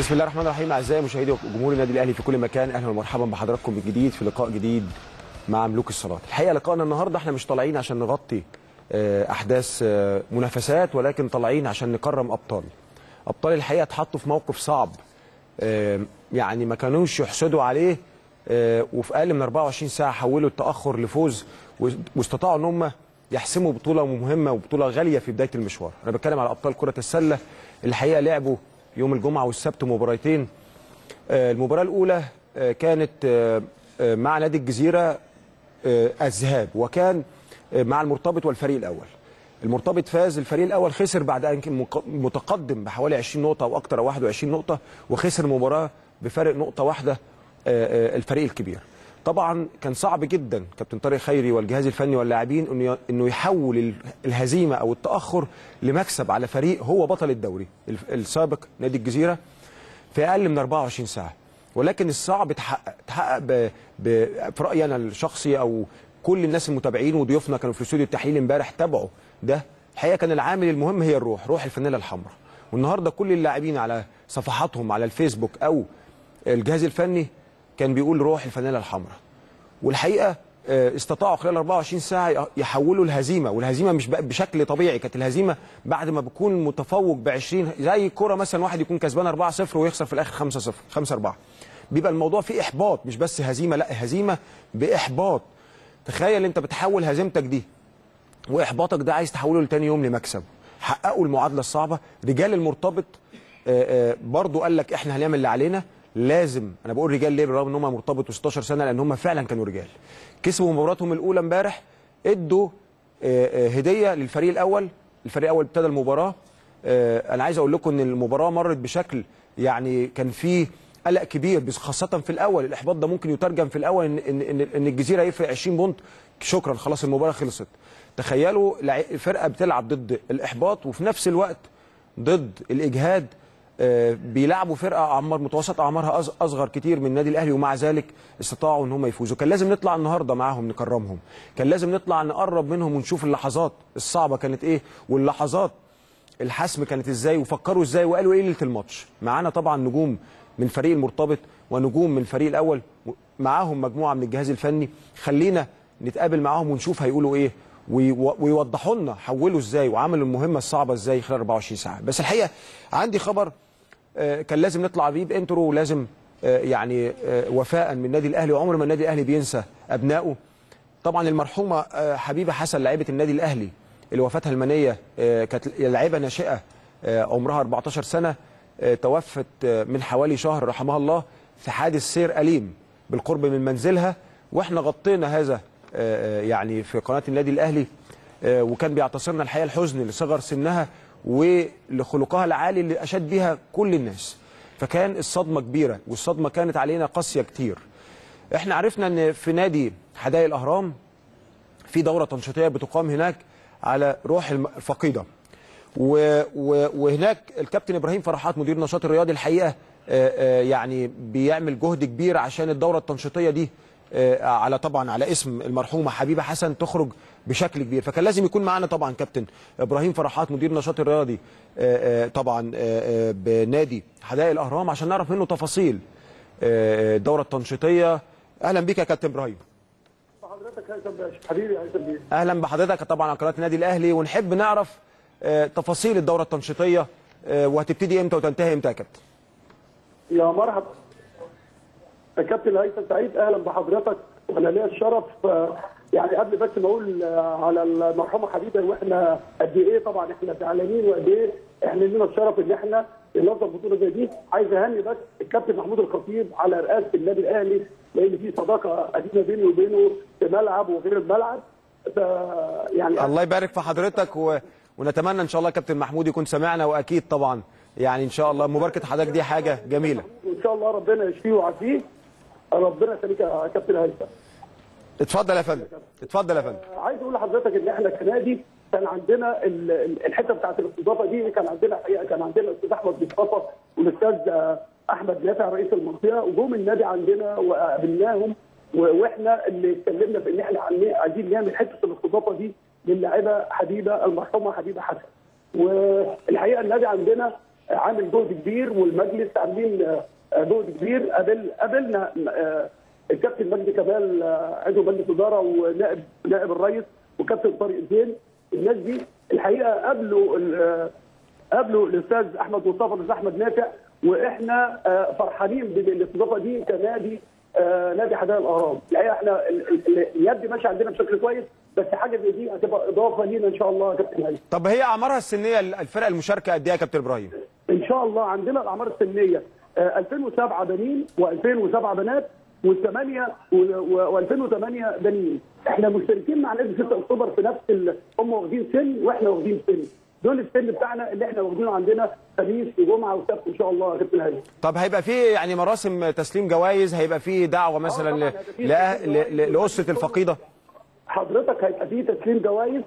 بسم الله الرحمن الرحيم اعزائي مشاهدي وجمهور النادي الاهلي في كل مكان اهلا ومرحبا بحضراتكم من جديد في لقاء جديد مع ملوك الصالات الحقيقه لقائنا النهارده احنا مش طالعين عشان نغطي آه، احداث آه، منافسات ولكن طالعين عشان نكرم ابطال ابطال الحقيقه اتحطوا في موقف صعب آه، يعني ما كانوش يحسدوا عليه آه، وفي اقل من 24 ساعه حولوا التاخر لفوز و- واستطاعوا ان هم يحسموا بطوله مهمه وبطوله غاليه في بدايه المشوار انا بتكلم على ابطال كره السله الحقيقه لعبوا يوم الجمعه والسبت مباراتين آه، المباراه الاولى آه، كانت آه، آه، مع نادي الجزيره آه، الذهاب وكان آه، مع المرتبط والفريق الاول المرتبط فاز الفريق الاول خسر بعد ان كان مق- متقدم بحوالي 20 نقطه او اكثر او 21 نقطه وخسر المباراه بفارق نقطه واحده آه، آه، الفريق الكبير طبعا كان صعب جدا كابتن طارق خيري والجهاز الفني واللاعبين انه ي- انه يحول ال- الهزيمه او التاخر لمكسب على فريق هو بطل الدوري الف- السابق نادي الجزيره في اقل من 24 ساعه ولكن الصعب اتحقق اتحقق ب... ب... في رايي انا الشخصي او كل الناس المتابعين وضيوفنا كانوا في استوديو التحليل امبارح تابعوا ده الحقيقه كان العامل المهم هي الروح روح الفانيلا الحمراء والنهارده كل اللاعبين على صفحاتهم على الفيسبوك او الجهاز الفني كان بيقول روح الفانيلا الحمراء والحقيقه آه، استطاعوا خلال 24 ساعه يحولوا الهزيمه والهزيمه مش بقى بشكل طبيعي كانت الهزيمه بعد ما بيكون متفوق ب 20 زي كوره مثلا واحد يكون كسبان 4-0 ويخسر في الاخر 5-0 5-4 بيبقى الموضوع فيه احباط مش بس هزيمه لا هزيمه باحباط تخيل انت بتحول هزيمتك دي واحباطك ده عايز تحوله لتاني يوم لمكسب حققوا المعادله الصعبه رجال المرتبط آه، آه، برضو قال لك احنا هنعمل اللي علينا لازم انا بقول رجال ليه بالرغم ان هم مرتبط و16 سنه لان هم فعلا كانوا رجال كسبوا مباراتهم الاولى امبارح ادوا آه، آه، هديه للفريق الاول الفريق الاول ابتدى المباراه آه، انا عايز اقول لكم ان المباراه مرت بشكل يعني كان فيه قلق كبير بس خاصه في الاول الاحباط ده ممكن يترجم في الاول ان ان ان, إن الجزيره يفرق 20 بونت شكرا خلاص المباراه خلصت تخيلوا لع- فرقه بتلعب ضد الاحباط وفي نفس الوقت ضد الاجهاد آه، بيلعبوا فرقه اعمار متوسط اعمارها أص- اصغر كتير من النادي الاهلي ومع ذلك استطاعوا ان هم يفوزوا كان لازم نطلع النهارده معاهم نكرمهم كان لازم نطلع نقرب منهم ونشوف اللحظات الصعبه كانت ايه واللحظات الحسم كانت ازاي وفكروا ازاي وقالوا ايه ليله الماتش معانا طبعا نجوم من فريق المرتبط ونجوم من الفريق الاول و- معاهم مجموعه من الجهاز الفني خلينا نتقابل معاهم ونشوف هيقولوا ايه ويو- ويوضحوا لنا حولوا ازاي وعملوا المهمه الصعبه ازاي خلال 24 ساعه بس الحقيقه عندي خبر آه، كان لازم نطلع بيه بانترو ولازم آه، يعني آه، وفاء من النادي الاهلي وعمر ما النادي الاهلي بينسى ابنائه طبعا المرحومه آه، حبيبه حسن لاعبه النادي الاهلي اللي وفاتها المنيه آه، كانت لاعبه ناشئه آه، عمرها 14 سنه آه، توفت آه، من حوالي شهر رحمها الله في حادث سير اليم بالقرب من منزلها واحنا غطينا هذا آه، آه، يعني في قناه النادي الاهلي آه، وكان بيعتصرنا الحقيقه الحزن لصغر سنها ولخلقها العالي اللي اشاد بها كل الناس فكان الصدمه كبيره والصدمه كانت علينا قاسيه كتير احنا عرفنا ان في نادي حدائق الاهرام في دوره تنشيطيه بتقام هناك على روح الم- الفقيده و و وهناك الكابتن ابراهيم فرحات مدير النشاط الرياضي الحقيقه آه، آه، يعني بيعمل جهد كبير عشان الدوره التنشيطيه دي آه، على طبعا على اسم المرحومه حبيبه حسن تخرج بشكل كبير فكان لازم يكون معانا طبعا كابتن ابراهيم فرحات مدير النشاط الرياضي آه، آه، طبعا آه، آه، بنادي حدائق الاهرام عشان نعرف منه تفاصيل آه، الدوره التنشيطيه اهلا بك يا كابتن ابراهيم حضرتك هيثم باشا حبيبي هيثم بيه اهلا بحضرتك طبعا على قناه النادي الاهلي ونحب نعرف آه، تفاصيل الدوره التنشيطيه آه، وهتبتدي امتى وتنتهي امتى يا كابتن يا مرحبا يا كابتن هيثم سعيد اهلا بحضرتك وانا ليا الشرف آه، يعني قبل بس ما اقول آه، على المرحومه حبيبه واحنا قد ايه طبعا احنا زعلانين وقد ايه احنا لنا الشرف ان احنا ننظم بطوله زي دي عايز اهني بس الكابتن محمود الخطيب على رئاسه النادي الاهلي لان في صداقه قديمه بيني وبينه في ملعب وغير الملعب ف يعني الله يبارك في حضرتك و... ونتمنى ان شاء الله كابتن محمود يكون سمعنا واكيد طبعا يعني ان شاء الله مباركه حضرتك دي حاجه جميله وان شاء الله ربنا يشفيه ويعافيه ربنا يخليك يا كابتن هيثم اتفضل يا فندم اتفضل يا فندم عايز اقول لحضرتك ان احنا كنادي كان عندنا ال- ال- الحته بتاعت الاستضافه دي كان عندنا حقيقه كان عندنا الاستاذ احمد مصطفى والاستاذ آه، احمد نافع رئيس المنطقه وجم النادي عندنا وقابلناهم و- واحنا اللي اتكلمنا في ان احنا عن- عايزين نعمل حته الاستضافه دي للاعيبه حبيبه المرحومه حبيبه حسن والحقيقه النادي عندنا عامل جهد كبير والمجلس عاملين آه، جهد كبير قابل قابلنا آه، الكابتن مجدي كمال آه، عضو مجلس اداره ونائب نائب الرئيس وكابتن طارق زين الناس دي الحقيقه قابلوا ال- آه، قابلوا الاستاذ احمد مصطفى الاستاذ احمد نافع واحنا آه، فرحانين بالاستضافه دي كنادي آه، نادي حدائق الاهرام الحقيقه احنا ال- ال- اليد ماشيه عندنا بشكل كويس بس حاجه زي دي هتبقى اضافه لينا ان شاء الله يا كابتن هاني طب هي اعمارها السنيه الفرق المشاركه قد ايه يا كابتن ابراهيم ان شاء الله عندنا الاعمار السنيه آه، 2007 بنين و2007 بنات و8 و2008 بنين احنا مشتركين مع نادي 6 اكتوبر في نفس ال... هم واخدين سن واحنا واخدين سن دول السن بتاعنا اللي احنا واخدينه عندنا خميس وجمعه وسبت ان شاء الله يا كابتن هاني طب هيبقى في يعني مراسم تسليم جوائز هيبقى في دعوه مثلا طبعاً ل- هيبقى في لأه- تسليم ل- ل- جوائز. لاسره الفقيده حضرتك هيبقى فيه تسليم جوائز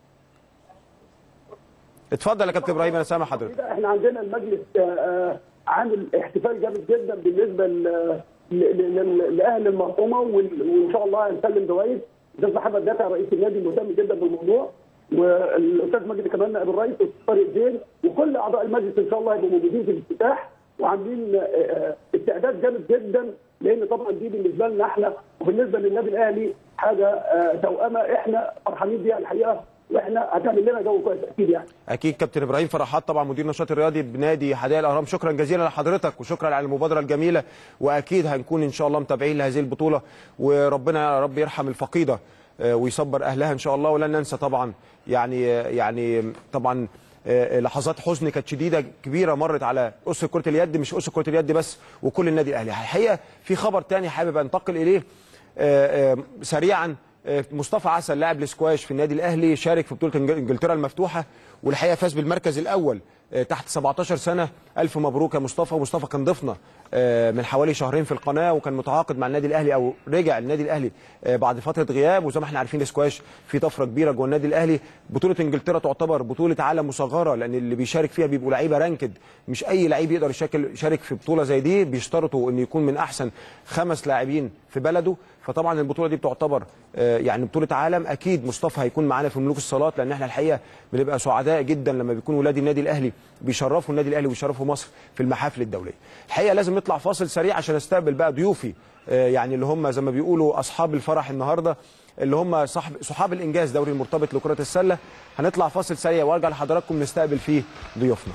اتفضل يا كابتن ابراهيم انا سامع حضرتك كده احنا عندنا المجلس آه، آه، عامل احتفال جامد جدا بالنسبه ل- ل- ل- لاهل المرحومه وال- وان شاء الله هنسلم جوائز الاستاذ محمد دافع رئيس النادي مهتم جدا بالموضوع والاستاذ مجدي كمان نائب الرئيس والاستاذ طارق زين وكل اعضاء المجلس ان شاء الله هيبقوا موجودين في الافتتاح وعاملين آه، آه، استعداد جامد جدا لان طبعا دي بالنسبه لنا احنا وبالنسبه للنادي الاهلي حاجه آه، توأمه احنا فرحانين بيها الحقيقه واحنا هتعمل لنا جو كويس اكيد يعني اكيد كابتن ابراهيم فرحات طبعا مدير نشاط الرياضي بنادي حدائق الاهرام شكرا جزيلا لحضرتك وشكرا على المبادره الجميله واكيد هنكون ان شاء الله متابعين لهذه البطوله وربنا يا رب يرحم الفقيده آه، ويصبر اهلها ان شاء الله ولن ننسى طبعا يعني آه، يعني طبعا آه، لحظات حزن كانت شديده كبيره مرت على اسره كره اليد مش اسره كره اليد بس وكل النادي الاهلي الحقيقه في خبر تاني حابب انتقل اليه آه، آه، سريعا آه، مصطفى عسل لاعب الاسكواش في النادي الاهلي شارك في بطوله إنج- انجلترا المفتوحه والحقيقه فاز بالمركز الاول آه، تحت 17 سنه الف مبروك يا مصطفى مصطفى كان ضيفنا آه، من حوالي شهرين في القناه وكان متعاقد مع النادي الاهلي او رجع النادي الاهلي آه، بعد فتره غياب وزي ما احنا عارفين الاسكواش في طفره كبيره جوه النادي الاهلي بطوله انجلترا تعتبر بطوله عالم مصغره لان اللي بيشارك فيها بيبقوا لعيبه رانكد مش اي لعيب يقدر يشارك يشارك في بطوله زي دي بيشترطوا ان يكون من احسن خمس لاعبين في بلده فطبعا البطوله دي بتعتبر آه، يعني بطوله عالم اكيد مصطفى هيكون معانا في ملوك الصالات لان احنا الحقيقه بنبقى سعداء جدا لما بيكون ولاد النادي الاهلي بيشرفوا النادي الاهلي وبيشرفوا مصر في المحافل الدوليه الحقيقه لازم نطلع فاصل سريع عشان استقبل بقى ضيوفي آه، يعني اللي هم زي ما بيقولوا اصحاب الفرح النهارده اللي هم صاحب صحاب الانجاز دوري المرتبط لكره السله هنطلع فاصل سريع وارجع لحضراتكم نستقبل فيه ضيوفنا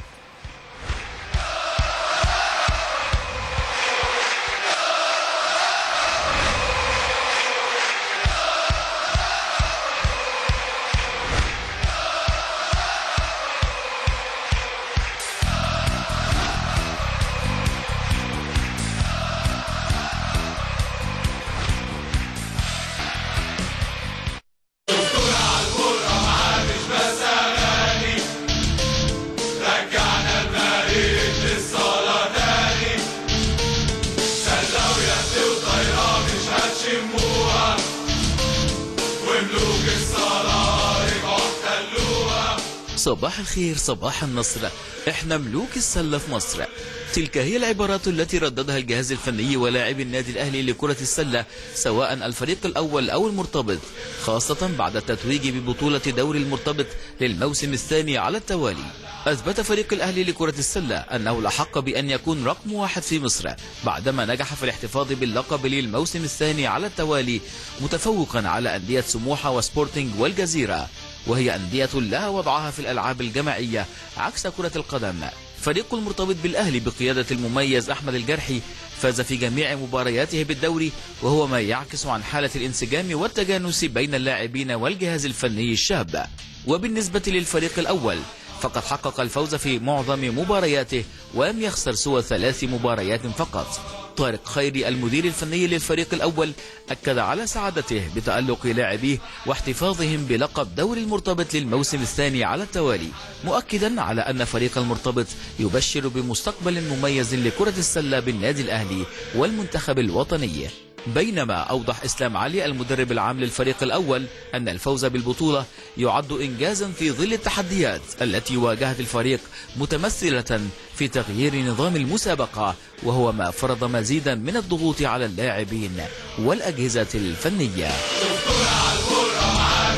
صباح الخير صباح النصر احنا ملوك السلة في مصر تلك هي العبارات التي رددها الجهاز الفني ولاعبي النادي الأهلي لكرة السلة سواء الفريق الأول أو المرتبط خاصة بعد التتويج ببطولة دوري المرتبط للموسم الثاني على التوالي أثبت فريق الأهلي لكرة السلة أنه الأحق بأن يكون رقم واحد في مصر بعدما نجح في الاحتفاظ باللقب للموسم الثاني على التوالي متفوقا على أندية سموحة وسبورتنج والجزيرة وهي أندية لها وضعها في الألعاب الجماعية عكس كرة القدم فريق المرتبط بالأهلي بقيادة المميز أحمد الجرحي فاز في جميع مبارياته بالدوري وهو ما يعكس عن حالة الانسجام والتجانس بين اللاعبين والجهاز الفني الشاب وبالنسبة للفريق الأول فقد حقق الفوز في معظم مبارياته ولم يخسر سوى ثلاث مباريات فقط طارق خيري المدير الفني للفريق الأول أكد على سعادته بتألق لاعبيه واحتفاظهم بلقب دوري المرتبط للموسم الثاني على التوالي مؤكدا على أن فريق المرتبط يبشر بمستقبل مميز لكرة السلة بالنادي الأهلي والمنتخب الوطني بينما أوضح إسلام علي المدرب العام للفريق الأول أن الفوز بالبطولة يعد إنجازا في ظل التحديات التي واجهت الفريق متمثلة في تغيير نظام المسابقة وهو ما فرض مزيدا من الضغوط على اللاعبين والأجهزة الفنية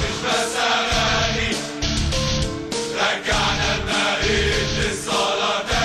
رجعنا المريض للصلاة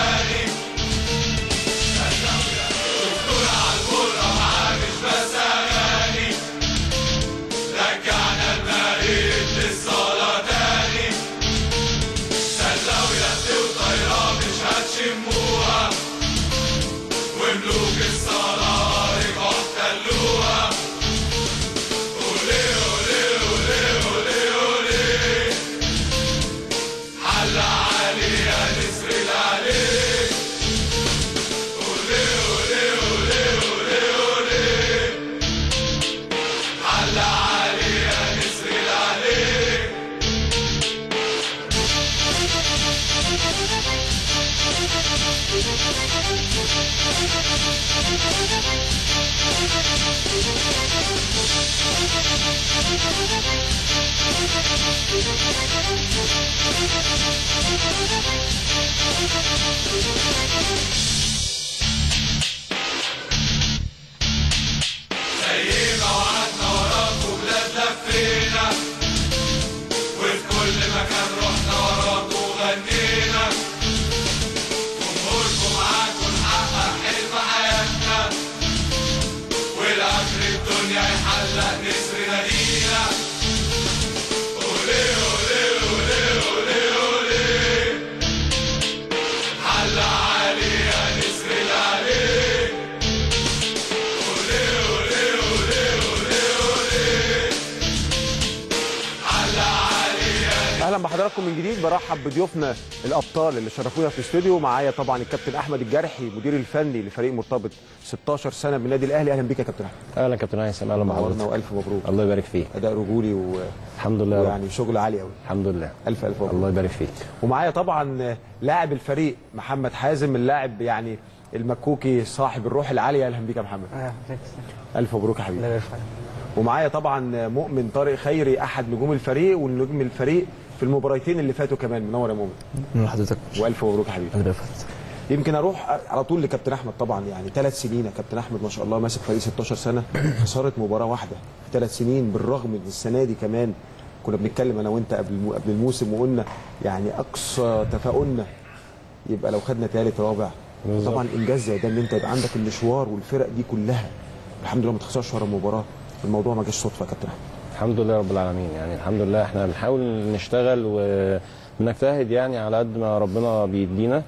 اهلا بحضراتكم من جديد برحب بضيوفنا الابطال اللي شرفونا في الاستوديو معايا طبعا الكابتن احمد الجرحي مدير الفني لفريق مرتبط 16 سنه بالنادي الاهلي اهلا بيك يا كابتن احمد اهلا كابتن هيثم اهلا نورنا بحضرتك والف مبروك الله يبارك فيك اداء رجولي و... الحمد لله يا رب. ويعني شغل عالي قوي الحمد لله الف الف مبروك الله يبارك فيك ومعايا طبعا لاعب الفريق محمد حازم اللاعب يعني المكوكي صاحب الروح العاليه اهلا بيك يا محمد الف مبروك يا حبيبي ومعايا طبعا مؤمن طارق خيري احد نجوم الفريق ونجم الفريق في المباراتين اللي فاتوا كمان منور يا مؤمن من حضرتك والف مبروك يا حبيبي الله يفرح يمكن اروح على طول لكابتن احمد طبعا يعني ثلاث سنين يا كابتن احمد ما شاء الله ماسك فريق 16 سنه خساره مباراه واحده في ثلاث سنين بالرغم من السنه دي كمان كنا بنتكلم انا وانت قبل المو- قبل الموسم وقلنا يعني اقصى تفاؤلنا يبقى لو خدنا ثالث رابع بالظبط. طبعا انجاز زي ده ان انت يبقى عندك المشوار والفرق دي كلها الحمد لله ما تخسرش ورا المباراه الموضوع ما جاش صدفه يا كابتن احمد الحمد لله رب العالمين يعني الحمد لله احنا بنحاول نشتغل وبنجتهد يعني على قد ما ربنا بيدينا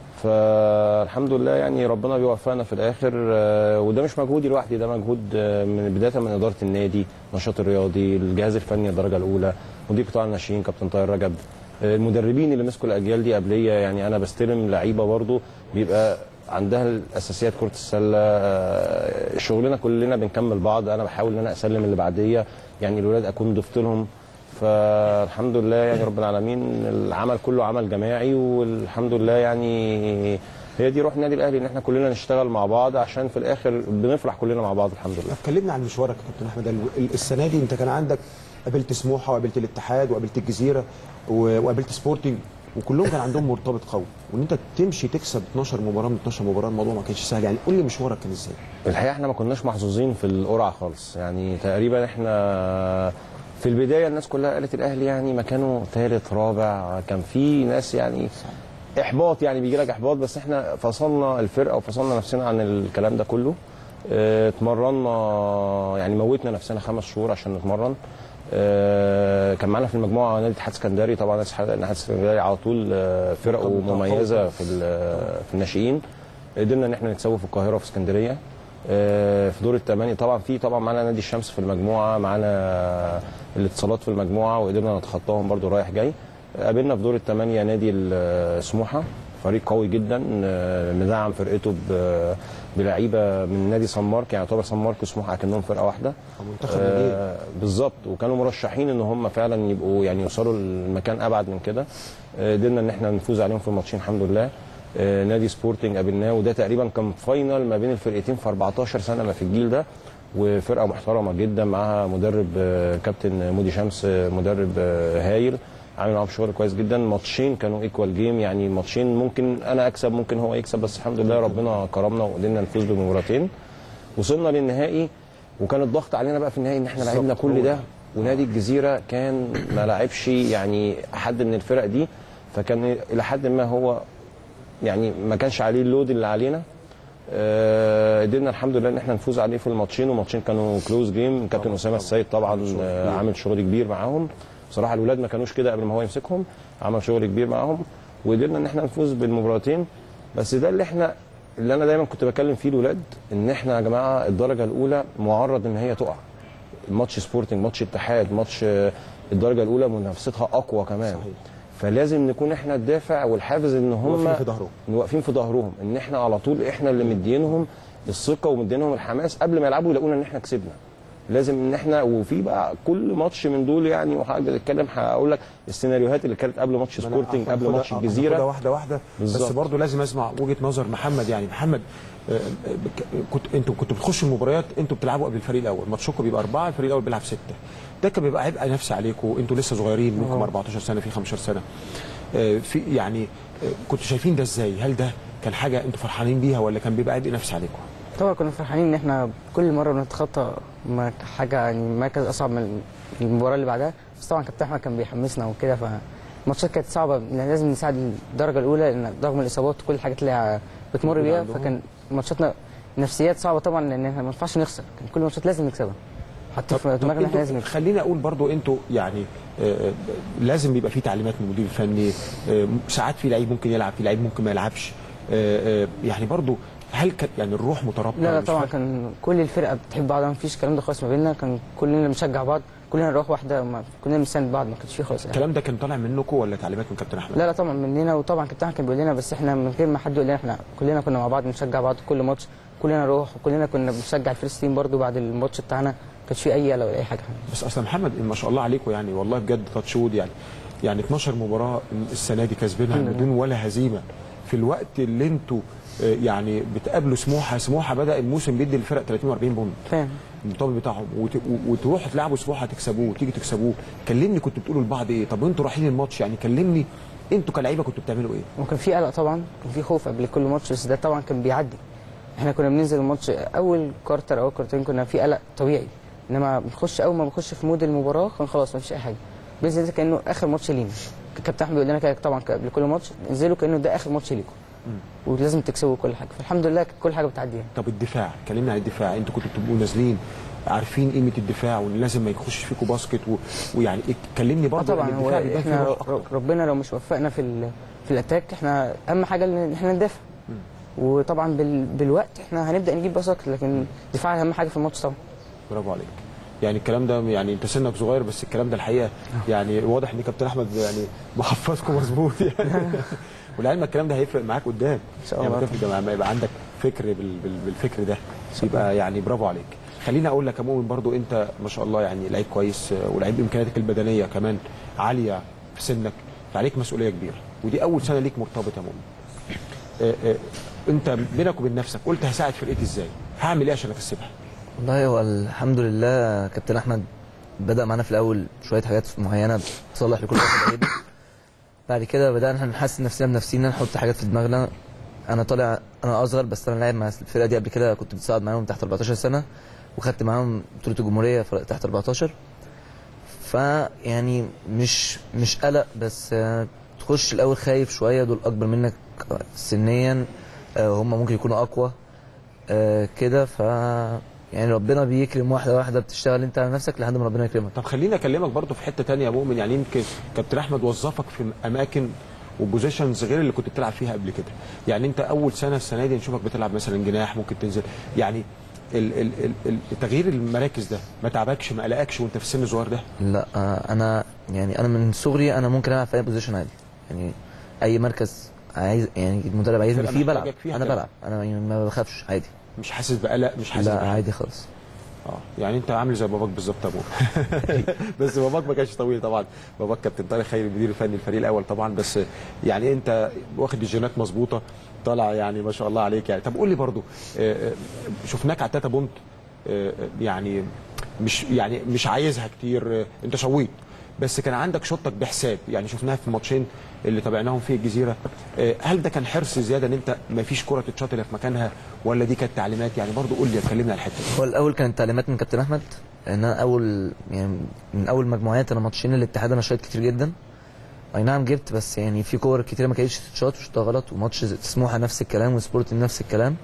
فالحمد لله يعني ربنا بيوفقنا في الاخر آه، وده مش مجهودي لوحدي ده مجهود آه، من بدايه من اداره النادي النشاط الرياضي الجهاز الفني الدرجه الاولى مدير قطاع الناشئين كابتن طاهر رجب آه، المدربين اللي مسكوا الاجيال دي قبليه يعني انا بستلم لعيبه برضو بيبقى عندها الاساسيات كره السله آه، شغلنا كلنا بنكمل بعض انا بحاول ان انا اسلم اللي بعديه يعني الولاد اكون ضفت لهم فالحمد لله يعني رب العالمين العمل كله عمل جماعي والحمد لله يعني هي دي روح النادي الاهلي ان احنا كلنا نشتغل مع بعض عشان في الاخر بنفرح كلنا مع بعض الحمد لله طب كلمنا عن مشوارك يا كابتن احمد ال- ال- السنه دي انت كان عندك قابلت سموحه وقابلت الاتحاد وقابلت الجزيره و- وقابلت سبورتنج وكلهم كان عندهم مرتبط قوي وان انت تمشي تكسب 12 مباراه من 12 مباراه الموضوع ما كانش سهل يعني قول لي مشوارك كان ازاي الحقيقه احنا ما كناش محظوظين في القرعه خالص يعني تقريبا احنا في البدايه الناس كلها قالت الاهلي يعني مكانه ثالث رابع كان في ناس يعني احباط يعني بيجي لك احباط بس احنا فصلنا الفرقه وفصلنا نفسنا عن الكلام ده كله اه، اتمرنا يعني موتنا نفسنا خمس شهور عشان نتمرن اه، كان معانا في المجموعه نادي اتحاد اسكندري طبعا نادي اتحاد الاتحاد الاسكندري على طول اه، فرقه طبعاً. مميزه في ال- في الناشئين قدرنا ان احنا نتسوق في القاهره وفي اسكندريه آه، في دور الثمانيه طبعا في طبعا معانا نادي الشمس في المجموعه معانا الاتصالات في المجموعه وقدرنا نتخطاهم برضو رايح جاي قابلنا في دور الثمانيه نادي ال- سموحه فريق قوي جدا آه، مدعم فرقته ب- بلعيبه من نادي سان مارك يعني يعتبر سان مارك وسموحه كانهم فرقه واحده منتخب نادي آه بالظبط وكانوا مرشحين ان هم فعلا يبقوا يعني يوصلوا لمكان ابعد من كده آه، قدرنا ان احنا نفوز عليهم في الماتشين الحمد لله آه، نادي سبورتنج قابلناه وده تقريبا كان فاينل ما بين الفرقتين في 14 سنه ما في الجيل ده وفرقه محترمه جدا معاها مدرب آه، كابتن مودي شمس آه، مدرب آه، هايل عامل معاهم شغل كويس جدا ماتشين كانوا ايكوال جيم يعني ماتشين ممكن انا اكسب ممكن هو يكسب بس الحمد لله ربنا كرمنا وقدرنا نفوز بمباراتين وصلنا للنهائي وكان الضغط علينا بقى في النهائي ان احنا لعبنا بالظبط، كل هو ده ونادي الجزيره كان ما لعبش يعني حد من الفرق دي فكان الى حد ما هو يعني ما كانش عليه اللود اللي علينا آه، قدرنا الحمد لله ان احنا نفوز عليه في الماتشين وماتشين كانوا كلوز جيم كابتن اسامه السيد طبعا آه، عامل شغل كبير معاهم بصراحه الولاد ما كانوش كده قبل ما هو يمسكهم عمل شغل كبير معاهم وقدرنا ان احنا نفوز بالمباراتين بس ده اللي احنا اللي انا دايما كنت بكلم فيه الولاد ان احنا يا جماعه الدرجه الاولى معرض ان هي تقع ماتش سبورتنج ماتش اتحاد ماتش آه، الدرجه الاولى منافستها اقوى كمان صحيح. فلازم نكون احنا الدافع والحافز ان هم واقفين في ظهرهم. واقفين في ظهرهم ان احنا على طول احنا اللي مدينهم الثقه ومدينهم الحماس قبل ما يلعبوا يلاقونا ان احنا كسبنا لازم ان احنا وفي بقى كل ماتش من دول يعني وحاجه بتتكلم هقول لك السيناريوهات اللي كانت قبل ماتش سبورتنج قبل هاخدها- ماتش هاخدها الجزيره واحده واحده بس بالظبط. برضه لازم اسمع وجهه نظر محمد يعني محمد آه، بك- كنت انتوا كنتوا بتخشوا المباريات انتوا بتلعبوا قبل الفريق الاول ماتشكم بيبقى اربعه الفريق الاول بيلعب سته ده كان بيبقى عبء نفسي عليكم انتوا لسه صغيرين منكم 14 سنه في 15 سنه آه، في يعني آه، كنتوا شايفين ده ازاي هل ده كان حاجه انتوا فرحانين بيها ولا كان بيبقى عبء نفسي عليكم طبعا كنا فرحانين ان احنا كل مره بنتخطى ما- حاجه يعني مركز اصعب من المباراه اللي بعدها بس طبعا كابتن احمد كان بيحمسنا وكده فالماتشات كانت صعبه لان لازم نساعد الدرجه الاولى لان رغم الاصابات وكل الحاجات اللي بتمر موجودة بيها عندهم. فكان ماتشاتنا نفسيات صعبه طبعا لان احنا ما ينفعش نخسر كان كل الماتشات لازم نكسبها حتى في طب دماغنا احنا انتوا لازم نكسب خليني اقول برضو انتوا يعني آه، آه، لازم يبقى في تعليمات من المدير الفني آه، ساعات في لعيب ممكن يلعب في لعيب ممكن ما يلعبش آه، آه، يعني برضو هل كان يعني الروح مترابطه لا لا مش طبعا فاكر. كان كل الفرقه بتحب بعض ما فيش الكلام ده خالص ما بيننا كان كلنا بنشجع بعض كلنا نروح واحده ما كلنا بنساند بعض ما كانش فيه خالص يعني. الكلام ده كان طالع منكم ولا تعليمات من كابتن احمد لا لا طبعا مننا وطبعا كابتن أحمد كان بيقول لنا بس احنا من غير ما حد يقول لنا احنا كلنا كنا مع بعض بنشجع بعض كل ماتش كلنا نروح وكلنا كنا بنشجع الفيرست تيم برضو بعد الماتش بتاعنا ما كانش فيه اي قلق ولا اي حاجه بس اصلا محمد ما شاء الله عليكم يعني والله بجد تاتشود يعني يعني 12 مباراه السنه دي كاسبينها الحمد لله. بدون ولا هزيمه في الوقت اللي انتوا آه، يعني بتقابلوا سموحه سموحه بدا الموسم بيدي الفرق 30 و40 بونت فاهم المطابق بتاعهم وت... و- وتروحوا تلعبوا سموحه تكسبوه وتيجي تكسبوه كلمني كنتوا بتقولوا لبعض ايه طب انتوا رايحين الماتش يعني كلمني انتوا كلعيبه كنتوا بتعملوا ايه وكان في قلق طبعا كان في خوف قبل كل ماتش بس ده طبعا كان بيعدي احنا كنا بننزل الماتش اول كارتر او كارتين كنا في قلق طبيعي انما بنخش اول ما بنخش في مود المباراه كان خلاص ما فيش اي حاجه بننزل كانه اخر ماتش لينا الكابتن احمد بيقول لنا كده طبعا قبل كل ماتش انزلوا كانه ده اخر ماتش ليكم ولازم تكسبوا كل حاجه فالحمد لله كانت كل حاجه بتعدي يعني. طب الدفاع كلمنا عن الدفاع انتوا كنتوا بتبقوا نازلين عارفين قيمه الدفاع وان لازم ما يخش فيكم باسكت و... ويعني إيه كلمني اه برضه طبعا إن هو الدفاع بيبان فيه احنا روح أكتر. ر- ربنا لو مش وفقنا في ال... في الاتاك احنا اهم حاجه ان احنا ندافع وطبعا بال... بالوقت احنا هنبدا نجيب باسكت لكن الدفاع اهم حاجه في الماتش طبعا برافو عليك يعني الكلام ده يعني انت سنك صغير بس الكلام ده الحقيقه يعني واضح ان كابتن احمد يعني محفظكم مظبوط يعني ولعلمك الكلام ده هيفرق معاك قدام إن شاء يعني الله. لما تفرق لما يبقى عندك فكر بال بال بالفكر ده يبقى يعني برافو عليك خليني اقول لك يا مؤمن برضو انت ما شاء الله يعني لعيب كويس آه، ولعيب امكانياتك البدنيه كمان عاليه في سنك فعليك مسؤوليه كبيره ودي اول سنه ليك مرتبط يا مؤمن آه، آه، انت بينك وبين نفسك قلت هساعد فرقتي ازاي هعمل ايه عشان اكسبها والله هو الحمد لله كابتن احمد بدا معانا في الاول شويه حاجات معينه تصلح لكل واحد عيب بعد كده بدانا احنا نحسن نفسنا بنفسنا نحط حاجات في دماغنا انا طالع انا اصغر بس انا لاعب مع الفرقه دي قبل كده كنت بتصعد معاهم تحت 14 سنه وخدت معاهم بطوله الجمهوريه فرق تحت 14 فيعني مش مش قلق بس آه، تخش الاول خايف شويه دول اكبر منك سنيا آه، هم ممكن يكونوا اقوى آه، كده ف يعني ربنا بيكرم واحده واحده بتشتغل انت على نفسك لحد ما ربنا يكرمك طب خليني اكلمك برضو في حته تانية يا مؤمن يعني يمكن كابتن احمد وظفك في اماكن وبوزيشنز غير اللي كنت بتلعب فيها قبل كده يعني انت اول سنه السنه دي نشوفك بتلعب مثلا جناح ممكن تنزل يعني ال ال ال ال تغيير المراكز ده ما تعبكش ما قلقكش وانت في السن الصغير ده لا آه، انا يعني انا من صغري انا ممكن العب في اي بوزيشن عادي يعني اي مركز عايز يعني المدرب عايزني فرقة فيه بلعب محتاجك فيها انا تلعب. بلعب انا يعني ما بخافش عادي مش حاسس بقلق مش حاسس لا بحاجة. عادي خالص اه يعني انت عامل زي باباك بالظبط يا مؤمن بس باباك ما كانش طويل طبعا باباك كابتن طارق خيري المدير الفني الفريق الاول طبعا بس يعني انت واخد الجينات مظبوطه طالع يعني ما شاء الله عليك يعني طب قول لي برضو آه، آه، شفناك على التاتا بونت آه، آه، يعني مش يعني مش عايزها كتير آه، انت شويت بس كان عندك شوطك بحساب يعني شفناها في الماتشين اللي تابعناهم في الجزيره آه، هل ده كان حرص زياده ان انت ما فيش كره تتشاط الا في مكانها ولا دي كانت تعليمات يعني برضو قول لي اتكلمنا على الحته دي هو الاول كانت تعليمات من كابتن احمد ان انا اول يعني من اول مجموعات انا ماتشين الاتحاد انا شايط كتير جدا اي نعم جبت بس يعني في كور كتير ما كانتش تتشاط وشوطها غلط وماتش سموحه نفس الكلام وسبورت نفس الكلام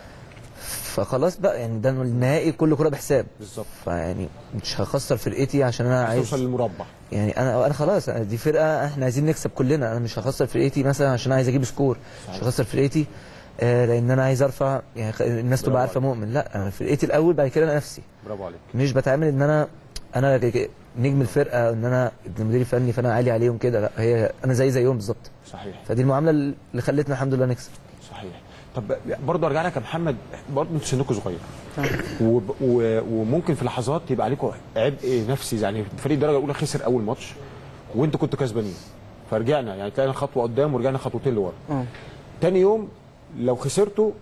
فخلاص بقى يعني ده النهائي كل كره بحساب بالظبط فيعني مش هخسر فرقتي عشان انا عايز توصل للمربع يعني انا انا خلاص دي فرقه احنا عايزين نكسب كلنا انا مش هخسر فرقتي مثلا عشان عايز اجيب سكور مش هخسر فرقتي آه لان انا عايز ارفع يعني خ- الناس برافو تبقى عارفه مؤمن لا انا فرقتي الاول بعد كده انا نفسي برافو عليك مش بتعامل ان انا انا ج- ج- نجم الفرقه ان انا ابن المدير الفني فانا عالي عليهم كده لا هي انا زي زيهم بالظبط صحيح فدي المعامله اللي خلتنا الحمد لله نكسب صحيح طب برضه ارجع لك يا محمد برضه انتوا سنكم صغير وب- و- وممكن في لحظات يبقى عليكم عبء نفسي يعني فريق الدرجه الاولى خسر اول ماتش وانتوا كنتوا كسبانين فرجعنا يعني طلعنا خطوه قدام ورجعنا خطوتين لورا اه تاني يوم لو خسرتوا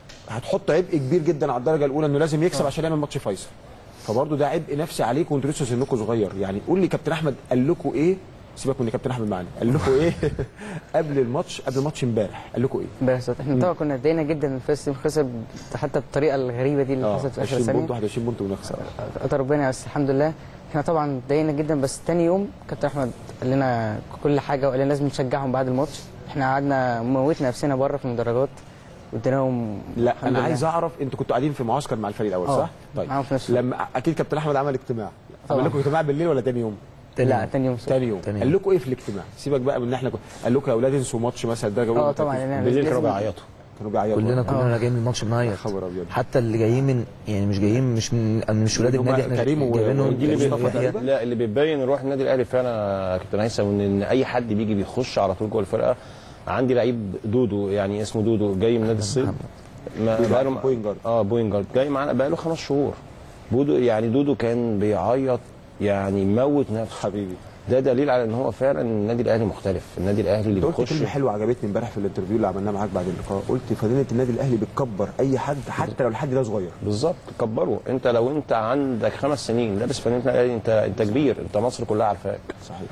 هتحط عبء كبير جدا على الدرجه الاولى انه لازم يكسب عشان يعمل ماتش فيصل فبرضه ده عبء نفسي عليكم وانتوا لسه سنكم صغير يعني قول لي كابتن احمد قال لكم ايه سيبك من كابتن احمد معانا قال لكم ايه قبل الماتش قبل الماتش امبارح قال لكم ايه بس احنا طبعا كنا اتضايقنا جدا ان فيرست تيم خسر حتى بالطريقه الغريبه دي اللي اه حصلت في اخر 20 ثانيه بونت 21 بونت ونخسر قدر ربنا بس الحمد لله احنا طبعا اتضايقنا جدا بس تاني يوم كابتن احمد قال لنا كل حاجه وقال لنا لازم نشجعهم بعد الماتش احنا قعدنا موتنا نفسنا بره في المدرجات واديناهم لا الحمد انا لله. عايز اعرف انتوا كنتوا قاعدين في معسكر مع الفريق الاول اه، صح؟ طيب معاهم في نفس الوقت. لما اكيد كابتن احمد عمل اجتماع عمل طبعا. لكم اجتماع بالليل ولا تاني يوم؟ تاني لا يوم. تاني يوم تاني يوم تاني قال يوم. لكم ايه في الاجتماع؟ سيبك بقى من ان احنا كنا- قال لكم يا اولاد انسوا ماتش مثلا الدرجه الاولى اه طبعا لأن بالليل كانوا لازم- بيعيطوا كانوا بيعيطوا كلنا كلنا راجعين من الماتش بنعيط خبر أبيض. حتى اللي جايين من يعني مش جايين مش من مش ولاد هم النادي احنا كريم و- جايبينهم ودي اللي كريم بيصطفى ويحيى. تقريبا؟ لا اللي بيبين روح النادي الاهلي فعلا يا كابتن هيثم ان إن اي حد بيجي بيخش على طول جوه الفرقه عندي لعيب دودو يعني اسمه دودو جاي من نادي الصيد ما بيلعب بقاله بوينت جارد. اه بوينت جارد جاي معانا بقاله خمس شهور بودو يعني دودو كان بيعيط يعني موت نفسه حبيبي ده دليل على ان هو فعلا النادي الاهلي مختلف النادي الاهلي اللي انت قلت بيخش كلمه حلوه عجبتني امبارح في الانترفيو اللي عملناه معاك بعد اللقاء قلت فضيله النادي الاهلي بتكبر اي حد حتى لو الحد ده صغير بالظبط كبره انت لو انت عندك خمس سنين لابس فانيله الاهلي انت انت كبير انت مصر كلها عارفاك صحيح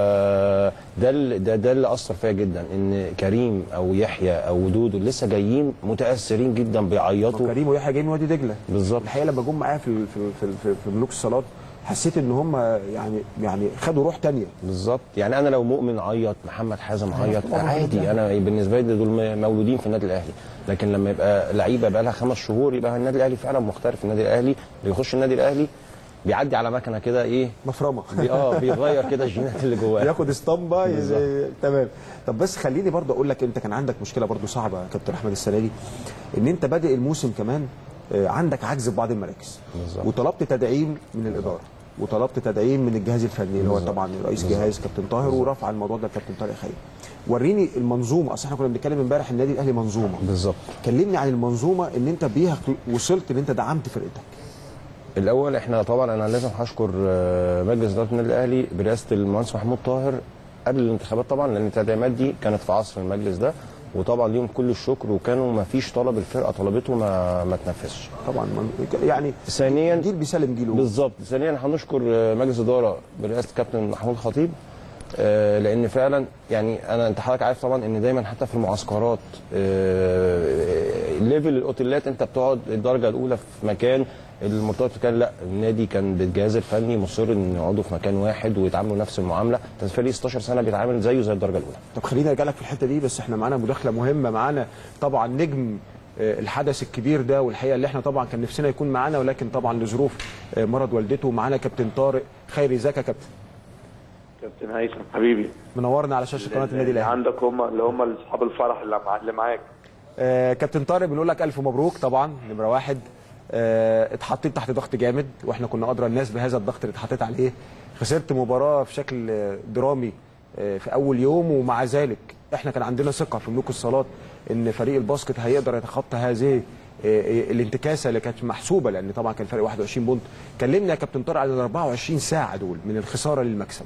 فده ال- ده ده اللي اثر فيا جدا ان كريم او يحيى او دودو لسه جايين متاثرين جدا بيعيطوا كريم ويحيى جايين من وادي دجله بالظبط الحقيقه لما جم معايا في في في, في, في ملوك الصالات حسيت ان هم يعني يعني خدوا روح تانية بالظبط يعني انا لو مؤمن عيط محمد حازم عيط عادي انا بالنسبه لي دول مولودين في النادي الاهلي لكن لما يبقى لعيبه بقى لها خمس شهور يبقى النادي الاهلي فعلا مختلف النادي الاهلي بيخش النادي الاهلي بيعدي على مكنه كده ايه مفرمه بي اه بيغير كده الجينات اللي جواه ياخد اسطمبه يز- بالظبط. تمام طب بس خليني برضه اقول لك انت كان عندك مشكله برضه صعبه يا كابتن احمد السنه دي ان انت بادئ الموسم كمان آه، عندك عجز في بعض المراكز بالظبط. وطلبت تدعيم من الاداره وطلبت تدعيم من الجهاز الفني اللي هو بالظبط. طبعا رئيس جهاز كابتن طاهر ورفع الموضوع ده كابتن طارق خير وريني المنظومه اصل احنا كنا بنتكلم امبارح النادي الاهلي منظومه بالظبط كلمني عن المنظومه ان انت بيها وصلت ان انت دعمت فرقتك الاول احنا طبعا انا لازم هشكر آه، مجلس اداره النادي الاهلي برئاسه المهندس محمود طاهر قبل الانتخابات طبعا لان التدعيمات دي كانت في عصر المجلس ده وطبعا ليهم كل الشكر وكانوا ما فيش طلب الفرقه طلبته ما ما تنفذش طبعا من يعني ثانيا جيل بيسلم جيله بالظبط ثانيا هنشكر آه، مجلس اداره برئاسه كابتن محمود خطيب آه، لان فعلا يعني انا انت حضرتك عارف طبعا ان دايما حتى في المعسكرات آه، ليفل الاوتيلات انت بتقعد الدرجه الاولى في مكان المرتبط في مكان لا النادي كان بالجهاز الفني مصر ان يقعدوا في مكان واحد ويتعاملوا نفس المعامله انت فريق 16 سنه بيتعامل زيه زي الدرجه الاولى طب خليني ارجع لك في الحته دي بس احنا معانا مداخله مهمه معانا طبعا نجم آه، الحدث الكبير ده والحقيقه اللي احنا طبعا كان نفسنا يكون معانا ولكن طبعا لظروف آه، مرض والدته معانا كابتن طارق خيري ازيك يا كابتن كابتن هيثم حبيبي منورنا على شاشه قناه النادي اللي الاهلي عندك هم اللي هم اصحاب الفرح اللي مع- اللي معاك آه، كابتن طارق بنقول لك الف مبروك طبعا نمره واحد آه، اتحطيت تحت ضغط جامد واحنا كنا ادرى الناس بهذا الضغط اللي اتحطيت عليه خسرت مباراه في شكل آه، درامي آه، في اول يوم ومع ذلك احنا كان عندنا ثقه في ملوك الصالات ان فريق الباسكت هيقدر يتخطى هذه آه، آه، الانتكاسه اللي كانت محسوبه لان طبعا كان فرق 21 بونت كلمنا يا كابتن طارق على ال 24 ساعه دول من الخساره للمكسب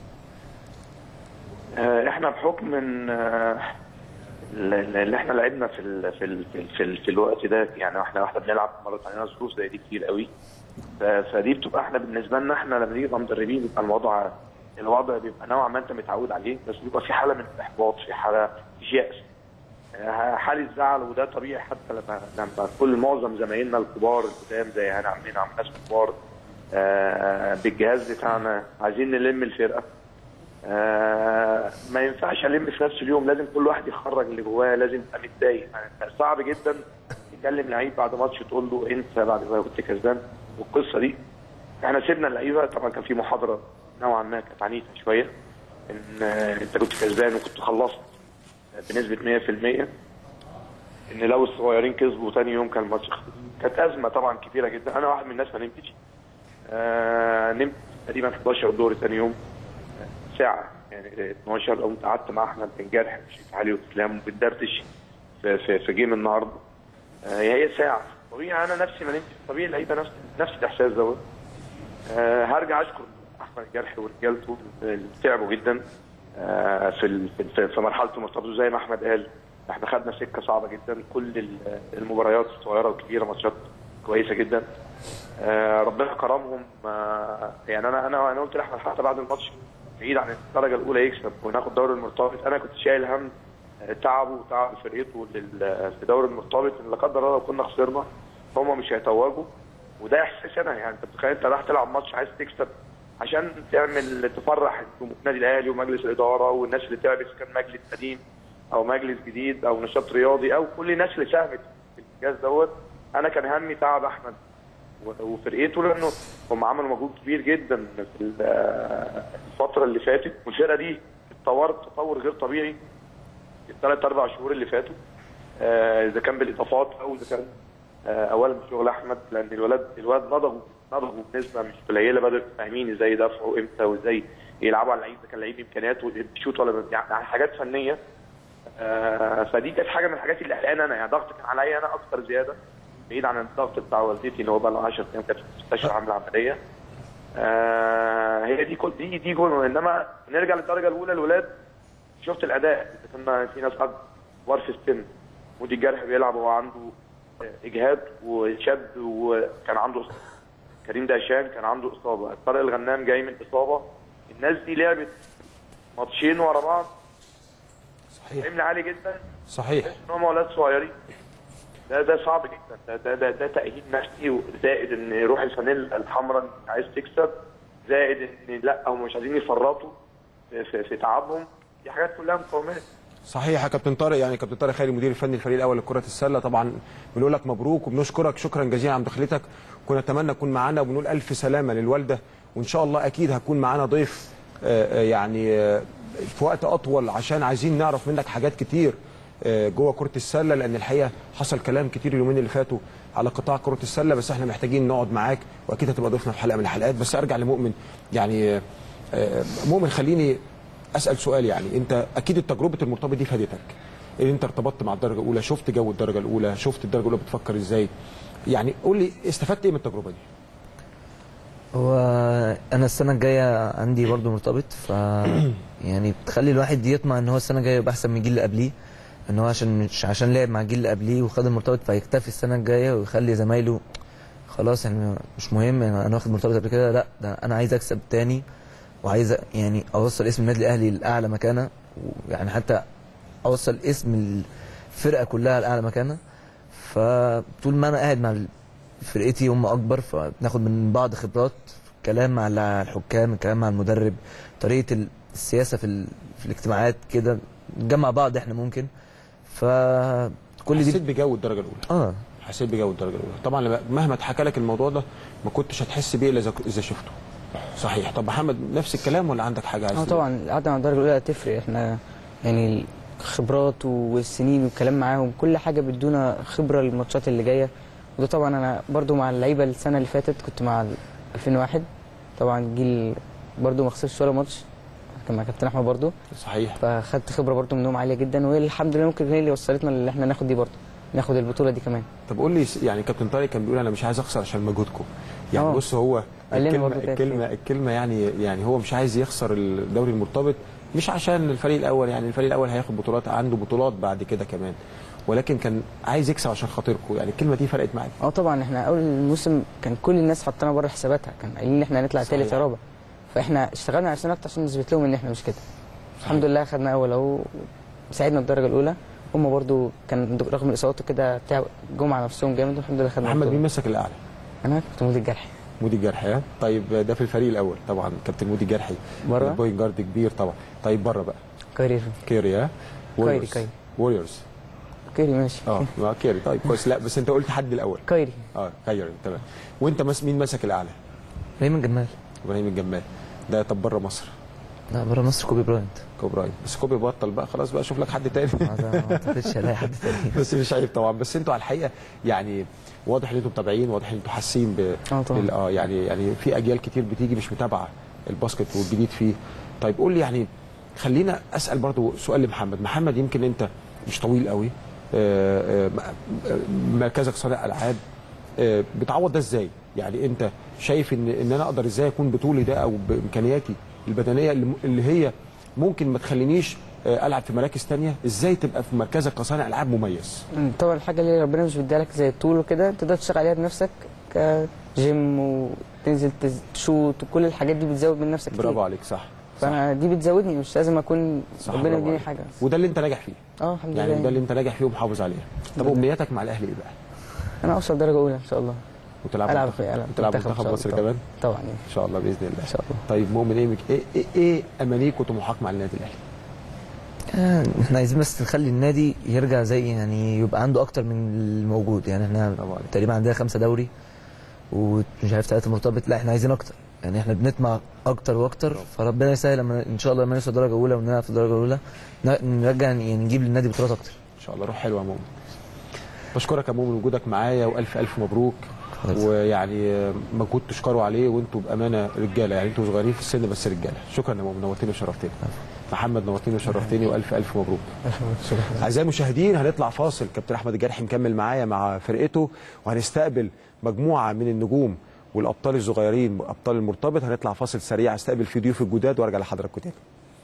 آه، احنا بحكم ان آه، ال- اللي احنا لعبنا في ال في ال في, ال في, ال في الوقت ده يعني احنا واحنا بنلعب مرات علينا ظروف زي دي كتير قوي ف- فدي بتبقى احنا بالنسبه لنا احنا لما نيجي نبقى مدربين بيبقى الوضع الوضع بيبقى نوعا ما انت متعود عليه بس بيبقى في حاله من الاحباط في حاله في يأس آه، حالة زعل وده طبيعي حتى لما لما كل معظم زمايلنا الكبار القدام زي هاني عمنا عم ناس كبار آه، بالجهاز بتاعنا عايزين نلم الفرقه آه، ما ينفعش الم في نفس اليوم لازم كل واحد يخرج اللي جواه لازم يبقى متضايق يعني صعب جدا تكلم لعيب بعد ماتش تقول له انت بعد ما كنت كسبان والقصه دي احنا سيبنا اللعيبه طبعا كان في محاضره نوعا ما كانت عنيفه شويه ان آه، انت كنت كسبان وكنت خلصت بنسبه 100% ان لو الصغيرين كسبوا تاني يوم كان الماتش خلص. كانت ازمه طبعا كبيره جدا انا واحد من الناس ما نمتش آه نمت تقريبا 11 دور تاني يوم آه، ساعه يعني 12 قمت قعدت مع احمد بن جرح وشيخ علي واسلام وبندردش في في, في جيم النهارده آه هي ساعه طبيعي انا نفسي ما نمتش طبيعي اللعيبه نفس نفس الاحساس دوت آه هرجع اشكر احمد الجرح ورجالته اللي تعبوا جدا آه في ال- في- في في مرحله المرتبط زي ما احمد قال احنا خدنا سكه صعبه جدا كل ال- المباريات الصغيره والكبيره ماتشات كويسه جدا آه، ربنا كرمهم آه، يعني انا انا انا قلت لاحمد حتى بعد الماتش بعيد عن الدرجه الاولى يكسب وناخد دوري المرتبط انا كنت شايل هم آه، تعبه وتعب فرقته لل- في دوري المرتبط ان لا قدر الله لو كنا خسرنا هم مش هيتوجوا وده احساس انا يعني انت متخيل انت رايح تلعب ماتش عايز تكسب عشان تعمل تفرح النادي الاهلي ومجلس الاداره والناس اللي تعبت كان مجلس قديم او مجلس جديد او نشاط رياضي او كل الناس اللي ساهمت في الانجاز دوت انا كان همي تعب احمد و- وفرقته لانه هم عملوا مجهود كبير جدا في ال- الفتره اللي فاتت والفرقه دي اتطورت تطور غير طبيعي في الثلاث اربع شهور اللي فاتوا آه، اذا كان بالاضافات او اذا كان آه، اولا بشغل احمد لان الولاد الولاد نضجوا نضجوا بنسبه مش قليله بدأوا فاهمين ازاي يدافعوا امتى وازاي يلعبوا على اللعيب ده كان لعيب امكانياته بيشوط ولا ما- يعني حاجات فنيه آه، فدي كانت حاجه من الحاجات اللي قلقان انا يعني ضغط كان عليا انا اكتر زياده بعيد عن الضغط بتاع والدتي اللي هو بقى له 10 ايام كانت في المستشفى عامله عمليه آه، هي دي كل دي دي جول انما نرجع للدرجه الاولى الولاد شفت الاداء إذا كنا في ناس كبار في السن مودي الجرح بيلعب وهو عنده آه، اجهاد وشد وكان عنده إصابة. كريم دهشان كان عنده اصابه طارق الغنام جاي من اصابه الناس دي لعبت ماتشين ورا بعض صحيح حمل عالي جدا صحيح ان هم اولاد صغيرين ده ده صعب جدا ده ده ده, ده تاهيل نفسي زائد ان روح الفانيلا الحمراء إنك عايز تكسب زائد ان لا هم مش عايزين يفرطوا في, في, في تعبهم دي حاجات كلها مقاومات صحيح يا كابتن طارق يعني كابتن طارق خيري المدير الفني الفريق الاول لكره السله طبعا بنقول لك مبروك وبنشكرك شكرا جزيلا على مداخلتك كنا نتمنى تكون معانا وبنقول الف سلامه للوالده وان شاء الله اكيد هكون معانا ضيف آه، آه، يعني آه، في وقت اطول عشان عايزين نعرف منك حاجات كتير آه، جوه كره السله لان الحقيقه حصل كلام كتير اليومين اللي فاتوا على قطاع كره السله بس احنا محتاجين نقعد معاك واكيد هتبقى ضيفنا في حلقه من الحلقات بس ارجع لمؤمن يعني آه، آه، مؤمن خليني اسال سؤال يعني انت اكيد تجربه المرتبط دي فادتك ان انت ارتبطت مع الدرجه الاولى شفت جو الدرجه الاولى شفت الدرجه الاولى بتفكر ازاي يعني قول لي استفدت ايه من التجربه دي هو انا السنه الجايه عندي برضو مرتبط ف يعني بتخلي الواحد يطمع ان هو السنه الجايه يبقى احسن من الجيل اللي قبليه ان هو عشان مش عشان لعب مع الجيل اللي قبليه وخد المرتبط فيكتفي السنه الجايه ويخلي زمايله خلاص يعني مش مهم يعني انا واخد مرتبط قبل كده لا ده انا عايز اكسب تاني وعايز يعني اوصل اسم النادي الاهلي لاعلى مكانه ويعني حتى اوصل اسم الفرقه كلها لاعلى مكانه فطول ما انا قاعد مع فرقتي هم اكبر فبناخد من بعض خبرات كلام مع الحكام الكلام مع المدرب طريقه السياسه في ال... في الاجتماعات كده نجمع بعض احنا ممكن فكل حسيت دي بجو الدرجه الاولى اه حسيت بجو الدرجه الاولى طبعا لما- مهما اتحكى لك الموضوع ده ما كنتش هتحس بيه الا اذا اذا شفته صحيح طب محمد نفس الكلام ولا عندك حاجه عايز اه تقولها؟ طبعا القعده مع الدرجه الاولى تفرق احنا يعني الخبرات والسنين والكلام معاهم كل حاجه بيدونا خبره للماتشات اللي جايه وده طبعا انا برضو مع اللعيبه السنه اللي فاتت كنت مع ال 2001 طبعا جيل برضو ما خسرش ولا ماتش كان مع كابتن احمد برضو صحيح فخدت خبره برضو منهم عاليه جدا والحمد لله ممكن هي اللي وصلتنا اللي احنا ناخد دي برضو ناخد البطوله دي كمان طب قول لي يعني كابتن طارق كان بيقول انا مش عايز اخسر عشان مجهودكم يعني آه. بص هو قال لنا الكلمه برضه كده الكلمه الكلمه يعني يعني هو مش عايز يخسر الدوري المرتبط مش عشان الفريق الاول يعني الفريق الاول هياخد بطولات عنده بطولات بعد كده كمان ولكن كان عايز يكسب عشان خاطركم يعني الكلمه دي فرقت معاك اه طبعا احنا اول الموسم كان كل الناس حطانا بره حساباتها كان قايلين ان احنا هنطلع صحيح. ثالث يا رابع فاحنا اشتغلنا على نفسنا اكتر عشان نثبت لهم ان احنا مش كده الحمد لله خدنا اول اهو ساعدنا الدرجه الاولى هم برضو كان رغم الاصابات وكده تعب جم على نفسهم جامد والحمد لله خدنا محمد البطولة. مين مسك الاعلى انا كنت مودي الجرحي مودي الجرحي ها طيب ده في الفريق الاول طبعا كابتن مودي الجرحي بره؟ بوينت جارد كبير طبعا طيب بره بقى كايري كيري ها كايري، كايري. ووريرز كايري ماشي اه آه، كيري طيب كويس لا بس انت قلت حد الاول كايري اه كايري تمام وانت مس مين مسك الاعلى ريمان جمال ابراهيم الجمال ده طب بره مصر لا بره مصر كوبي براينت كوبي براين بس كوبي بطل بقى خلاص بقى شوف لك حد تاني ما ده- ما اعتقدش هلاقي حد تاني بس مش عيب طبعا بس انتوا على الحقيقه يعني واضح ان انتوا متابعين واضح ان انتوا حاسين ب اه طبعا. بال- اه يعني يعني في اجيال كتير بتيجي مش متابعه الباسكت والجديد فيه طيب قول لي يعني خلينا اسال برضو سؤال لمحمد محمد يمكن انت مش طويل قوي آه، آه، آه، مركزك صانع العاب آه، بتعوض ده ازاي يعني انت شايف ان ان انا اقدر ازاي اكون بطولي ده او بامكانياتي البدنيه اللي اللي هي ممكن ما تخلينيش آه، العب في مراكز تانية ازاي تبقى في مركزك كصانع العاب مميز طبعا الحاجه اللي ربنا مش بيديها لك زي الطول وكده تقدر تشتغل عليها بنفسك كجيم وتنزل تز- تشوت وكل الحاجات دي بتزود من نفسك كتير برافو عليك صح فانا دي بتزودني مش لازم اكون صح ربنا برافو يديني عليك. حاجه وده اللي انت ناجح فيه اه الحمد يعني ده لله اللي انت ناجح فيه ومحافظ عليه طب امنياتك مع الاهلي ايه بقى انا اوصل درجه اولى ان شاء الله وتلعب العب منتخب- في العب وتلعب منتخب إن منتخب شاء مصر الله. كمان طبعا يعني ان شاء الله باذن الله ان شاء الله طيب مؤمن ايه ايه ايه, إيه امانيك وطموحك مع النادي الاهلي آه، احنا عايزين بس نخلي النادي يرجع زي يعني يبقى عنده اكتر من الموجود يعني احنا برافو عليك. تقريبا عندنا خمسه دوري ومش عارف ثلاثه مرتبط لا احنا عايزين اكتر يعني احنا بنطمع اكتر واكتر فربنا يسهل لما ان شاء الله لما نوصل درجه اولى ونلعب في الدرجه الاولى ن- نرجع يعني نجيب للنادي بطولات اكتر ان شاء الله روح حلوه يا مؤمن بشكرك يا مؤمن وجودك معايا والف الف مبروك حضرتك. ويعني آه، مجهود تشكروا عليه وانتوا بامانه رجاله يعني انتوا صغيرين في السن بس رجاله شكرا يا مؤمن نورتني وشرفتني محمد نورتني وشرفتني والف الف مبروك اعزائي المشاهدين هنطلع فاصل كابتن احمد الجرحي مكمل معايا مع فرقته وهنستقبل مجموعه من النجوم والابطال الصغيرين ابطال المرتبط هنطلع فاصل سريع استقبل فيه ضيوف الجداد وارجع لحضراتكم تاني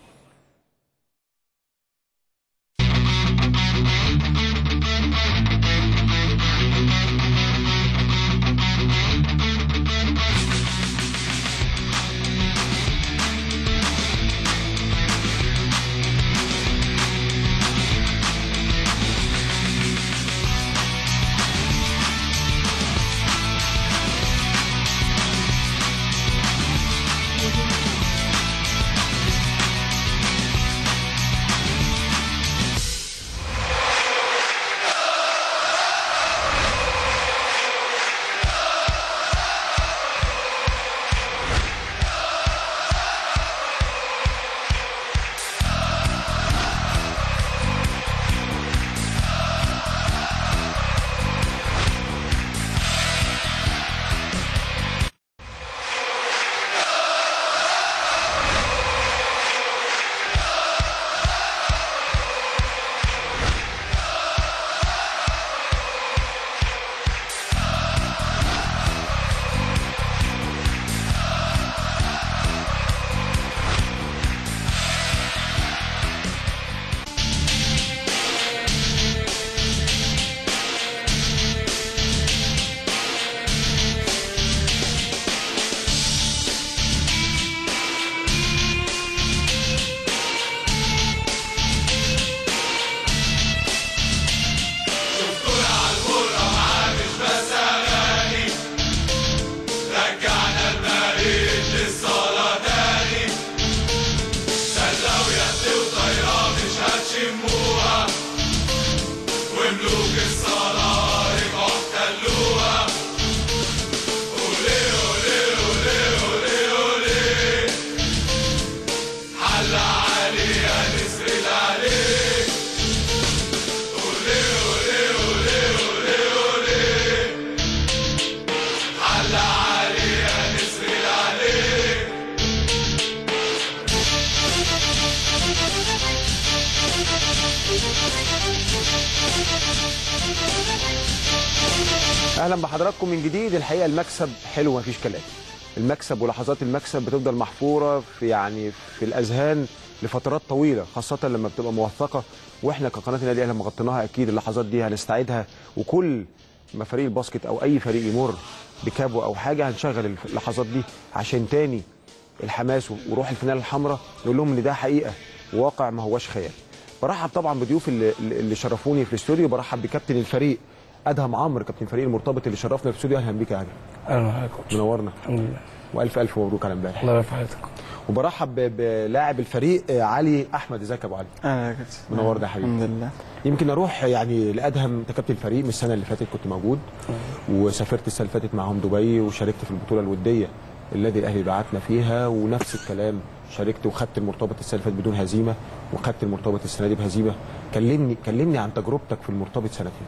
اهلا بحضراتكم من جديد الحقيقه المكسب حلو مفيش كلام المكسب ولحظات المكسب بتفضل محفوره في يعني في الاذهان لفترات طويله خاصه لما بتبقى موثقه واحنا كقناه النادي الاهلي لما غطيناها اكيد اللحظات دي هنستعيدها وكل ما فريق الباسكت او اي فريق يمر بكابو او حاجه هنشغل اللحظات دي عشان تاني الحماس وروح الفنان الحمراء نقول لهم ان ده حقيقه وواقع ما هوش خيال برحب طبعا بضيوف اللي, اللي شرفوني في الاستوديو برحب بكابتن الفريق ادهم عمرو كابتن فريق المرتبط اللي شرفنا في الاستوديو اهلا بيك يا ادهم اهلا وسهلا منورنا الحمد لله والف الف مبروك على امبارح الله يرفع حياتك وبرحب ب- بلاعب الفريق آه، علي احمد ازيك يا ابو علي اهلا يا كابتن منورنا يا حبيبي الحمد لله يمكن اروح يعني لادهم انت كابتن الفريق من السنه اللي فاتت كنت موجود وسافرت السنه اللي فاتت معاهم دبي وشاركت في البطوله الوديه النادي الاهلي بعتنا فيها ونفس الكلام شاركت وخدت المرتبط السنه اللي فاتت بدون هزيمه وخدت المرتبط السنه دي بهزيمه كلمني كلمني عن تجربتك في المرتبط سنتين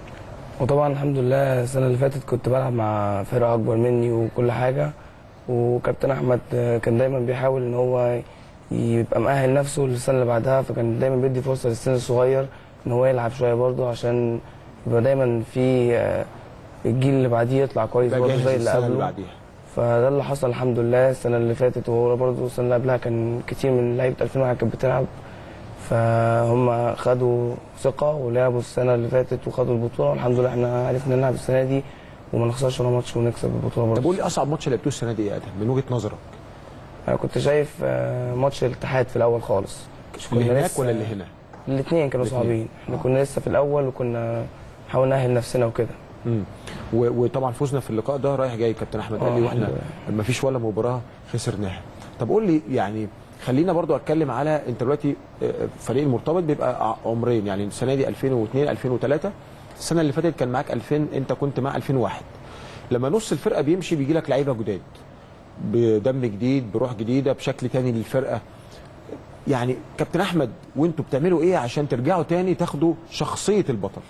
وطبعا الحمد لله السنه اللي فاتت كنت بلعب مع فرقه اكبر مني وكل حاجه وكابتن احمد كان دايما بيحاول ان هو يبقى مؤهل نفسه للسنه اللي بعدها فكان دايما بيدي فرصه للسن الصغير ان هو يلعب شويه برضه عشان يبقى دايما في آه، الجيل اللي بعديه يطلع كويس بقى برضه جاهز زي اللي السنه اللي قبله بعديها فده اللي حصل الحمد لله السنه اللي فاتت وهو برضه السنه اللي قبلها كان كتير من لعيبه 2001 كانت بتلعب فهم خدوا ثقه ولعبوا السنه اللي فاتت وخدوا البطوله والحمد لله احنا عرفنا نلعب السنه دي وما نخسرش ولا ماتش ونكسب البطوله طب برضه قول لي اصعب ماتش لعبتوه السنه دي ايه يا ادهم من وجهه نظرك انا كنت شايف آه، ماتش الاتحاد في الاول خالص اللي هناك لسه- ولا اللي هنا الاثنين كانوا الاتنين. صعبين احنا كنا لسه في الاول وكنا نحاول نأهل نفسنا وكده مم. و- وطبعا فوزنا في اللقاء ده رايح جاي كابتن احمد قال آه، لي واحنا الحمد ما فيش ولا مباراه خسرناها طب قول لي يعني خلينا برضو اتكلم على انت دلوقتي آه، فريق المرتبط بيبقى ع- عمرين يعني السنه دي 2002 2003 السنه اللي فاتت كان معاك 2000 انت كنت مع 2001 لما نص الفرقه بيمشي بيجي لك لعيبه جداد بدم جديد بروح جديده بشكل تاني للفرقه يعني كابتن احمد وانتوا بتعملوا ايه عشان ترجعوا تاني تاخدوا شخصيه البطل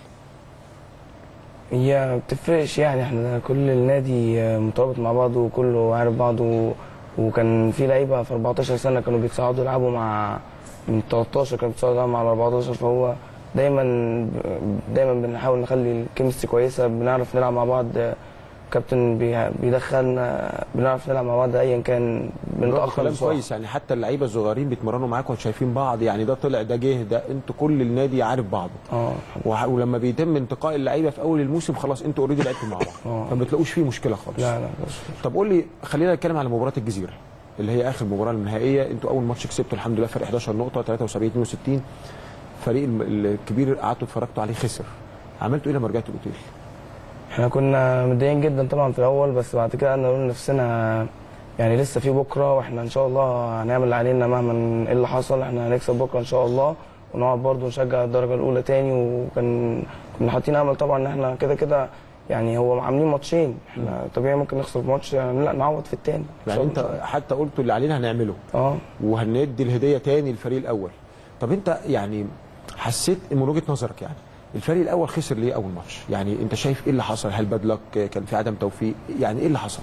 هي ما بتفرقش يعني احنا كل النادي آه، مترابط مع بعضه وكله عارف بعضه وكان في لعيبه في 14 سنه كانوا بيتصعدوا يلعبوا مع من 13 كانوا بيتصعدوا يلعبوا مع ال 14 فهو دايما دايما بنحاول نخلي الكيمستري كويسه بنعرف نلعب مع بعض آه، كابتن بي- بيدخلنا بنعرف نلعب مع بعض ايا كان برافو بنتاخر كلام بسرعة. كويس يعني حتى اللعيبه الصغيرين بيتمرنوا معاكم وشايفين بعض يعني ده طلع ده جه ده انتوا كل النادي عارف بعضه اه وح- ولما بيتم انتقاء اللعيبه في اول الموسم خلاص انتوا اوريدي لعبتوا مع بعض اه. فما بتلاقوش فيه مشكله خالص لا لا بس طب قول لي خلينا نتكلم على مباراه الجزيره اللي هي اخر مباراه النهائيه انتوا اول ماتش كسبتوا الحمد لله فرق 11 نقطه 73 62 فريق الم- الكبير قعدتوا اتفرجتوا عليه خسر عملتوا ايه لما رجعتوا الاوتيل؟ احنا كنا متضايقين جدا طبعا في الاول بس بعد كده قلنا نقول لنفسنا يعني لسه في بكره واحنا ان شاء الله هنعمل اللي علينا مهما ايه اللي حصل احنا هنكسب بكره ان شاء الله ونقعد برضه نشجع الدرجه الاولى تاني وكان كنا حاطين امل طبعا ان احنا كده كده يعني هو عاملين ماتشين احنا طبيعي ممكن نخسر في ماتش يعني لا نعوض في التاني إن يعني شاء الله. انت حتى قلتوا اللي علينا هنعمله اه وهندي الهديه تاني للفريق الاول طب انت يعني حسيت من وجهه نظرك يعني الفريق الاول خسر ليه اول ماتش يعني انت شايف ايه اللي حصل هل بدلك كان في عدم توفيق يعني ايه اللي حصل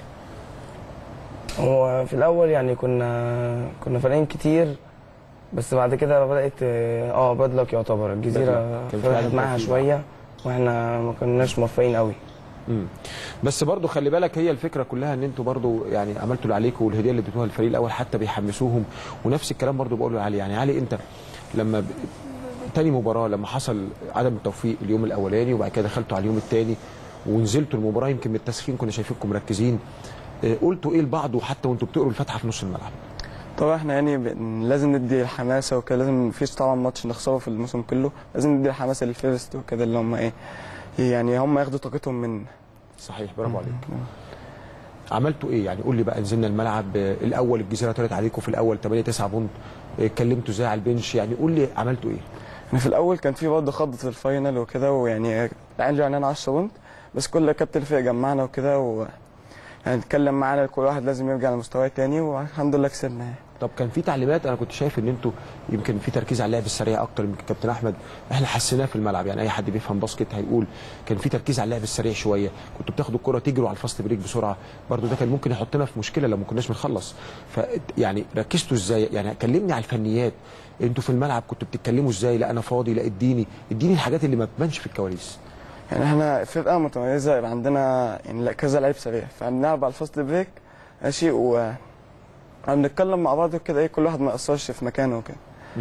هو في الاول يعني كنا كنا فارقين كتير بس بعد كده بدات اه بدلك يعتبر الجزيره بدلك. كان في فرقت عدم معاها توفيق. شويه واحنا ما كناش موفقين قوي مم. بس برضو خلي بالك هي الفكره كلها ان انتوا برضو يعني عملتوا اللي عليكم والهديه اللي اديتوها للفريق الاول حتى بيحمسوهم ونفس الكلام برضو بقوله لعلي يعني علي انت لما ب... تاني مباراه لما حصل عدم التوفيق اليوم الاولاني وبعد كده دخلتوا على اليوم الثاني ونزلتوا المباراه يمكن من التسخين كنا شايفينكم مركزين آه، قلتوا ايه لبعض وحتى وانتوا بتقروا الفاتحه في نص الملعب طبعا احنا يعني ب- لازم ندي الحماسه وكده لازم مفيش طبعا ماتش نخسره في الموسم كله لازم ندي الحماسه للفيرست وكده اللي هم ايه يعني هم ياخدوا طاقتهم من صحيح برافو عليك عملتوا ايه يعني قول لي بقى نزلنا الملعب آه، الاول الجزيره طلعت عليكم في الاول 8 9 بونت آه، اتكلمتوا ازاي على البنش يعني قول لي عملتوا ايه احنا في الاول كان في برضه خضه في الفاينل وكده ويعني العيال يعني 10 بونت بس كل كابتن الفريق جمعنا وكده و يعني اتكلم معانا كل واحد لازم يرجع لمستواه تاني والحمد لله كسبنا يعني. طب كان في تعليمات انا كنت شايف ان انتوا يمكن في تركيز على اللعب السريع اكتر من كابتن احمد احنا حسيناه في الملعب يعني اي حد بيفهم باسكت هيقول كان في تركيز على اللعب السريع شويه كنتوا بتاخدوا الكره تجروا على الفاست بريك بسرعه برضو ده كان ممكن يحطنا في مشكله لو ما كناش بنخلص ف يعني ركزتوا ازاي يعني كلمني على الفنيات انتوا في الملعب كنتوا بتتكلموا ازاي لا انا فاضي لا اديني اديني الحاجات اللي ما تبانش في الكواليس يعني احنا فرقه متميزه يبقى عندنا يعني لا- كذا لعيب سريع فبنلعب على الفاست بريك ماشي و بنتكلم مع بعض كده ايه كل واحد ما يقصرش في مكانه وكده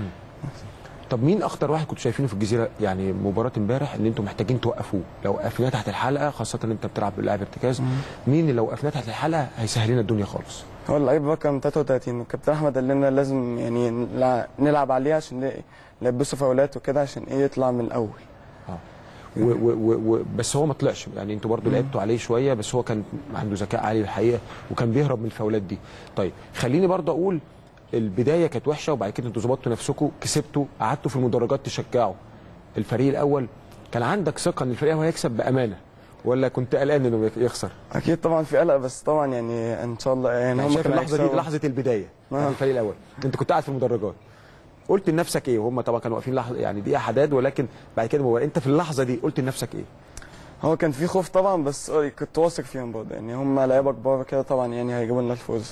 طب مين اخطر واحد كنتوا شايفينه في الجزيره يعني مباراه امبارح ان انتوا محتاجين توقفوه لو وقفناه تحت الحلقه خاصه ان انت بتلعب لاعب ارتكاز مين اللي لو وقفناه تحت الحلقه هيسهل لنا الدنيا خالص هو اللعيب رقم 33 والكابتن احمد قال لنا لازم يعني نلع- نلعب عليه عشان ن- نلبسه فاولات وكده عشان ايه يطلع من الاول و و و و بس هو ما طلعش يعني انتوا برضو لعبتوا عليه شويه بس هو كان عنده ذكاء عالي الحقيقه وكان بيهرب من الفاولات دي طيب خليني برضو اقول البدايه كانت وحشه وبعد كده انتوا ظبطتوا نفسكم كسبتوا قعدتوا في المدرجات تشجعوا الفريق الاول كان عندك ثقه ان الفريق الاول هيكسب بامانه ولا كنت قلقان انه يخسر اكيد طبعا في قلق بس طبعا يعني ان شاء الله يعني يعني هم شايف كانوا اللحظه دي هيكسبوا. لحظه البدايه آه. بتاعت الفريق الاول انت كنت قاعد في المدرجات قلت لنفسك ايه وهم طبعا كانوا واقفين لحظه يعني دقيقه حداد ولكن بعد كده مباراة. انت في اللحظه دي قلت لنفسك ايه هو كان في خوف طبعا بس كنت واثق فيهم برضه يعني هم لعيبه كبار كده طبعا يعني هيجيبوا لنا الفوز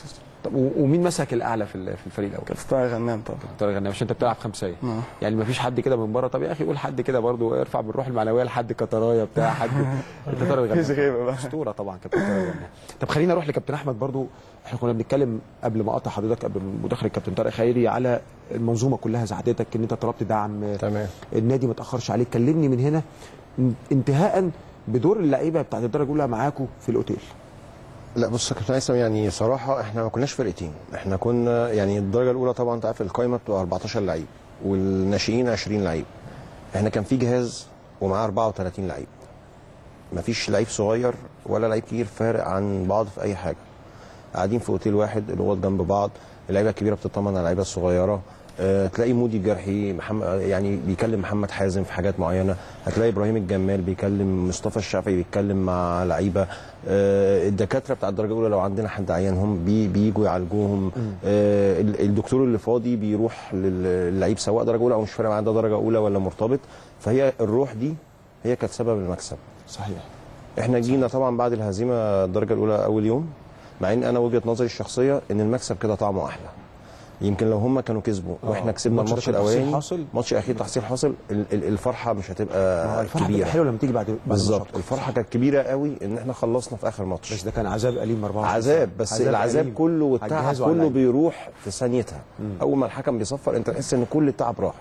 طب و- ومين مسك الاعلى في ال- في الفريق الاول؟ كابتن طارق غنام طبعا طارق غنام عشان انت بتلعب خمسيه آه. يعني ما فيش حد كده من بره طب يا اخي قول حد كده برضو ارفع بالروح المعنويه لحد كترايا بتاع حد انت طارق غنام مفيش غيبة بقى. اسطوره طبعا كابتن طارق غنام طب خلينا نروح لكابتن احمد برضو احنا كنا بنتكلم قبل ما اقطع حضرتك قبل مداخله الكابتن طارق خيري على المنظومه كلها ساعدتك ان انت طلبت دعم تمام النادي ما تاخرش عليك كلمني من هنا ان- انتهاء بدور اللعيبه بتاعت الدرجه الاولى معاكم في الاوتيل لا بص يا كابتن هيثم يعني صراحه احنا ما كناش فرقتين احنا كنا يعني الدرجه الاولى طبعا انت عارف القايمه بتبقى 14 لعيب والناشئين 20 لعيب احنا كان في جهاز ومعاه 34 لعيب مفيش لعيب صغير ولا لعيب كبير فارق عن بعض في اي حاجه قاعدين في اوتيل واحد الاوض جنب بعض اللعيبه الكبيره بتطمن على اللعيبه الصغيره أه تلاقي مودي الجرحي محمد يعني بيكلم محمد حازم في حاجات معينه هتلاقي ابراهيم الجمال بيكلم مصطفى الشافعي بيتكلم مع لعيبه أه الدكاتره بتاع الدرجه الاولى لو عندنا حد عيان هم بي بيجوا يعالجوهم أه ال- الدكتور اللي فاضي بيروح لل- للعيب سواء درجه اولى او مش فارق معاه ده درجه اولى ولا مرتبط فهي الروح دي هي كانت سبب المكسب صحيح احنا جينا طبعا بعد الهزيمه الدرجه الاولى اول يوم مع ان انا وجهه نظري الشخصيه ان المكسب كده طعمه احلى يمكن لو هم كانوا كسبوا واحنا آه. كسبنا الماتش ده الماتش كان تحصيل الاولاني حاصل؟ ماتش اخير تحصيل حاصل ال- ال- الفرحه مش آه، هتبقى الفرحه كبيره حلوه لما تيجي بعد بعد بالظبط الماتشات. الفرحه كانت كبيره قوي ان احنا خلصنا في اخر ماتش بس ده كان عذاب اليم 24 عذاب بس عذاب العذاب أليم كله على والتعب الجهاز وعلى كله اللعيبة. بيروح في ثانيتها اول ما الحكم بيصفر انت تحس ان كل التعب راح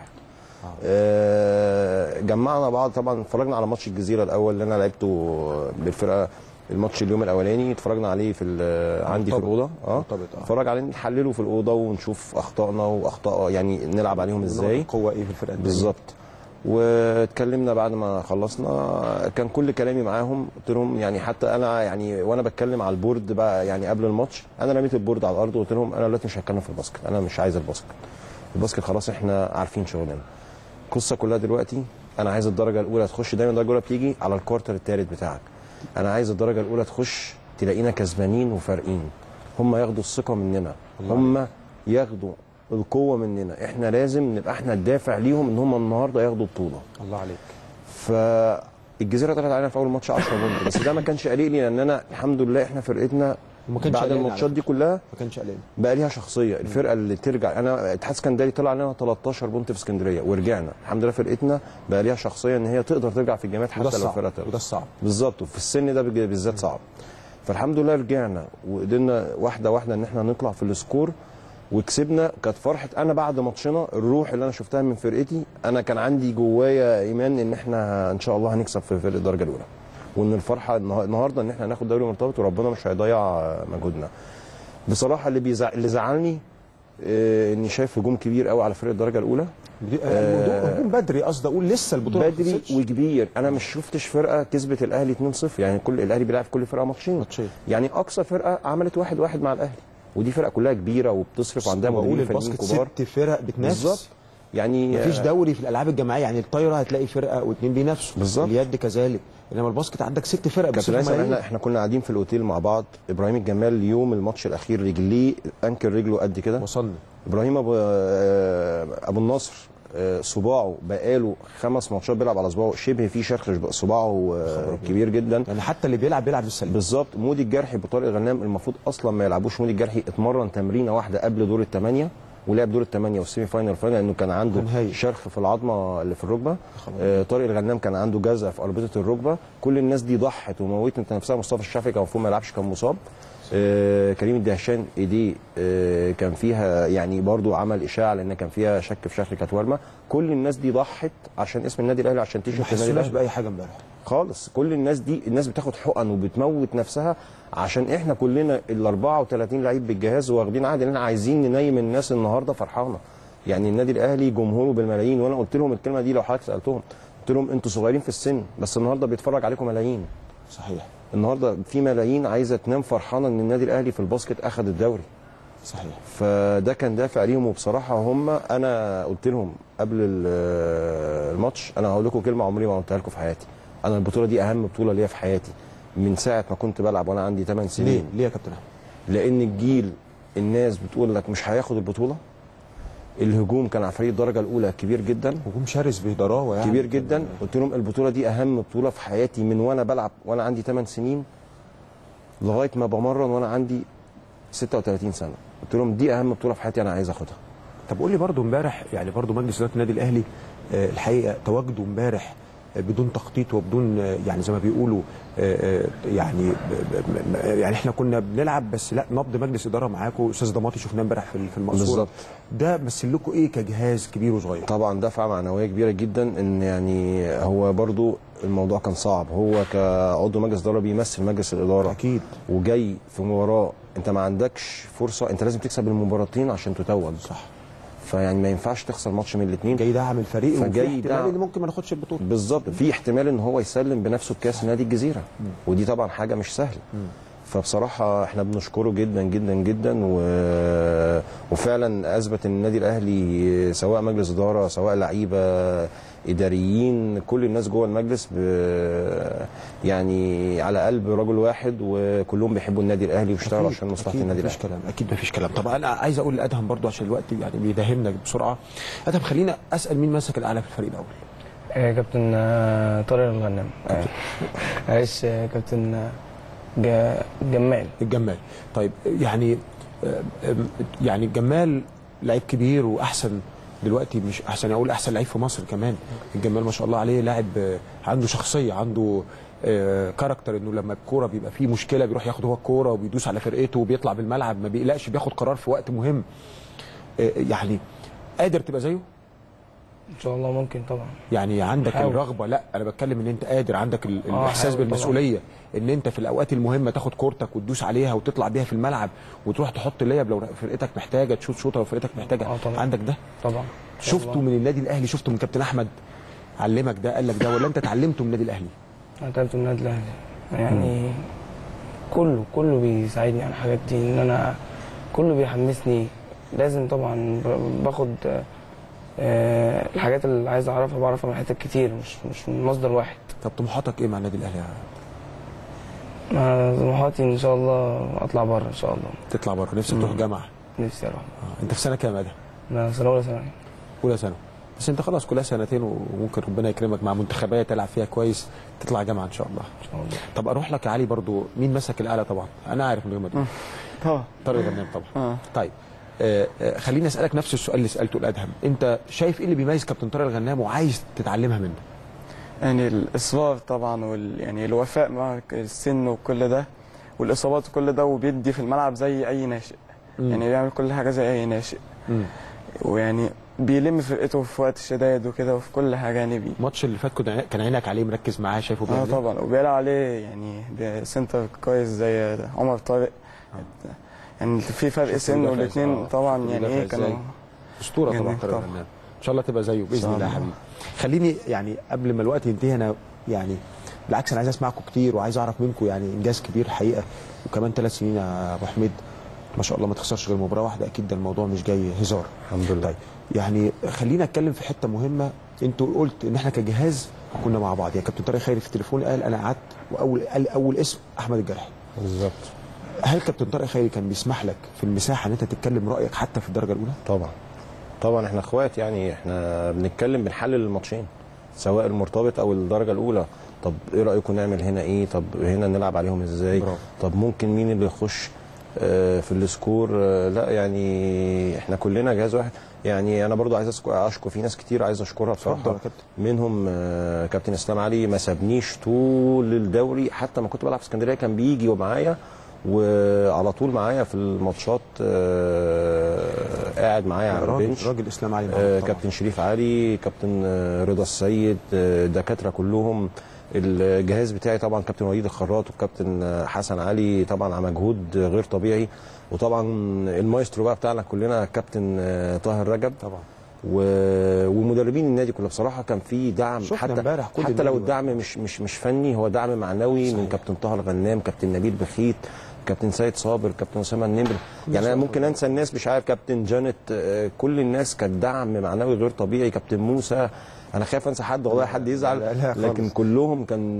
آه جمعنا بعض طبعا اتفرجنا على ماتش الجزيره الاول اللي انا لعبته بالفرقه الماتش اليوم الاولاني اتفرجنا عليه في ال- عندي في مرتبط. الاوضه اه مرتبط، آه. اتفرج عليه نحلله في الاوضه ونشوف اخطائنا واخطاء يعني نلعب عليهم ازاي القوه ايه في الفرقه التانية. بالظبط واتكلمنا بعد ما خلصنا كان كل كلامي معاهم قلت لهم يعني حتى انا يعني وانا بتكلم على البورد بقى يعني قبل الماتش انا رميت البورد على الارض وقلت لهم انا دلوقتي مش هتكلم في الباسكت انا مش عايز الباسكت الباسكت خلاص احنا عارفين شغلنا القصه كلها دلوقتي انا عايز الدرجه الاولى تخش دايما الدرجه الاولى بتيجي على الكوارتر الثالث بتاعك انا عايز الدرجه الاولى تخش تلاقينا كسبانين وفارقين هم ياخدوا الثقه مننا هم ياخدوا القوه مننا احنا لازم نبقى احنا الدافع ليهم ان هم النهارده ياخدوا بطوله الله عليك فالجزيره طلعت علينا في اول ماتش 10 بونت بس ده ما كانش قلقني لان انا الحمد لله احنا فرقتنا وما كانش بعد قلقان على الماتشات دي فكرة. كلها ما كانش قلقان بقى ليها شخصيه الفرقه اللي ترجع انا اتحاد اسكندري طلع علينا 13 بونت في اسكندريه ورجعنا الحمد لله فرقتنا بقى ليها شخصيه ان هي تقدر ترجع في الجامعات وده حتى لو الصعب فرقه تقدر. وده الصعب بالظبط وفي السن ده بج- بالذات صعب فالحمد لله رجعنا وقدرنا واحده واحده ان احنا نطلع في السكور وكسبنا كانت فرحه انا بعد ماتشنا الروح اللي انا شفتها من فرقتي انا كان عندي جوايا ايمان ان احنا ان شاء الله هنكسب في فرقه الدرجه الاولى وان الفرحه النها- النهارده ان احنا هناخد دوري مرتبط وربنا مش هيضيع مجهودنا بصراحه اللي بيزع... اللي زعلني آه، اني شايف هجوم كبير قوي على فرقه الدرجه الاولى الموضوع هجوم بدري قصدي اقول لسه البطوله ما بدري خلصتش. وكبير انا مش شفتش فرقه كسبت الاهلي 2-0 يعني كل الاهلي بيلعب كل فرقه ماتشين ماتشين. يعني اقصى فرقه عملت واحد واحد مع الاهلي ودي فرقه كلها كبيره وبتصرف وعندها بقول مدربين فنيين الباسكت كبار ست فرق بتنافس بالظبط يعني مفيش آه، دوري في الالعاب الجماعيه يعني الطايره هتلاقي فرقه واثنين بينافسوا بالظبط. اليد كذلك انما الباسكت عندك ست فرق كابتن بصفة هيثم مائية. احنا احنا كنا قاعدين في الاوتيل مع بعض ابراهيم الجمال يوم الماتش الاخير رجليه انكل رجله قد كده وصلنا ابراهيم ابو آه، ابو النصر آه، صباعه بقاله خمس ماتشات بيلعب على صباعه شبه فيه شرخ صباعه آه، كبير جدا يعني حتى اللي بيلعب بيلعب بالسلب بالظبط مودي الجرحي بطارق غنام المفروض اصلا ما يلعبوش مودي الجرحي اتمرن تمرينه واحده قبل دور الثمانيه ولعب دور الثمانيه والسيمي فاينل فاينل لانه كان عنده كان هايل. شرخ في العظمه اللي في الركبه آه طارق الغنام كان عنده جزع في اربطه الركبه كل الناس دي ضحت وموتت نفسها مصطفى الشافعي كان المفروض ما يلعبش كان مصاب آه كريم الدهشان ايديه آه كان فيها يعني برضو عمل اشاعه لان كان فيها شك في شكل كانت ورمه كل الناس دي ضحت عشان اسم النادي الاهلي عشان ما تيشرت النادي حسوناش الاهلي باي حاجه امبارح خالص كل الناس دي الناس بتاخد حقن وبتموت نفسها عشان احنا كلنا ال 34 لعيب بالجهاز واخدين عهد ان احنا عايزين ننيم الناس النهارده فرحانه يعني النادي الاهلي جمهوره بالملايين وانا قلت لهم الكلمه دي لو حضرتك سالتهم قلت لهم انتوا صغيرين في السن بس النهارده بيتفرج عليكم ملايين صحيح النهارده في ملايين عايزه تنام فرحانه ان النادي الاهلي في الباسكت اخذ الدوري صحيح فده كان دافع ليهم وبصراحه هم انا قلت لهم قبل ال- الماتش انا هقول لكم كلمه عمري ما قلتها لكم في حياتي انا البطوله دي اهم بطوله ليا في حياتي من ساعه ما كنت بلعب وانا عندي 8 ليه سنين ليه يا كابتن احمد لان الجيل الناس بتقول لك مش هياخد البطوله الهجوم كان على فريق الدرجه الاولى كبير جدا هجوم شرس بضراوه يعني كبير جدا قلت لهم البطوله دي اهم بطوله في حياتي من وانا بلعب وانا عندي 8 سنين لغايه ما بمرن وانا عندي 36 سنه قلت لهم دي اهم بطوله في حياتي انا عايز اخدها طب قول لي برضو امبارح يعني برضو مجلس اداره النادي الاهلي آه، الحقيقه تواجده امبارح آه، بدون تخطيط وبدون آه، يعني زي ما بيقولوا آه، آه، يعني ب- ب- ب- يعني احنا كنا بنلعب بس لا نبض مجلس اداره معاكم استاذ ضماطي شفناه امبارح في في المقصوره بالظبط. ده مثل لكم ايه كجهاز كبير وصغير طبعا دفعه معنويه كبيره جدا ان يعني هو برضو الموضوع كان صعب هو كعضو مجلس اداره بيمثل مجلس الاداره اكيد وجاي في مباراه انت ما عندكش فرصه انت لازم تكسب المباراتين عشان تتوج صح فيعني ما ينفعش تخسر ماتش من الاثنين جاي يدعم الفريق وفي فجاي احتمال يدعم- ان ممكن ما ناخدش البطوله بالظبط في احتمال ان هو يسلم بنفسه بكاس نادي الجزيره ودي طبعا حاجه مش سهله فبصراحه احنا بنشكره جدا جدا جدا و... وفعلا اثبت ان النادي الاهلي سواء مجلس اداره سواء لعيبه اداريين كل الناس جوه المجلس ب... يعني على قلب رجل واحد وكلهم بيحبوا النادي الاهلي وبيشتغلوا أكيد، عشان مصلحه أكيد النادي مفيش الاهلي كلام اكيد مفيش كلام طب انا عايز اقول لادهم برضو عشان الوقت يعني بيداهمنا بسرعه ادهم خلينا اسال مين مسك الاعلى في الفريق الاول آه، كابتن آه، طارق الغنام آه، معلش آه، كابتن آه، جا- جمال الجمال طيب يعني آه، آه، يعني الجمال لعيب كبير واحسن دلوقتي مش احسن اقول احسن لعيب في مصر كمان الجمال ما شاء الله عليه لاعب آه، عنده شخصيه عنده آه، كاركتر انه لما الكوره بيبقى فيه مشكله بيروح ياخد هو الكوره وبيدوس على فرقته وبيطلع بالملعب ما بيقلقش بياخد قرار في وقت مهم آه، يعني قادر تبقى زيه ان شاء الله ممكن طبعا يعني عندك حاول. الرغبه لا انا بتكلم ان انت قادر عندك ال- آه، الاحساس حاول طبعاً. بالمسؤوليه ان انت في الاوقات المهمه تاخد كورتك وتدوس عليها وتطلع بيها في الملعب وتروح تحط الليب لو فرقتك محتاجه تشوط شوطه لو فرقتك محتاجه آه، طبعاً. عندك ده طبعا إن شاء شفته الله. من النادي الاهلي شفته من كابتن احمد علمك ده قال لك ده ولا انت اتعلمته من النادي الاهلي انا تعبت من النادي الاهلي يعني كله كله بيساعدني على الحاجات دي ان انا كله بيحمسني لازم طبعا ب- باخد آه، آه، الحاجات اللي عايز اعرفها بعرفها من حتت كتير مش مش من مصدر واحد طب طموحاتك ايه مع النادي الاهلي مع طموحاتي ان شاء الله اطلع بره ان شاء الله تطلع بره نفسك تروح جامعه نفسي اروح آه. انت في سنه كام يا ادهم انا سنه اولى ثانوي اولى ثانوي بس انت خلاص كلها سنتين وممكن ربنا يكرمك مع منتخبات تلعب فيها كويس تطلع جامعه ان شاء الله ان شاء الله طب اروح لك يا علي برضو مين مسك الاعلى طبعا انا عارف من غير ما تقول طبعا طارق الغنام طبعا اه طيب آه آه خليني اسالك نفس السؤال اللي سالته لادهم انت شايف ايه اللي بيميز كابتن طارق الغنام وعايز تتعلمها منه يعني الاصرار طبعا وال يعني الوفاء مع السن وكل ده والاصابات وكل ده وبيدي في الملعب زي اي ناشئ يعني بيعمل كل حاجه زي اي ناشئ مم. ويعني بيلم فرقته في وقت الشدائد وكده وفي كل حاجه يعني بي الماتش اللي فات كنت عي- كان عينك عليه مركز معاه شايفه اه بيعمل إيه؟ طبعا وبيلعب عليه يعني ده سنتر كويس زي عمر طارق يعني في فرق شفت سن بيدافع والاثنين إزاي. طبعا شفت يعني بيدافع ايه كانوا إزاي. اسطوره طبعا يعني طارق طبعا. الغنام ان شاء الله تبقى زيه باذن شاء الله يا الله. حبيبي خليني يعني قبل ما الوقت ينتهي انا يعني بالعكس انا عايز اسمعكم كتير وعايز اعرف منكم يعني انجاز كبير حقيقه وكمان ثلاث سنين يا ابو حميد ما شاء الله ما تخسرش غير مباراه واحده اكيد ده الموضوع مش جاي هزار الحمد لله طيب يعني خلينا اتكلم في حته مهمه انتوا قلت ان احنا كجهاز كنا مع بعض يعني كابتن طارق خيري في التليفون قال انا قعدت واول قال اول اسم احمد الجرحي بالظبط هل كابتن طارق خيري كان بيسمح لك في المساحه ان انت تتكلم رايك حتى في الدرجه الاولى؟ طبعا طبعا احنا اخوات يعني احنا بنتكلم بنحلل الماتشين سواء المرتبط او الدرجه الاولى طب ايه رايكم نعمل هنا ايه طب هنا نلعب عليهم ازاي برافو. طب ممكن مين اللي يخش آه، في السكور آه، لا يعني احنا كلنا جهاز واحد يعني انا برضو عايز أسك- اشكر في ناس كتير عايز اشكرها اتفضل بصراحه يا كابتن. منهم آه، كابتن اسلام علي ما سابنيش طول الدوري حتى ما كنت بلعب في اسكندريه كان بيجي ومعايا وعلى طول معايا في الماتشات آه، قاعد معايا على راجل البنش راجل اسلام علي آه، محمد طبعاً. كابتن شريف علي كابتن آه، رضا السيد آه، دكاتره كلهم الجهاز بتاعي طبعا كابتن وليد الخراط وكابتن آه، حسن علي طبعا على مجهود غير طبيعي وطبعا المايسترو بقى بتاعنا كلنا كابتن آه، طاهر رجب طبعا و- ومدربين النادي كله بصراحه كان في دعم شفنا حتى امبارح كل حتى النادي لو واقف. الدعم مش مش مش فني هو دعم معنوي صحيح. من كابتن طه الغنام كابتن نبيل بخيت كابتن سيد صابر كابتن اسامه النمر يعني انا ممكن انسى الناس مش عارف كابتن جانت آه، كل الناس كانت دعم معنوي غير طبيعي كابتن موسى انا خايف انسى حد والله حد يزعل لا، لا خالص. لكن كلهم كان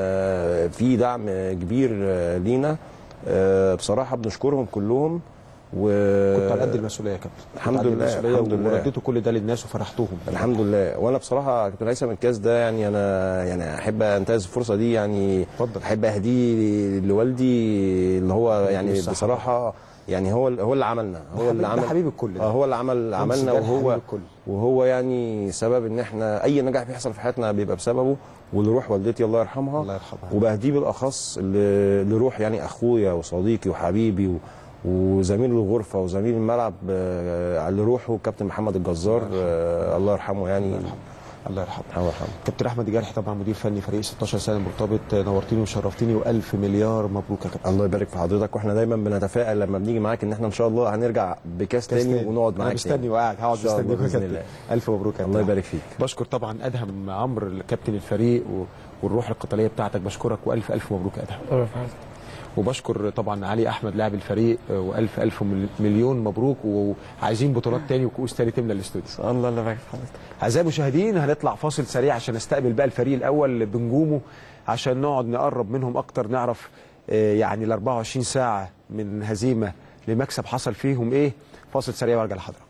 آه، في دعم كبير آه، لينا آه، بصراحه بنشكرهم كلهم و كنت على قد المسؤوليه يا كابتن الحمد كنت على قد لله، المسؤوليه الحمد لله. ورديتوا كل ده للناس وفرحتوهم الحمد لله وانا بصراحه كابتن هيثم الكاس ده يعني انا يعني احب انتهز الفرصه دي يعني اتفضل. احب اهديه لوالدي اللي هو يعني بالصحة. بصراحه يعني هو هو اللي عملنا هو حبيب- اللي ده عمل حبيب الكل ده. اه هو اللي عمل عملنا ده وهو حبيب الكل. وهو يعني سبب ان احنا اي نجاح بيحصل في حياتنا بيبقى بسببه ولروح والدتي الله يرحمها الله يرحمها. وبهديه بالاخص ل- لروح يعني اخويا وصديقي وحبيبي و وزميل الغرفه وزميل الملعب آه، لروحه كابتن محمد الجزار آه، الله يرحمه يعني الله يرحمه الله يرحمه كابتن احمد جارح طبعا مدير فني فريق 16 سنه مرتبط نورتني وشرفتني والف مليار مبروك يا كابتن الله يبارك في حضرتك واحنا دايما بنتفائل لما بنيجي معاك ان احنا ان شاء الله هنرجع بكاس كاس تاني تاني. ونقعد أنا معاك مستني تاني. وقاعد هقعد إن شاء الله مستنيك يا بإذن كابتن الله. الف مبروك يا الله كابتن. يبارك فيك بشكر طبعا ادهم عمرو كابتن الفريق و... والروح القتاليه بتاعتك بشكرك والف الف مبروك يا ادهم الله يرحمه. وبشكر طبعا علي احمد لاعب الفريق آه، والف الف مل- مليون مبروك وعايزين بطولات تاني وكؤوس تاني تملى الاستوديو الله اللي يبارك في حضرتك اعزائي المشاهدين هنطلع فاصل سريع عشان نستقبل بقى الفريق الاول بنجومه عشان نقعد نقرب منهم اكتر نعرف آه، يعني ال 24 ساعه من هزيمه لمكسب حصل فيهم ايه فاصل سريع وارجع لحضراتكم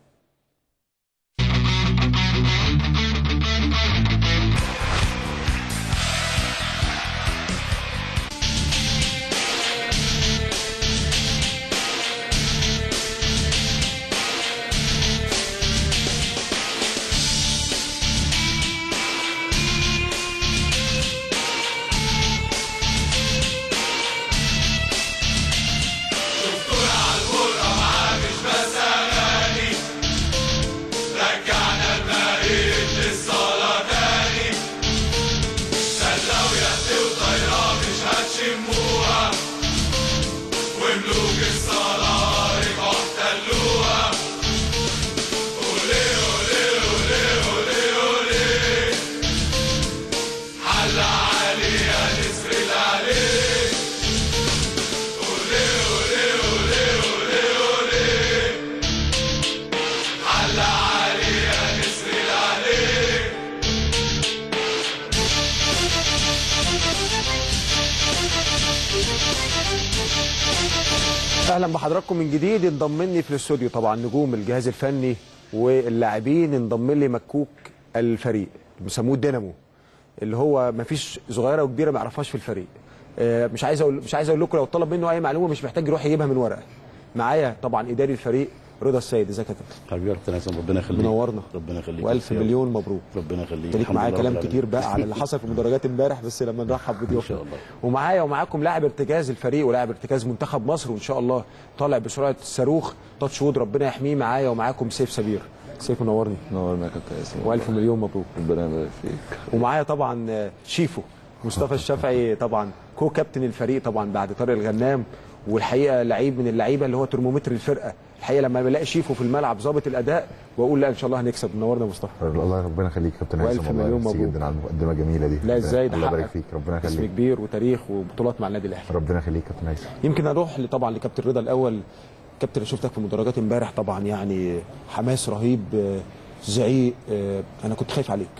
اهلا بحضراتكم من جديد انضم لي في الاستوديو طبعا نجوم الجهاز الفني واللاعبين انضم لي مكوك الفريق بيسموه الدينامو اللي هو ما فيش صغيره وكبيره ما يعرفهاش في الفريق آه، مش عايز اقول مش عايز اقول لكم لو طلب منه اي معلومه مش محتاج يروح يجيبها من ورقه معايا طبعا اداري الفريق رضا السيد ازيك يا كابتن حبيبي يا كابتن هيثم ربنا يخليك منورنا ربنا يخليك والف يا رب. مليون مبروك ربنا يخليك ليك الحمد معايا لله كلام رب كتير بقى على العالمين. اللي حصل في المدرجات امبارح بس لما نرحب بضيوفنا إن شاء الله. ومعايا ومعاكم لاعب ارتكاز الفريق ولاعب ارتكاز منتخب مصر وان شاء الله طالع بسرعه الصاروخ تاتش وود ربنا يحميه معايا ومعاكم سيف سمير سيف منورني نورنا يا كابتن ياسين والف مليون مبروك ربنا يبارك فيك ومعايا طبعا آه، شيفو مصطفى الشافعي طبعا كو كابتن الفريق طبعا بعد طارق الغنام والحقيقه لعيب من اللعيبه اللي هو ترمومتر الفرقه الحقيقه لما بلاقي شيفو في الملعب ظابط الاداء واقول لا ان شاء الله هنكسب منورنا يا مصطفى الله ربنا يخليك يا كابتن وألف هيثم والله مليون ميرسي مبروك. جدا على المقدمه الجميله دي لا ازاي ده الله يبارك حقك. فيك ربنا اسم يخليك كبير وتاريخ وبطولات مع النادي الاهلي ربنا يخليك يا كابتن هيثم يمكن اروح ل- طبعا لكابتن رضا الاول كابتن شفتك في المدرجات امبارح طبعا يعني حماس رهيب آه، زعيق آه، انا كنت خايف عليك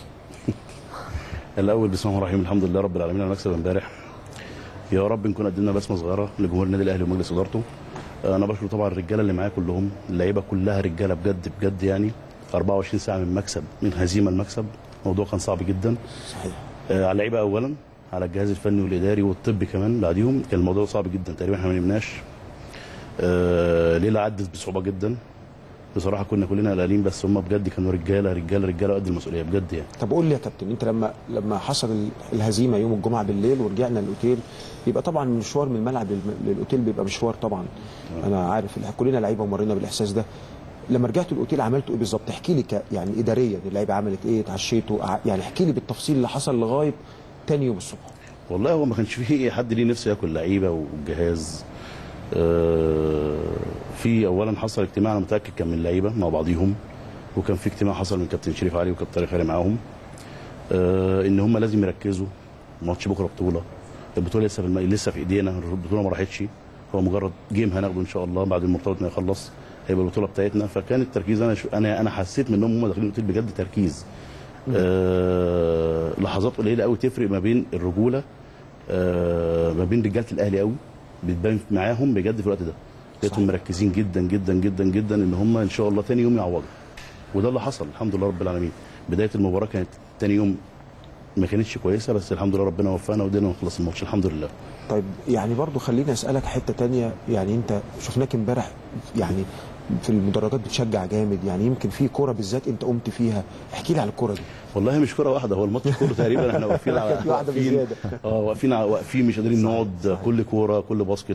الاول بسم الله الرحمن الرحيم الحمد لله رب العالمين على المكسب امبارح يا رب نكون قدمنا بسمه صغيره لجمهور النادي الاهلي ومجلس ادارته انا بشكر طبعا الرجاله اللي معايا كلهم اللعيبه كلها رجاله بجد بجد يعني 24 ساعه من مكسب من هزيمه لمكسب الموضوع كان صعب جدا صحيح آه، على اللعيبه اولا على الجهاز الفني والاداري والطبي كمان بعديهم كان الموضوع صعب جدا تقريبا احنا ما نمناش آه، ليله عدت بصعوبه جدا بصراحه كنا كلنا قلقانين بس هم بجد كانوا رجاله رجاله رجاله قد المسؤوليه بجد يعني طب قول لي يا كابتن انت لما لما حصل ال- الهزيمه يوم الجمعه بالليل ورجعنا الاوتيل يبقى طبعا المشوار من الملعب للم- للاوتيل بيبقى مشوار طبعا انا عارف ال- كلنا لعيبه ومرينا بالاحساس ده لما رجعتوا الاوتيل عملتوا ايه بالظبط احكي لي ك- يعني اداريا اللعيبه عملت ايه اتعشيتوا ع- يعني احكي لي بالتفصيل اللي حصل لغايه تاني يوم الصبح والله هو ما كانش فيه حد ليه نفسه ياكل لعيبه والجهاز آه، في اولا حصل اجتماع انا متاكد كان من اللعيبه مع بعضيهم وكان في اجتماع حصل من كابتن شريف علي وكابتن طارق خيري معاهم آه، ان هم لازم يركزوا ماتش بكره بطوله البطوله لسه في الم... لسه في ايدينا البطوله ما راحتش هو مجرد جيم هناخده ان شاء الله بعد المرتبط ما يخلص هيبقى البطوله بتاعتنا فكان التركيز انا شو... انا انا حسيت منهم هم داخلين الاوتيل بجد تركيز آه لحظات قليله قوي تفرق ما بين الرجوله آه ما بين رجاله الاهلي قوي بتبان معاهم بجد في الوقت ده لقيتهم مركزين جدا جدا جدا جدا ان هم ان شاء الله تاني يوم يعوضوا وده اللي حصل الحمد لله رب العالمين بدايه المباراه كانت تاني يوم ما كانتش كويسه بس الحمد لله ربنا وفقنا وقدرنا نخلص الماتش الحمد لله طيب يعني برضو خليني اسالك حته تانية يعني انت شفناك امبارح يعني في المدرجات بتشجع جامد يعني يمكن في كوره بالذات انت قمت فيها احكي لي على الكوره دي والله مش كره واحده هو الماتش كله تقريبا احنا واقفين على كانت واحدة واقفين بزيادة. اه واقفين على- واقفين مش قادرين نقعد كل كوره كل باسكت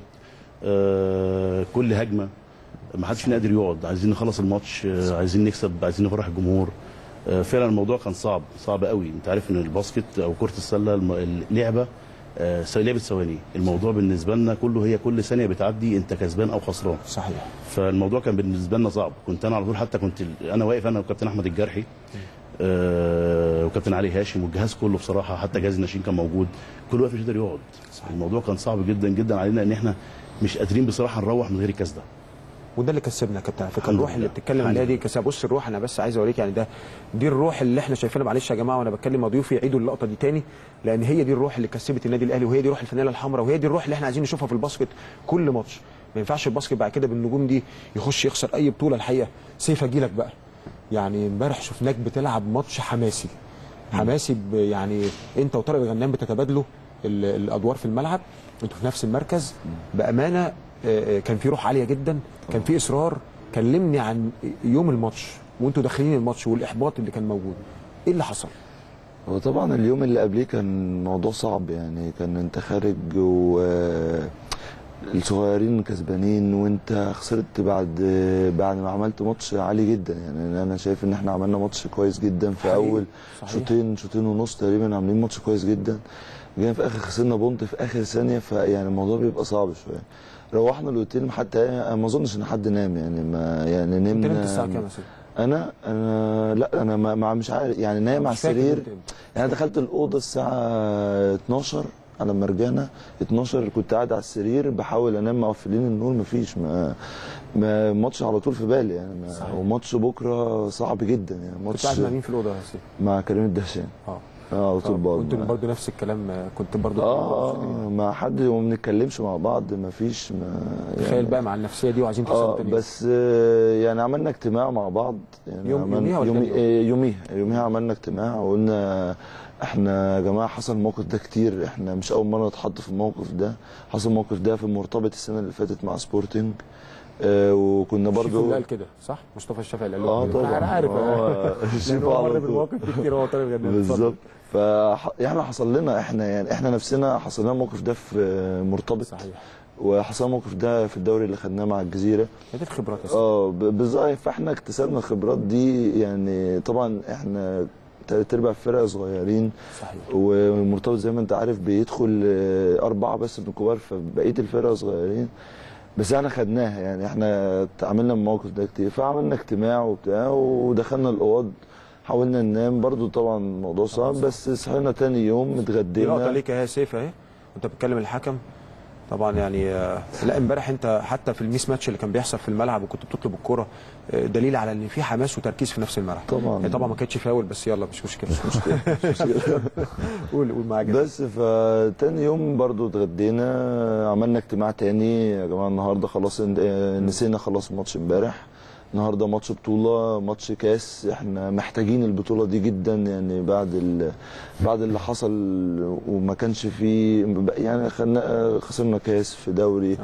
آه كل هجمه ما حدش فينا قادر يقعد عايزين نخلص الماتش آه عايزين نكسب عايزين نفرح الجمهور آه فعلا الموضوع كان صعب صعب قوي انت عارف ان الباسكت او كره السله الم- اللعبه آه س- لعبه ثواني الموضوع بالنسبه لنا كله هي كل ثانيه بتعدي انت كسبان او خسران صحيح فالموضوع كان بالنسبه لنا صعب كنت انا على طول حتى كنت ال- انا واقف انا وكابتن احمد الجرحي آه وكابتن علي هاشم والجهاز كله بصراحه حتى جهاز الناشئين كان موجود كل واقف مش قادر يقعد صحيح. الموضوع كان صعب جدا جدا علينا ان احنا مش قادرين بصراحه نروح من غير الكاس ده وده اللي كسبنا يا كابتن على فكره الحمد الروح لله. اللي بتتكلم الحمد عليها دي كسب بص الروح انا بس عايز اوريك يعني ده دي الروح اللي احنا شايفينها معلش يا جماعه وانا بتكلم مع ضيوفي يعيدوا اللقطه دي تاني لان هي دي الروح اللي كسبت النادي الاهلي وهي دي روح الفانيله الحمراء وهي دي الروح اللي احنا عايزين نشوفها في الباسكت كل ماتش ما ينفعش الباسكت بعد كده بالنجوم دي يخش يخسر اي بطوله الحقيقه سيف اجيلك بقى يعني امبارح شفناك بتلعب ماتش حماسي حماسي ب- يعني انت وطارق الغنام بتتبادلوا ال- الادوار في الملعب انتوا في نفس المركز بامانه آه، آه، كان في روح عاليه جدا كان في اصرار كلمني عن يوم الماتش وانتوا داخلين الماتش والاحباط اللي كان موجود ايه اللي حصل هو طبعا اليوم اللي قبليه كان موضوع صعب يعني كان انت خارج و الصغيرين كسبانين وانت خسرت بعد بعد ما عملت ماتش عالي جدا يعني انا شايف ان احنا عملنا ماتش كويس جدا في حقيقي. اول صحيح. شوطين شوطين ونص تقريبا عاملين ماتش كويس جدا جينا في اخر خسرنا بونت في اخر ثانيه فيعني الموضوع بيبقى صعب شويه روحنا الاوتيل حتى أنا ما اظنش ان حد نام يعني ما يعني انت نمنا نمت الساعه كام يا سيف؟ انا انا لا انا ما ما- مش عارف يعني نايم على مش فاكر السرير نمت امتى. يعني أنا دخلت الاوضه الساعه 12 على ما رجعنا 12 كنت قاعد على السرير بحاول انام مقفلين النور مفيش ما ما ماتش على طول في بالي يعني ما وماتش بكره صعب جدا يعني كنت ماتش قاعد مع مين في الاوضه يا سيف؟ مع كريم الدهشان اه اه على طول برضه كنت برضه نفس الكلام آه، كنت برضه اه اه ما حد وما بنتكلمش مع بعض ما فيش ما تخيل بقى مع النفسيه دي وعايزين تكسبوا اه تاني يوم. بس آه، يعني عملنا اجتماع مع بعض يعني يوم- عمل- يوميها ولا يومي تاني يوم؟ آه، يوميها يوميها عملنا اجتماع وقلنا احنا يا جماعه حصل الموقف ده كتير احنا مش اول مره نتحط في الموقف ده حصل الموقف ده في مرتبط السنه اللي فاتت مع سبورتنج آه وكنا شيفو برضو اللي قال كده صح مصطفى الشافعي اللي قال اه كده. طبعا انا عارف هو لأن شيفو هو على مر طول. بالمواقف دي كتير هو طارق الغنام اتفضل. بالظبط ف احنا حصل لنا احنا يعني احنا نفسنا حصل لنا الموقف ده في مرتبط صحيح وحصل الموقف ده في الدوري اللي خدناه مع الجزيره هي دي الخبرات يا سيف. اه ب- بالظبط فاحنا اكتسبنا الخبرات دي يعني طبعا احنا تلات ارباع فرق صغيرين صحيح ومرتبط زي ما انت عارف بيدخل آه، اربعه بس من الكبار فبقيه الفرق صغيرين بس احنا خدناها يعني احنا تعاملنا مع الموقف ده كتير فعملنا اجتماع وبتاع ودخلنا الاوض حاولنا ننام برضو طبعا الموضوع صعب بس صحينا تاني يوم دي لقطه اتغدينا ليك اهي يا سيف اهي وانت بتكلم الحكم طبعا يعني آه، لا امبارح انت حتى في الميس ماتش اللي كان بيحصل في الملعب وكنت بتطلب الكرة آه، دليل على ان في حماس وتركيز في نفس الملعب طبعا. هي طبعا ما كانتش فاول بس يلا مش مشكله مش مشكله مش مشكله قول قول معاك بس فتاني يوم برضو اتغدينا عملنا اجتماع تاني يا جماعه النهارده خلاص ان- اه نسينا خلاص الماتش امبارح النهارده ماتش بطوله ماتش كاس احنا محتاجين البطوله دي جدا يعني بعد ال... بعد اللي حصل وما كانش فيه يعني خلنا خسرنا كاس في دوري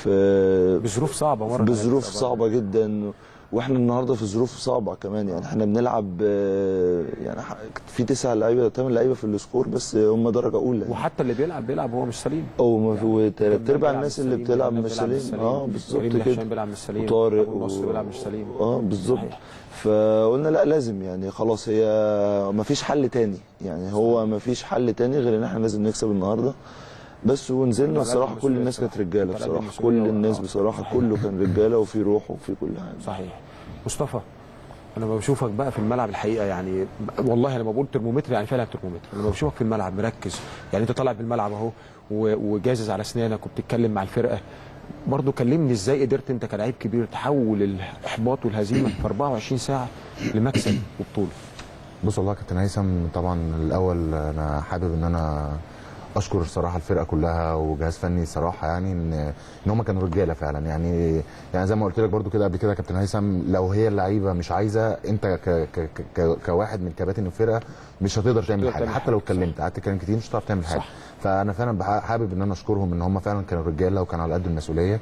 في بظروف صعبه مره بظروف كانت صعبه جدا واحنا النهارده في ظروف صعبه كمان يعني احنا بنلعب آه، يعني ح- في تسع لعيبه ثمان لعيبه في السكور بس هم درجه اولى يعني. وحتى اللي بيلعب بيلعب هو مش سليم او ما في وتلات كنا ارباع بنلعب الناس مش اللي سليم، بتلعب كنا مش بنلعب سليم اه بالظبط كريم كده هشام بيلعب مش سليم وطارق أبو النصر بيلعب مش سليم اه بالظبط صحيح. فقلنا لا لازم يعني خلاص هي ما فيش حل تاني يعني هو ما فيش حل تاني غير ان احنا لازم نكسب النهارده بس ونزلنا طلع الصراحه قد كل المسؤولية الناس كانت رجاله طلع قد بصراحه المسؤولية كل و- الناس آه، بصراحه صحيح. كله كان رجاله وفي روح وفي كل حاجه صحيح مصطفى انا لما بشوفك بقى في الملعب الحقيقه يعني والله انا لما بقول ترمومتر يعني فعلا ترمومتر لما بشوفك في الملعب مركز يعني انت طالع بالملعب اهو و- وجازز على اسنانك وبتتكلم مع الفرقه برضه كلمني ازاي قدرت انت كلاعب كبير تحول الاحباط والهزيمه في 24 ساعه لمكسب وبطوله بص والله يا كابتن هيثم طبعا الاول انا حابب ان انا اشكر الصراحه الفرقه كلها وجهاز فني صراحه يعني ان ان هم كانوا رجاله فعلا يعني يعني زي ما قلت لك برضو كده قبل كده يا كابتن هيثم لو هي اللعيبه مش عايزه انت ك ك ك كواحد من كباتن الفرقه مش هتقدر تعمل هتقدر حاجه تعمل حتى لو اتكلمت قعدت تتكلم كتير مش هتعرف تعمل حاجه صح. فانا فعلا بح- حابب ان انا اشكرهم ان هم فعلا كانوا رجاله وكانوا على قد المسؤوليه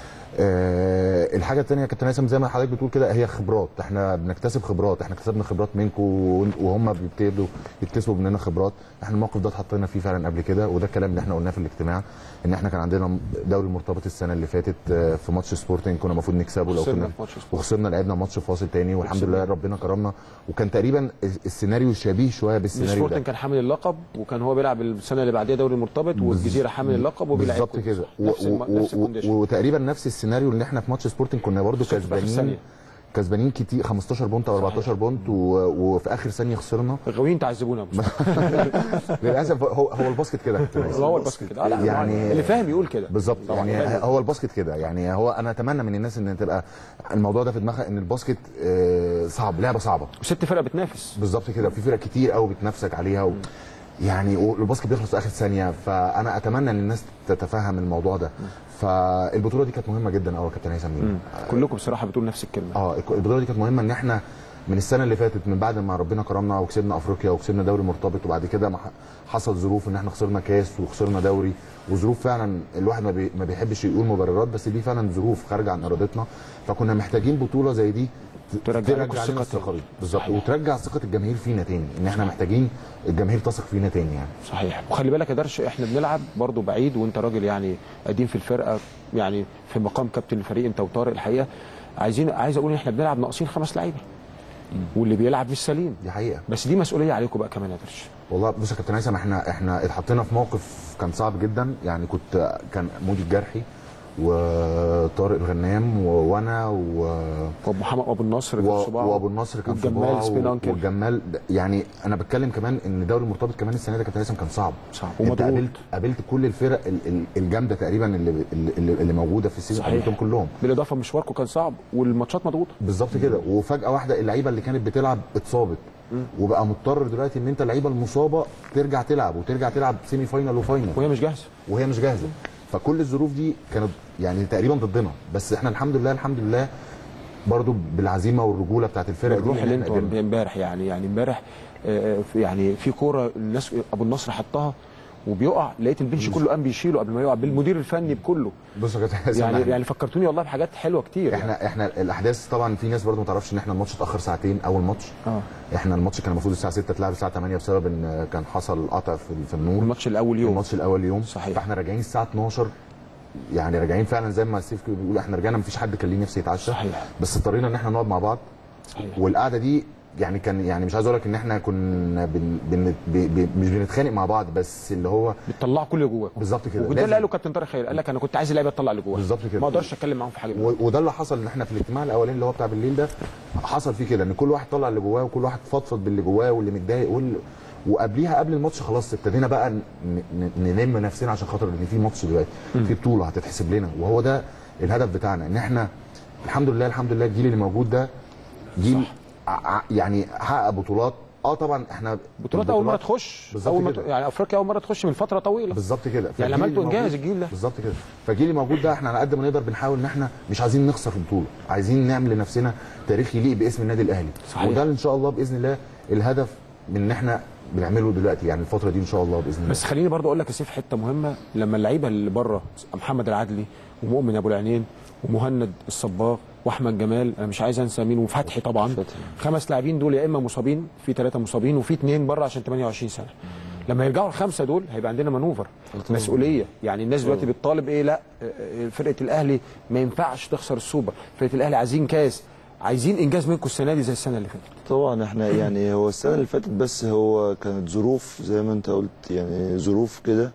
آه الحاجه الثانيه يا كابتن هيثم زي ما حضرتك بتقول كده هي خبرات احنا بنكتسب خبرات احنا اكتسبنا خبرات منكم وهم بيبتدوا يكتسبوا مننا خبرات احنا الموقف ده اتحطينا فيه فعلا قبل كده وده الكلام اللي احنا قلناه في الاجتماع ان احنا كان عندنا دوري مرتبط السنه اللي فاتت آه، في ماتش سبورتنج كنا المفروض نكسبه لو خسرنا كنا في ماتش سبورتنج. وخسرنا لعبنا ماتش فاصل تاني والحمد وكسبنا. لله ربنا كرمنا وكان تقريبا السيناريو شبيه شويه بالسيناريو ده سبورتنج كان حامل اللقب وكان هو بيلعب السنه اللي بعديها دوري مرتبط والجزيره حامل اللقب وبيلعب بالظبط كده و- نفس الم... و- نفس و- الكونديشن وتقريبا نفس السيناريو اللي احنا في ماتش سبورتنج كنا برضو خسرت في آخر كسبانين ثانية. كسبانين كتير 15 بونت او 14 بونت و... وفي اخر ثانيه خسرنا غاويين تعذبونا يا أبو مصطفى. للاسف هو هو الباسكت كده يا كابتن هيثم. هو الباسكت كده آه، لا، يعني اللي فاهم يقول كده بالظبط طبعاً. يعني هو الباسكت كده يعني هو انا اتمنى من الناس ان تبقى الموضوع ده في دماغها ان الباسكت آه، صعب لعبه صعبه وست فرق بتنافس بالظبط كده في فرق كتير قوي بتنافسك عليها و... يعني والباسكت بيخلص في اخر ثانيه فانا اتمنى ان الناس تتفهم الموضوع ده فالبطوله دي كانت مهمه جدا قوي يا كابتن هيثم مم. كلكم بصراحه بتقول نفس الكلمه اه البطوله دي كانت مهمه ان احنا من السنه اللي فاتت من بعد ما ربنا كرمنا وكسبنا افريقيا وكسبنا دوري مرتبط وبعد كده ما ح- حصل ظروف ان احنا خسرنا كاس وخسرنا دوري وظروف فعلا الواحد ما, بي ما بيحبش يقول مبررات بس دي فعلا ظروف خارجه عن ارادتنا فكنا محتاجين بطوله زي دي ت- ترجع لكم لنا الثقة الثقه تاني. دي بالظبط وترجع ثقه الجماهير فينا تاني ان احنا محتاجين الجماهير تثق فينا تاني يعني صحيح وخلي بالك يا درش احنا بنلعب برضو بعيد وانت راجل يعني قديم في الفرقه يعني في مقام كابتن الفريق انت وطارق الحقيقه عايزين عايز اقول ان احنا بنلعب ناقصين خمس لعيبه واللي بيلعب مش سليم دي حقيقه بس دي مسؤوليه عليكم بقى كمان يا درش والله بص يا كابتن هيثم احنا احنا اتحطينا في موقف كان صعب جدا يعني كنت كان مودي الجرحي وطارق الغنام و- وانا و وابو محمد ابو النصر كان و- في صباعه وابو النصر كان في والجمال صباعه سبين و- أنكل. والجمال يعني انا بتكلم كمان ان الدوري المرتبط كمان السنه دي يا كابتن هيثم كان صعب صعب انت ومضغوط قابلت قابلت كل الفرق ال- ال- الجامده تقريبا اللي اللي, اللي موجوده في السيزون صحيح. قابلتهم كلهم بالاضافه مشواركم كان صعب والماتشات مضغوطه بالظبط كده وفجاه واحده اللعيبه اللي كانت بتلعب اتصابت وبقى مضطر دلوقتي ان انت اللعيبه المصابه ترجع تلعب وترجع تلعب سيمي فاينال وفاينال وهي مش جاهزه وهي مش جاهزه فكل الظروف دي كانت يعني تقريبا ضدنا بس احنا الحمد لله الحمد لله برضو بالعزيمه والرجوله بتاعت الفرق دي الروح إن اللي إحنا انتوا قدرنا. امبارح يعني يعني امبارح آه، في- يعني في كوره الناس ابو النصر حطها وبيقع لقيت البنش كله قام بيشيله قبل ما يقع بالمدير الفني بكله بص يا كابتن حسن، يعني إحنا- يعني فكرتوني والله بحاجات حلوه كتير يعني. احنا احنا الاحداث طبعا في ناس برضو ما تعرفش ان احنا الماتش اتاخر ساعتين اول ماتش اه احنا الماتش كان المفروض الساعه 6 تلعب الساعه 8 بسبب ان كان حصل قطع في, في النور الماتش الاول يوم الماتش الاول يوم صحيح. فاحنا راجعين الساعه 12 يعني راجعين فعلا زي ما سيف كده بيقول احنا رجعنا مفيش حد كان ليه نفسه يتعشى صحيح بس اضطرينا ان احنا نقعد مع بعض صحيح والقعده دي يعني كان يعني مش عايز اقول لك ان احنا كنا بن بن بي بي مش بنتخانق مع بعض بس اللي هو بتطلعوا كل اللي جواكم بالظبط كده وده لازم- اللي قاله كابتن طارق خير قال لك انا كنت عايز اللعيبه تطلع اللي جواها بالظبط كده ما اقدرش اتكلم معاهم في حاجه و- وده اللي حصل ان احنا في الاجتماع الاولاني اللي هو بتاع بالليل ده حصل فيه كده ان كل واحد طلع اللي جواه وكل واحد فضفض باللي جواه واللي متضايق واللي وقبليها قبل الماتش خلاص ابتدينا بقى ن- ن- نلم نفسنا عشان خاطر ان في ماتش دلوقتي في بطوله هتتحسب لنا وهو ده الهدف بتاعنا ان احنا الحمد لله الحمد لله الجيل اللي موجود ده جيل ع- ع- يعني حقق بطولات اه طبعا احنا بطولات اول مره تخش بالظبط اول ما كده. ت- يعني افريقيا اول مره تخش من فتره طويله بالظبط كده يعني فالجيل عملتوا اللي انجاز موجود- الجيل ده بالظبط كده فالجيل اللي موجود ده احنا على قد ما نقدر بنحاول ان احنا مش عايزين نخسر في البطوله عايزين نعمل لنفسنا تاريخ يليق باسم النادي الاهلي صحيح. وده ان شاء الله باذن الله الهدف من ان احنا بنعمله دلوقتي يعني الفتره دي ان شاء الله باذن الله بس خليني برضو اقول لك يا سيف حته مهمه لما اللعيبه اللي بره محمد العدلي ومؤمن ابو العينين ومهند الصباغ واحمد جمال انا مش عايز انسى مين وفتحي طبعا خمس لاعبين دول يا اما مصابين في ثلاثه مصابين وفي اثنين بره عشان 28 سنه لما يرجعوا الخمسه دول هيبقى عندنا مانوفر مسؤوليه يعني الناس دلوقتي بتطالب ايه لا آه، فرقه الاهلي ما ينفعش تخسر السوبر فرقه الاهلي عايزين كاس عايزين انجاز منكم السنه دي زي السنه اللي فاتت طبعا احنا يعني هو السنه اللي فاتت بس هو كانت ظروف زي ما انت قلت يعني ظروف كده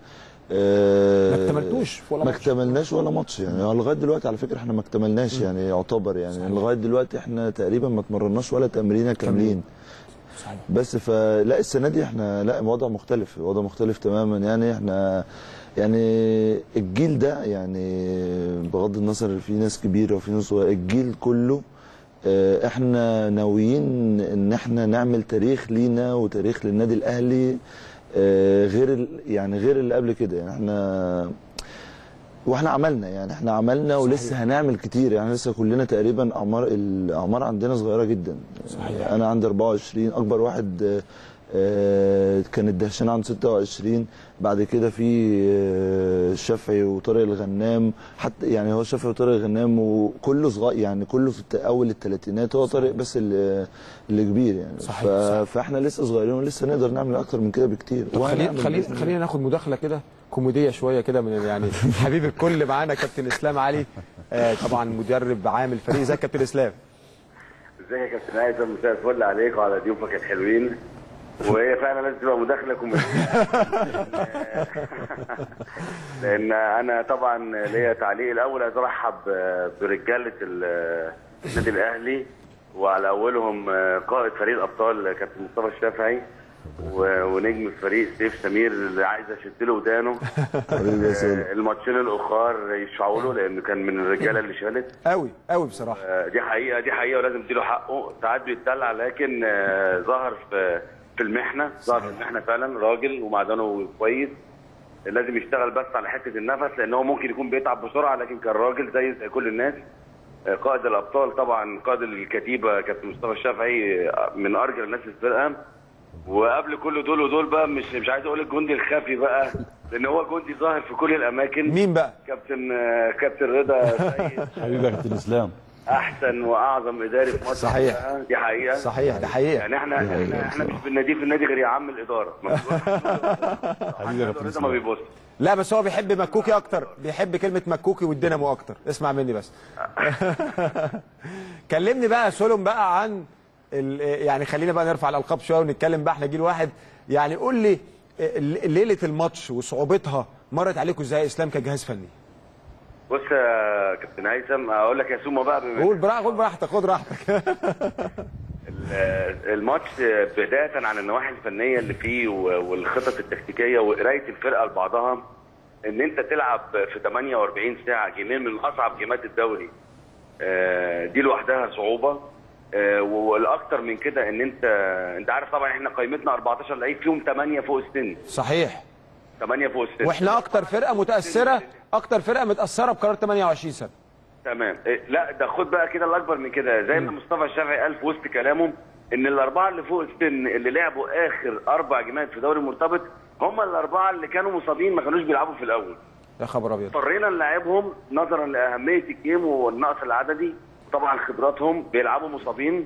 آه، ما اكتملتوش في ولا ما ماتش. اكتملناش ولا ماتش يعني لغايه دلوقتي على فكره احنا ما اكتملناش يعني يعتبر يعني لغايه دلوقتي احنا تقريبا ما اتمرناش ولا تمرينه كاملين صحيح بس فلا السنه دي احنا لا وضع مختلف وضع مختلف تماما يعني احنا يعني الجيل ده يعني بغض النظر في ناس كبيره وفي ناس صغيره الجيل كله اه، احنا ناويين ان احنا نعمل تاريخ لينا وتاريخ للنادي الاهلي آه، غير ال- يعني غير اللي قبل كده يعني احنا واحنا عملنا يعني احنا عملنا ولسه هنعمل كتير يعني لسه كلنا تقريبا اعمار الاعمار عندنا صغيره جدا صحيح. انا عندي 24 اكبر واحد آه، آه، كان الدهشان عنده 26 بعد كده في آه، الشافعي وطارق الغنام حتى يعني هو الشافعي وطارق الغنام وكله صغير يعني كله في الت- اول الثلاثينات هو طارق بس اللي, اللي كبير يعني صحيح، ف... صحيح. فاحنا لسه صغيرين ولسه نقدر نعمل اكتر من كده بكتير طب خلينا وهنعمل خلينا بإذن خلينا ناخد مداخله كده كوميديه شويه كده من يعني حبيب الكل معانا كابتن اسلام علي آه طبعا مدرب عام الفريق ازيك يا كابتن اسلام ازيك يا كابتن هيثم مساء الفل عليك وعلى ضيوفك الحلوين وهي فعلا لازم تبقى مداخله كوميديه لان انا طبعا ليا تعليق الاول عايز ارحب برجاله ال- النادي الاهلي وعلى اولهم قائد فريق الابطال كابتن مصطفى الشافعي و- ونجم الفريق سيف سمير اللي عايز اشد له ودانه حبيبي يا سيدي. آه، الماتشين الاخر يشفعوا له لانه كان من الرجاله اللي شالت قوي قوي بصراحه آه، دي حقيقه دي حقيقه ولازم اديله حقه ساعات بيتدلع لكن آه، ظهر في في المحنه ظهر في المحنه فعلا راجل ومعدنه كويس لازم يشتغل بس على حته النفس لان هو ممكن يكون بيتعب بسرعه لكن كان راجل زي زي كل الناس آه، قائد الابطال طبعا قائد الكتيبه كابتن مصطفى الشافعي آه، من ارجل الناس في الفرقه وقبل كل دول ودول بقى مش مش عايز اقول الجندي الخفي بقى لان هو جندي ظاهر في كل الاماكن مين بقى؟ كابتن آه، كابتن رضا سيد حبيبي يا كابتن اسلام احسن واعظم اداري في مصر صحيح. كلها. دي حقيقه صحيح دي حقيقه يعني احنا احنا, احنا مش بنناديه في النادي غير يا عم الاداره ما حبيبي يا كابتن رضا ما اسلام بيبص لا بس هو بيحب مكوكي اكتر بيحب كلمه مكوكي والدينامو اكتر اسمع مني بس كلمني بقى يا سولم بقى عن ال- يعني خلينا بقى نرفع الالقاب شويه ونتكلم بقى احنا جيل واحد يعني قول لي ال- ليله الماتش وصعوبتها مرت عليكم ازاي يا اسلام كجهاز فني بص يا كابتن هيثم اقول لك يا سومه بقى بما قول براحتك قول براحتك خد راحتك ال- الماتش بدايه عن النواحي الفنيه اللي فيه و- والخطط التكتيكيه وقرايه الفرقه لبعضها ان انت تلعب في 48 ساعه جيمين من اصعب جيمات الدوري آه، دي لوحدها صعوبه آه، والاكتر من كده ان انت انت عارف طبعا احنا قيمتنا 14 لعيب فيهم 8 فوق السن صحيح 8 فوق السن واحنا اكتر فرقه متاثره اكتر فرقه متاثره بقرار 28 سنه تمام إيه، لا ده خد بقى كده الاكبر من كده زي ما مصطفى الشافعي قال في وسط كلامه ان الاربعه اللي فوق السن اللي لعبوا اخر اربع جيمات في دوري مرتبط هم الاربعه اللي كانوا مصابين ما كانوش بيلعبوا في الاول يا خبر ابيض اضطرينا نلعبهم نظرا لاهميه الجيم والنقص العددي طبعا خبراتهم بيلعبوا مصابين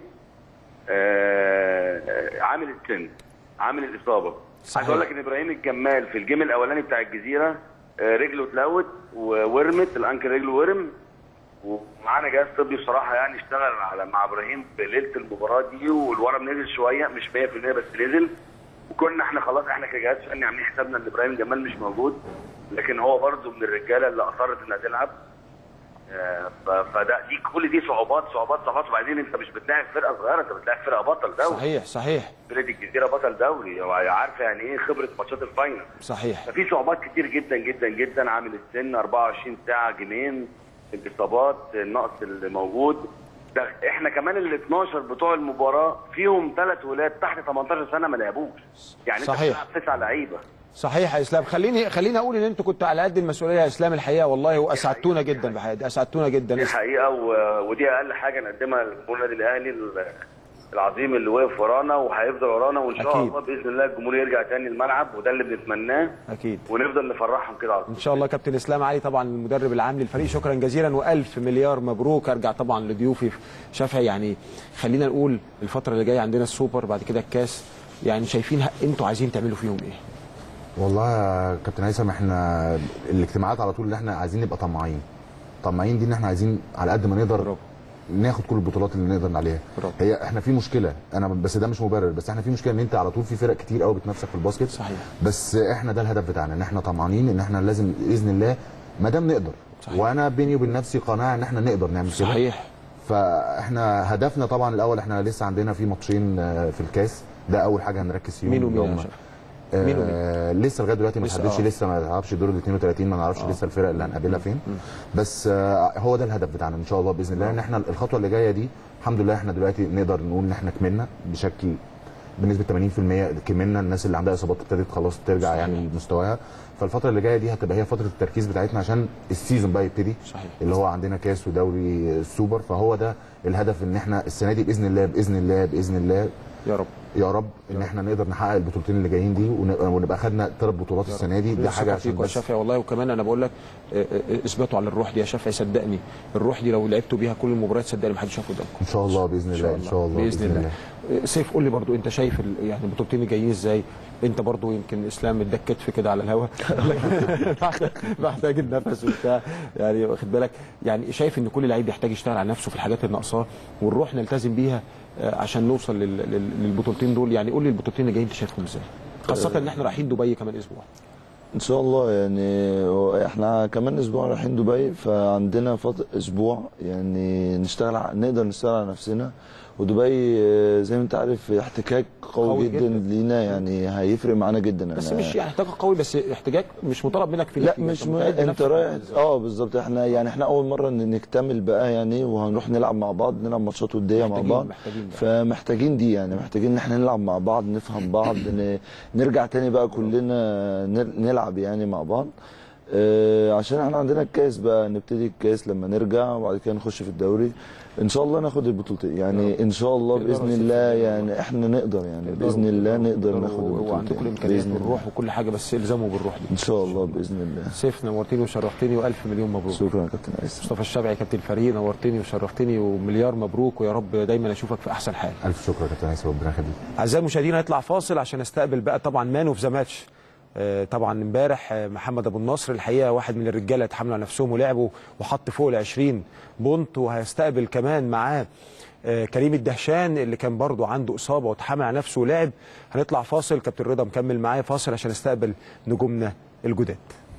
آه، آه، عامل السن عامل الاصابه صحيح. عايز اقول لك ان ابراهيم الجمال في الجيم الاولاني بتاع الجزيره آه، رجله اتلوت وورمت الانكل رجله ورم ومعانا جهاز طبي بصراحه يعني اشتغل على مع ابراهيم في ليله المباراه دي والورم نزل شويه مش 100% بس نزل وكنا احنا خلاص احنا كجهاز فني عاملين حسابنا ان ابراهيم جمال مش موجود لكن هو برضه من الرجاله اللي اصرت انها تلعب آه، ف- فده دي كل دي صعوبات صعوبات صعوبات وبعدين انت مش بتلاعب فرقه صغيره انت بتلاعب فرقه بطل دوري صحيح صحيح فرقه الجزيره بطل دوري عارفه يعني ايه خبره ماتشات الفاينل صحيح ففي صعوبات كتير جدا جدا جدا عامل السن 24 ساعه جيمين الاصابات النقص اللي موجود ده احنا كمان ال 12 بتوع المباراه فيهم ثلاث ولاد تحت 18 سنه ما لعبوش يعني انت صحيح. بتلعب تسع لعيبه صحيح يا اسلام خليني خليني اقول ان انتوا كنتوا على قد المسؤوليه يا اسلام الحقيقه والله واسعدتونا جدا بحياتي اسعدتونا جدا دي حقيقه و... ودي اقل حاجه نقدمها لجمهور النادي الاهلي ال- العظيم اللي واقف ورانا وهيفضل ورانا وان شاء أكيد. الله باذن الله الجمهور يرجع تاني الملعب وده اللي بنتمناه اكيد ونفضل نفرحهم كده على طول ان شاء الله كابتن اسلام علي طبعا المدرب العام للفريق شكرا جزيلا والف مليار مبروك ارجع طبعا لضيوفي شافعي يعني خلينا نقول الفتره اللي جايه عندنا السوبر بعد كده الكاس يعني شايفين ه- انتوا عايزين تعملوا فيهم ايه والله يا كابتن هيثم احنا الاجتماعات على طول اللي احنا عايزين نبقى طماعين طماعين دي ان احنا عايزين على قد ما نقدر ناخد كل البطولات اللي نقدر عليها برافو. هي احنا في مشكله انا بس ده مش مبرر بس احنا في مشكله ان انت على طول في فرق كتير قوي بتنافسك في الباسكت صحيح بس احنا ده الهدف بتاعنا ان احنا طمعانين ان احنا لازم باذن الله ما دام نقدر صحيح. وانا بيني وبين نفسي قناعه ان احنا نقدر نعمل كده صحيح فاحنا هدفنا طبعا الاول احنا لسه عندنا في ماتشين آه، في الكاس ده اول حاجه هنركز فيهم مين ومين اللي يا هم- شباب؟ مين ومين؟ آه لسه لغايه دلوقتي ما لسه، تحددش آه. لسه ما نعرفش دور ال 32 ما نعرفش آه. لسه الفرق اللي هنقابلها فين بس آه هو ده الهدف بتاعنا ان شاء الله باذن الله ان احنا الخطوه اللي جايه دي الحمد لله احنا دلوقتي نقدر نقول ان احنا كملنا بشكل بنسبه 80% كملنا الناس اللي عندها اصابات ابتدت خلاص ترجع يعني لمستواها فالفتره اللي جايه دي هتبقى هي فتره التركيز بتاعتنا عشان السيزون بقى يبتدي صحيح. اللي هو عندنا كاس ودوري السوبر فهو ده الهدف ان احنا السنه دي باذن الله باذن الله باذن الله يا رب يا رب ان احنا نقدر نحقق البطولتين اللي جايين دي ون- ونبقى خدنا ثلاث بطولات السنه دي دي حاجه عشان فيك يا بس شافعي والله وكمان انا بقول لك آه، آه، اثبتوا على الروح دي يا شافعي صدقني الروح دي لو لعبتوا بيها كل المباريات صدقني ما حدش هياخد قدامكم ان شاء الله باذن الله ان شاء الله باذن الله آه، سيف قول لي برضو انت شايف ال- يعني البطولتين اللي جايين ازاي انت برضو يمكن اسلام اداك كتف كده على الهوا محتاج- محتاج النفس وبتاع يعني واخد بالك يعني شايف ان كل لعيب يحتاج يشتغل على نفسه في الحاجات اللي ناقصاه والروح نلتزم بيها آه، عشان نوصل لل- لل- للبطولتين دول يعني قول لي البطولتين اللي جايين انت شايفهم ازاي خاصه ان احنا رايحين دبي كمان اسبوع ان شاء الله يعني هو احنا كمان اسبوع رايحين دبي فعندنا فتره اسبوع يعني نشتغل ع- نقدر نشتغل على نفسنا ودبي آه، زي ما انت عارف احتكاك قوي, قوي جدا, جداً. لينا يعني هيفرق معانا جدا بس أنا- مش يعني احتكاك قوي بس احتجاج مش مطالب منك في لا الاحتجاج. مش أنت م... متعد انت نفسك رايح عامل إزاي. اه بالظبط احنا يعني احنا اول مره ن- نكتمل بقى يعني وهنروح نلعب مع بعض نلعب ماتشات وديه مع محتاجين- بعض محتاجين ده. فمحتاجين دي يعني محتاجين ان احنا نلعب مع بعض نفهم بعض ن... نرجع تاني بقى كلنا نر... نلعب يعني مع بعض آه عشان احنا عندنا الكاس بقى نبتدي الكاس لما نرجع وبعد كده نخش في الدوري ان شاء الله ناخد البطولتين يعني ان شاء الله تقدروا باذن يا الله يعني احنا نقدر يعني باذن الله نقدر ناخد وعندكم البطولتين الامكانيات بإذن الله. والروح وكل حاجه بس الزموا بالروح دي ان شاء الله باذن الله سيف نورتني وشرفتني والف مليون مبروك شكرا يا كابتن عيسى مصطفى الشافعي كابتن الفريق نورتني وشرفتني ومليار مبروك ويا رب دايما اشوفك في احسن حال الف شكر يا كابتن عيسى ربنا يخليك اعزائي المشاهدين هيطلع فاصل عشان استقبل بقى طبعا مان اوف ذا ماتش آه، طبعا امبارح آه، محمد ابو النصر الحقيقه واحد من الرجاله اتحملوا على نفسهم ولعبوا وحط فوق ال 20 بونت وهيستقبل كمان معاه آه، كريم الدهشان اللي كان برضه عنده اصابه واتحمل على نفسه ولعب هنطلع فاصل كابتن رضا مكمل معايا فاصل عشان استقبل نجومنا الجداد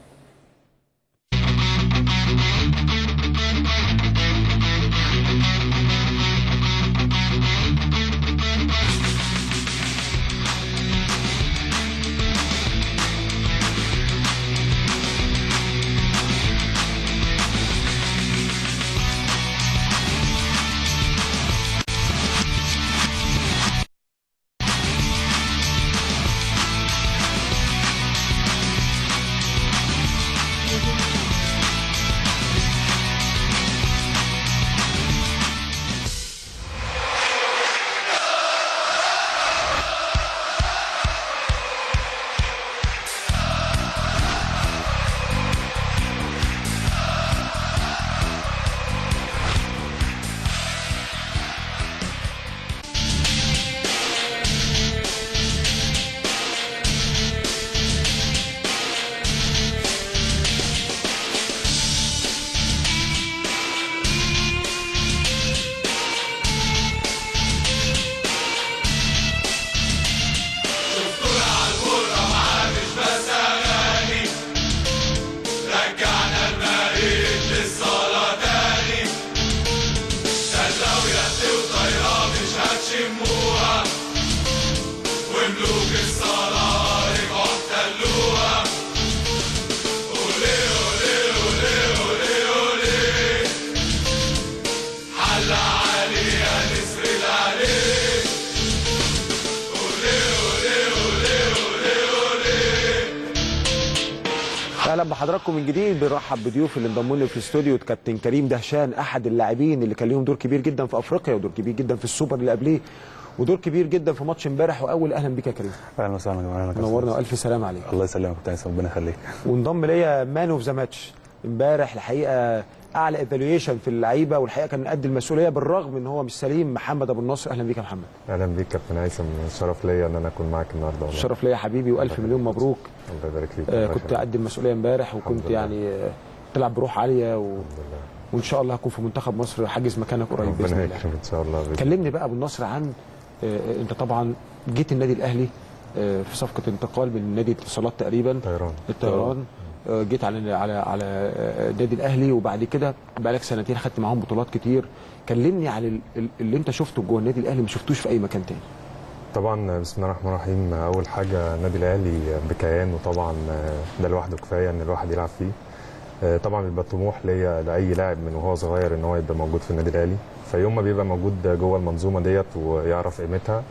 اهلا بحضراتكم من جديد بنرحب بضيوف اللي انضموا لي في الاستوديو كابتن كريم دهشان احد اللاعبين اللي كان ليهم دور كبير جدا في افريقيا ودور كبير جدا في السوبر اللي قبليه ودور كبير جدا في ماتش امبارح واول اهلا بيك يا كريم اهلا وسهلا يا جماعه أنا نورنا والف سلام عليك الله يسلمك كابتن عيسى ربنا يخليك وانضم ليا مان اوف ذا ماتش امبارح الحقيقه اعلى ايفالويشن في اللعيبه والحقيقه كان قد المسؤوليه بالرغم ان هو مش سليم محمد ابو النصر اهلا بيك يا محمد اهلا بيك كابتن هيثم شرف ليا ان انا اكون معاك النهارده والله الشرف ليا يا حبيبي والف مليون مبروك الله يبارك فيك آه الله كنت يخليك. قد المسؤوليه امبارح وكنت يعني آه تلعب بروح عاليه و... وان شاء الله هكون في منتخب مصر حاجز مكانك قريب باذن ربنا الله يكرم ان شاء الله بإذن كلمني بقى ابو النصر عن آه، انت طبعا جيت النادي الاهلي آه، في صفقه انتقال من نادي اتصالات تقريبا طيران الطيران آه، جيت على على على آه، النادي الاهلي وبعد كده بقالك سنتين خدت معاهم بطولات كتير كلمني على ال- ال- اللي انت شفته جوه النادي الاهلي ما شفتوش في اي مكان تاني طبعا بسم الله الرحمن الرحيم اول حاجه النادي الاهلي بكيان وطبعا ده لوحده كفايه ان الواحد يلعب فيه آه، طبعا بيبقى طموح ليا لاي لاعب من وهو صغير ان هو يبقى موجود في النادي الاهلي فيوم ما بيبقى موجود جوه المنظومه ديت ويعرف قيمتها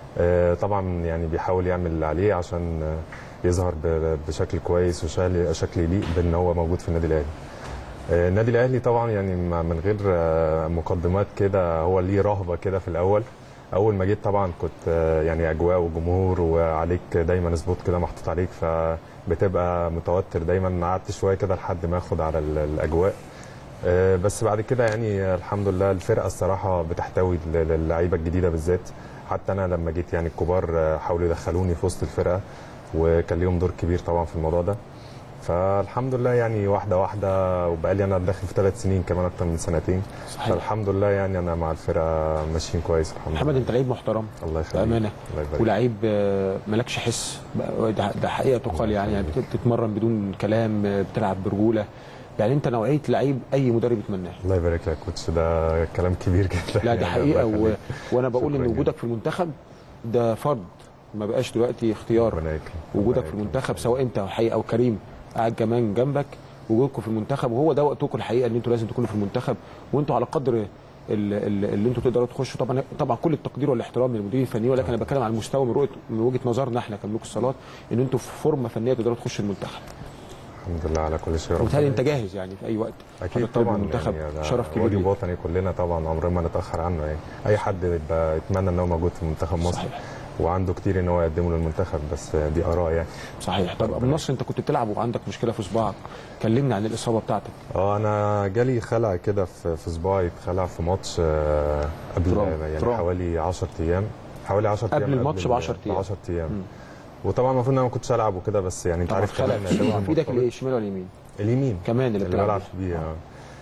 آه، طبعا يعني بيحاول يعمل اللي عليه عشان آه، يظهر ب- بشكل كويس وشكل شكل يليق بان هو موجود في النادي الاهلي آه، النادي الاهلي طبعا يعني ما- من غير آه، مقدمات كده هو ليه رهبه كده في الاول اول ما جيت طبعا كنت آه، يعني اجواء وجمهور وعليك دايما سبوت كده محطوط عليك فبتبقى متوتر دايما قعدت شويه كده لحد ما اخد على ال- الاجواء آه، بس بعد كده يعني الحمد لله الفرقه الصراحه بتحتوي ال- اللعيبه الجديده بالذات حتى انا لما جيت يعني الكبار آه، حاولوا يدخلوني في وسط الفرقه وكان ليهم دور كبير طبعا في الموضوع ده فالحمد لله يعني واحده واحده وبقالي انا داخل في ثلاث سنين كمان اكتر من سنتين صحيح. فالحمد لله يعني انا مع الفرقه ماشيين كويس الحمد محمد لله انت لعيب محترم الله يخليك بامانه الله يبارك ولعيب آه، مالكش حس بقى- ده ده حقيقه تقال يعني يعني بت- بتتمرن بدون كلام آه، بتلعب برجوله يعني انت نوعيه لعيب اي مدرب يتمناه الله يبارك لك يا كوتش ده كلام كبير جدا لا دي يعني حقيقه الله و... يخليك. وانا بقول ان شكراً وجودك في المنتخب ده فرض ما بقاش دلوقتي اختيار وجودك في المنتخب سواء انت حقيقه او كريم قاعد كمان جنبك وجودكم في المنتخب وهو ده وقتكم الحقيقه ان انتوا لازم تكونوا في المنتخب وانتوا على قدر ال- ال- اللي انتوا تقدروا تخشوا طبعا طبعا كل التقدير والاحترام للمدير الفني ولكن انا بتكلم على المستوى من رؤيه من وجهه نظرنا احنا كملوك الصالات ان انتوا في فورمه فنيه تقدروا تخشوا المنتخب الحمد لله على كل شيء ربنا وبالتالي انت جاهز يعني في اي وقت اكيد حضرتك طبعا المنتخب يعني ده شرف كبير واجب ليك. وطني كلنا طبعا عمرنا ما نتاخر عنه يعني اي حد يبقى يتمنى ان هو موجود في منتخب مصر صحيح. وعنده كتير ان هو يقدمه للمنتخب بس دي اراء يعني صحيح طب ابو النصر انت كنت بتلعب وعندك مشكله في صباعك كلمني عن الاصابه بتاعتك اه انا جالي خلع كده في في صباعي اتخلع في ماتش آه، قبل ترام. يعني ترام. حوالي 10 ايام حوالي 10 قبل ايام الماتش ب 10 أيام. 10 ايام وطبعا المفروض ان انا ما كنتش العب وكده بس يعني انت طبعا عارف خلع كمان في الدوري في ايدك مرتبط. الايه الشمال ولا اليمين اليمين كمان اللي اللي بتلعب بلعب بيه اه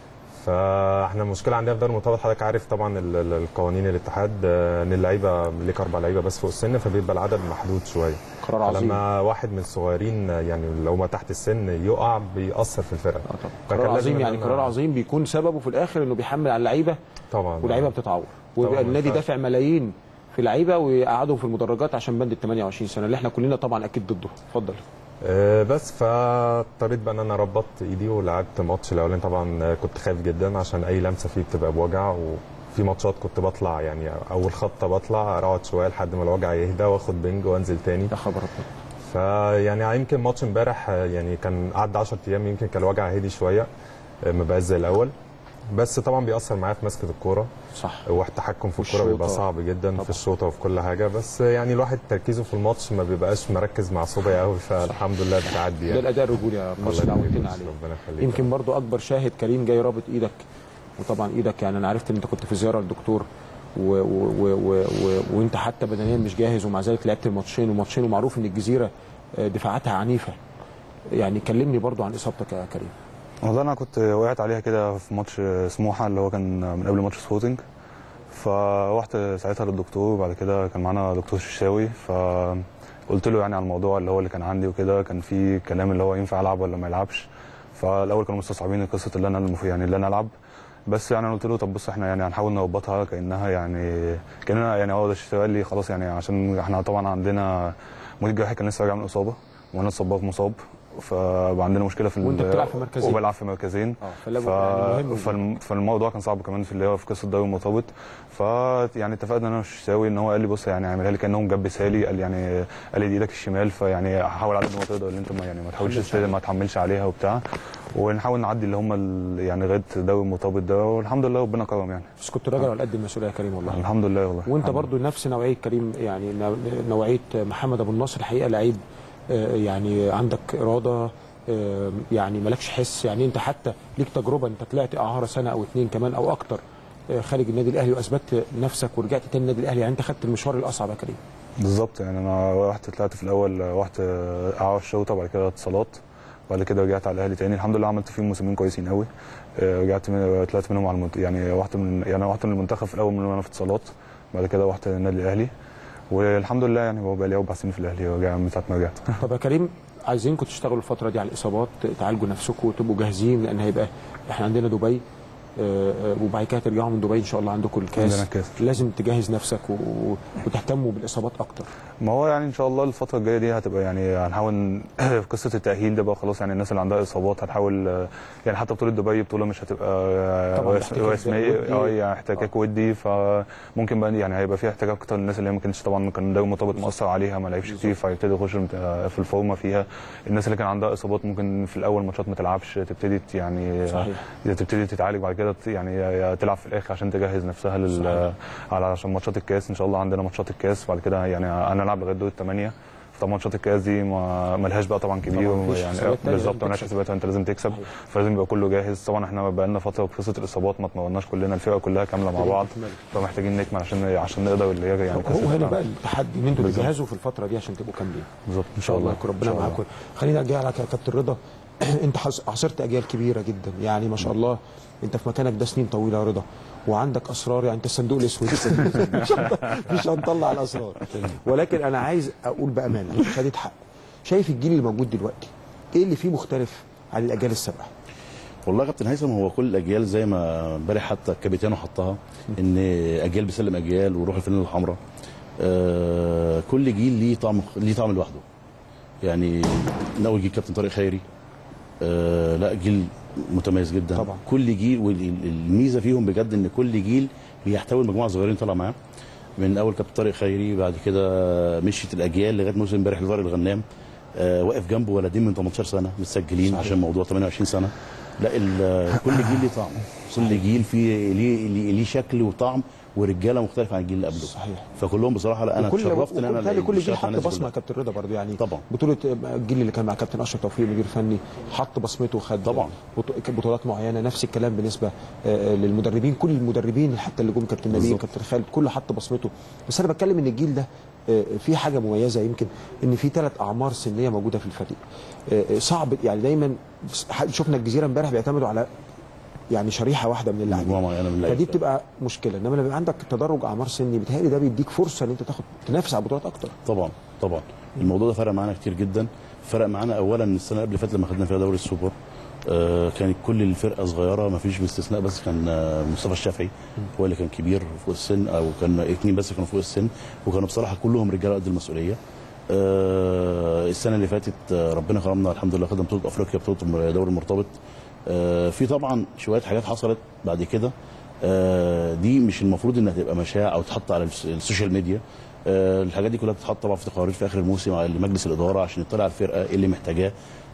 فاحنا المشكله عندنا في دوري المرتبط حضرتك عارف طبعا ال- ال- القوانين الاتحاد آه، ان اللعيبه ليك اربع لعيبه بس فوق السن فبيبقى العدد محدود شويه قرار عظيم. لما واحد من الصغيرين آه، يعني لو ما تحت السن يقع بيأثر في الفرقه فكان قرار لازم عظيم إن يعني أنا- قرار عظيم بيكون سببه في الاخر انه بيحمل على اللعيبه طبعا واللعيبه بتتعور طبعاً ويبقى ما النادي ينفعش. دافع ملايين في لعيبه ويقعدهم في المدرجات عشان بند ال 28 سنه اللي احنا كلنا طبعا اكيد ضده اتفضل آه، بس فاضطريت بقى ان انا ربطت ايدي ولعبت ماتش الاولاني طبعا آه، كنت خايف جدا عشان اي لمسه فيه بتبقى بوجع وفي ماتشات كنت بطلع يعني اول خبطه بطلع اقعد شويه لحد ما الوجع يهدى واخد بنج وانزل تاني يا خبر فيعني يمكن ماتش امبارح آه، يعني كان قعد 10 ايام يمكن كان الوجع هدي شويه آه، ما بقاش زي الاول بس طبعا بيأثر معايا في مسكه الكوره صح والتحكم في الكوره بيبقى والشوطة. صعب جدا في الشوطه وفي كل حاجه بس يعني الواحد تركيزه في الماتش ما بيبقاش مركز مع صوبيا قوي فالحمد لله بتعدي ده يعني الاداء الرجولي يا الله مصر اللي يبارك عودتنا فيك، عليه ربنا يخليك يمكن برضو اكبر شاهد كريم جاي رابط ايدك وطبعا ايدك يعني انا عرفت ان انت كنت في زياره للدكتور و و و و و وانت حتى بدنيا مش جاهز ومع ذلك لعبت الماتشين وماتشين ومعروف ان الجزيره آه، دفاعاتها عنيفه يعني كلمني برضو عن اصابتك يا كريم والله انا كنت وقعت عليها كده في ماتش سموحه اللي هو كان من قبل ماتش سبورتنج فروحت ساعتها للدكتور وبعد كده كان معانا دكتور ششاوي فقلت له يعني على الموضوع اللي هو اللي كان عندي وكده كان في كلام اللي هو ينفع العب ولا ما يلعبش فالاول كانوا مستصعبين قصه اللي انا المفروض يعني اللي انا العب بس يعني انا قلت له طب بص احنا يعني هنحاول نربطها كانها يعني كاننا يعني هو ده الشتاء قال لي خلاص يعني عشان احنا طبعا عندنا مدير جراحي كان لسه راجع من الاصابه وانا الصباغ مصاب فبقى عندنا مشكله في ال- وأنت بتلعب في مركزين. وبلعب في مركزين اه فلا- ف... يعني مهم فالم... فالموضوع كان صعب كمان في اللي هو في قصه دوري المرتبط ف يعني اتفقنا انا والششاوي ان هو قال لي بص يعني اعملها لي كانه مجبسها لي قال لي يعني قال لي دي ايدك الشمال فيعني حاول على قد ما تقدر ان انت ما يعني ما تحاولش تحملش تست- ما تحملش عليها وبتاع ونحاول نعدي اللي هم ال... يعني لغايه دوري المرتبط ده والحمد لله ربنا كرم يعني بس كنت راجل على قد المسؤوليه يا كريم والله الحمد لله والله وانت الحمد برضو نفس نوعيه كريم يعني نوع- نوعيه محمد ابو النصر الحقيقه لعيب آه، يعني عندك اراده آه، يعني مالكش حس يعني انت حتى ليك تجربه انت طلعت اعاره سنه او اتنين كمان او اكتر آه، خارج النادي الاهلي واثبتت نفسك ورجعت تاني النادي الاهلي يعني انت خدت المشوار الاصعب يا كريم بالظبط يعني انا رحت طلعت في الاول رحت اعاره الشوطه بعد كده اتصالات بعد كده رجعت على الاهلي تاني الحمد لله عملت فيهم موسمين كويسين قوي آه، رجعت من طلعت منهم على المنت... يعني رحت من يعني رحت من المنتخب في الاول من وانا في اتصالات بعد كده رحت النادي الاهلي والحمد لله يعني هو بقى لي اربع سنين في الاهلي ورجع من ساعه ما رجعت طب يا كريم عايزينكم تشتغلوا الفتره دي على الاصابات تعالجوا نفسكم وتبقوا جاهزين لان هيبقى احنا عندنا دبي آه، آه، وبعد كده ترجعوا من دبي ان شاء الله عندكم الكاس عندنا الكاس. لازم تجهز نفسك و... و- وتهتموا بالاصابات اكتر ما هو يعني ان شاء الله الفتره الجايه دي هتبقى يعني هنحاول في قصه التاهيل ده بقى خلاص يعني الناس اللي عندها اصابات هنحاول آه، يعني حتى بطوله دبي بطوله مش هتبقى آه، طبعاً رس- احتكاك رسميه ودي. اه يعني احتكاك ودي فممكن بقى يعني هيبقى في احتكاك اكتر للناس اللي هي ما كانتش طبعا كان دوري مرتبط مؤثر عليها ما لعبش كتير فيبتدي يخش في الفورمه فيها الناس اللي كان عندها اصابات ممكن في الاول ماتشات ما تلعبش تبتدي ت- يعني صحيح. آه، تبتدي تتعالج بعد كده ت- يعني يا تلعب في الاخر عشان تجهز نفسها لل على عشان ماتشات الكاس ان شاء الله عندنا ماتشات الكاس بعد كده يعني هنلعب لغايه دور الثمانيه طبعا ماتشات الكاس دي ما ملهاش بقى طبعا كبير طبعاً مفيش يعني حسابات تانية، بالظبط لازم ملهاش تكسب. حسابات انت لازم تكسب فلازم يبقى كله جاهز طبعا احنا بقى لنا فتره في قصه الاصابات ما اتمرناش كلنا الفرقه كلها كامله مع بعض فمحتاجين نكمل عشان عشان نقدر اللي هي يعني هو هنا بقى التحدي ان انتوا بالظبط. تجهزوا في الفتره دي عشان تبقوا كاملين بالظبط ان شاء الله يكون ربنا معاكم خلينا ارجع لك يا كابتن رضا انت حص- عاصرت اجيال كبيره جدا يعني ما شاء الله انت في مكانك ده سنين طويله يا رضا وعندك اسرار يعني انت الصندوق الاسود مش هنط- مش هنطلع الاسرار ولكن انا عايز اقول بامانه شهاده حق شايف الجيل اللي موجود دلوقتي ايه اللي فيه مختلف عن الاجيال السابقه والله يا كابتن هيثم هو كل الاجيال زي ما امبارح حتى كابيتانو حطها ان اجيال بيسلم اجيال وروح الفانيلا الحمراء آه كل جيل ليه طعم ليه طعم لوحده يعني من اول جيل كابتن طارق خيري آه لا جيل متميز جدا طبعا. كل جيل والميزه فيهم بجد ان كل جيل بيحتوي مجموعه صغيرين طالعه معاه من اول كابتن طارق خيري بعد كده مشيت الاجيال لغايه موسم امبارح لطارق الغنام آه واقف جنبه ولدين من 18 سنه متسجلين صحيح. عشان موضوع 28 سنه لا ال- كل جيل ليه طعم كل جيل فيه ليه ليه, ليه شكل وطعم ورجاله مختلفه عن الجيل اللي قبله صحيح فكلهم بصراحه لا انا وكل اتشرفت ان انا وكل كل جيل اشتغلت مع حط الناس دي بصمه كلها. يا كابتن رضا برضه يعني طبعا بطوله الجيل اللي كان مع كابتن اشرف توفيق مدير فني حط بصمته خد طبعا. بطو- بطولات معينه نفس الكلام بالنسبه آه، للمدربين كل المدربين حتى اللي جم كابتن نبيل بالظبط. كابتن خالد كله حط بصمته بس انا بتكلم ان الجيل ده آه، في حاجه مميزه يمكن ان في ثلاث اعمار سنيه موجوده في الفريق آه، آه، صعب يعني دايما شفنا الجزيره امبارح بيعتمدوا على يعني شريحه واحده من اللاعبين مجموعه معينه من اللعيبه فدي بتبقى مشكله انما لما يبقى عندك تدرج اعمار سني بيتهيألي ده بيديك فرصه ان انت تاخد تنافس على بطولات اكتر طبعا طبعا الموضوع ده فرق معانا كتير جدا فرق معانا اولا السنه اللي فاتت لما خدنا فيها دوري السوبر آه كانت كل الفرقه صغيره ما فيش باستثناء بس كان آه مصطفى الشافعي هو اللي كان كبير فوق السن او كان اثنين بس كانوا فوق السن وكانوا بصراحه كلهم رجاله قد المسؤوليه آه السنه اللي فاتت آه ربنا كرمنا الحمد لله خدنا بطوله افريقيا بطوله دوري المرتبط آه في طبعا شويه حاجات حصلت بعد كده آه دي مش المفروض انها تبقى مشاع او تحط على الس- السوشيال ميديا آه الحاجات دي كلها بتتحط طبعا في تقارير في اخر الموسم على لمجلس الاداره عشان يطلع على الفرقه ايه اللي محتاجاه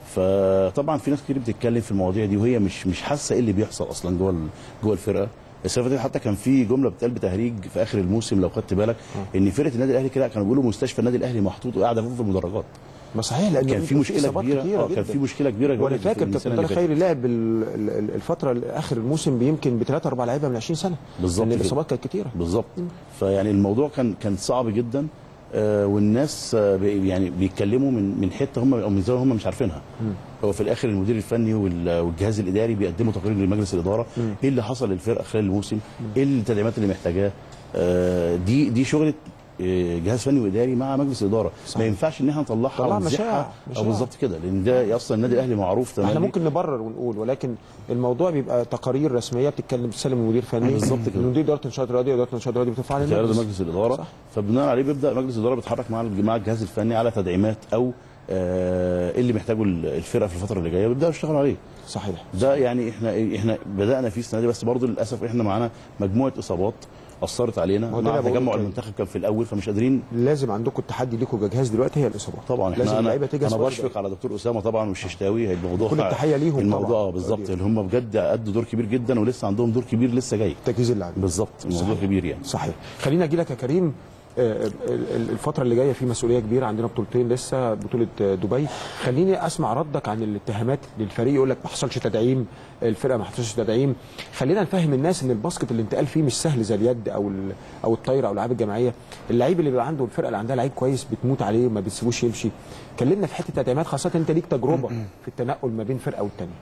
فطبعا في ناس كتير بتتكلم في المواضيع دي وهي مش مش حاسه ايه اللي بيحصل اصلا جوه ال- جوه الفرقه السنه اللي فاتت حتى كان في جمله بتقال بتهريج في اخر الموسم لو خدت بالك ان فرقه النادي الاهلي كده كانوا بيقولوا مستشفى النادي الاهلي محطوط وقاعده فوق في المدرجات ما صحيح لان كان في مشكله إصابات كبيره كتيرة آه، كان جداً. في مشكله كبيره وانا جدا فاكر في كابتن السنة اللي طارق فاتت. خيري لعب ال- ال- الفتره اخر الموسم يمكن بثلاثه اربع لعيبه من 20 سنه بالظبط لان كده. الاصابات كانت كتيره بالظبط فيعني الموضوع كان كان صعب جدا آه، والناس آه، بي- يعني بيتكلموا من من حته هم او من زاويه هم مش عارفينها هو في الاخر المدير الفني وال- والجهاز الاداري بيقدموا تقرير لمجلس الاداره مم. ايه اللي حصل للفرقه خلال الموسم ايه التدعيمات اللي محتاجاه آه، دي دي شغله آه، جهاز فني واداري مع مجلس الاداره ما ينفعش ان احنا نطلعها طلع ونزحها مشاع- او مشاع. بالظبط كده لان ده اصلا النادي الاهلي معروف احنا تمام ممكن نبرر ونقول ولكن الموضوع بيبقى تقارير رسميه بتتكلم بتسلم المدير الفني بالظبط كده. مدير اداره النشاط الرياضي واداره النشاط الرياضي بترفع في للمجلس مجلس الاداره صح. فبناء عليه بيبدا مجلس الاداره بيتحرك مع مع الجهاز الفني على تدعيمات او آه، ايه اللي محتاجه الفرقه في الفتره اللي جايه ويبداوا يشتغلوا عليه صحيح ده يعني احنا احنا بدانا فيه السنه دي بس برضه للاسف احنا معانا مجموعه اصابات اثرت علينا ما هو ده مع اللي بقوله تجمع تاني. المنتخب كان في الاول فمش قادرين لازم عندكم التحدي ليكم كجهاز دلوقتي هي الاصابات طبعا لازم احنا اللعيبه انا, تجهز أنا وقت بشفق على دكتور اسامه طبعا والششتاوي هي الموضوع كل التحية ليهم الموضوع طبعاً. اه بالظبط اللي هم بجد ادوا دور كبير جدا ولسه عندهم دور كبير لسه جاي تجهيز اللاعبين بالظبط الموضوع صحيح. كبير يعني صحيح خلينا اجي لك يا كريم آه، ال- الفترة اللي جاية في مسؤولية كبيرة عندنا بطولتين لسه بطولة آه، دبي خليني أسمع ردك عن الاتهامات للفريق يقول لك ما حصلش تدعيم الفرقة ما حصلش تدعيم خلينا نفهم الناس إن الباسكت الانتقال فيه مش سهل زي اليد أو ال- أو الطايرة أو الألعاب الجماعية اللعيب اللي بيبقى عنده الفرقة اللي عندها لعيب كويس بتموت عليه ما بتسيبوش يمشي كلمنا في حتة التدعيمات خاصة أنت ليك تجربة في التنقل ما بين فرقة والتانية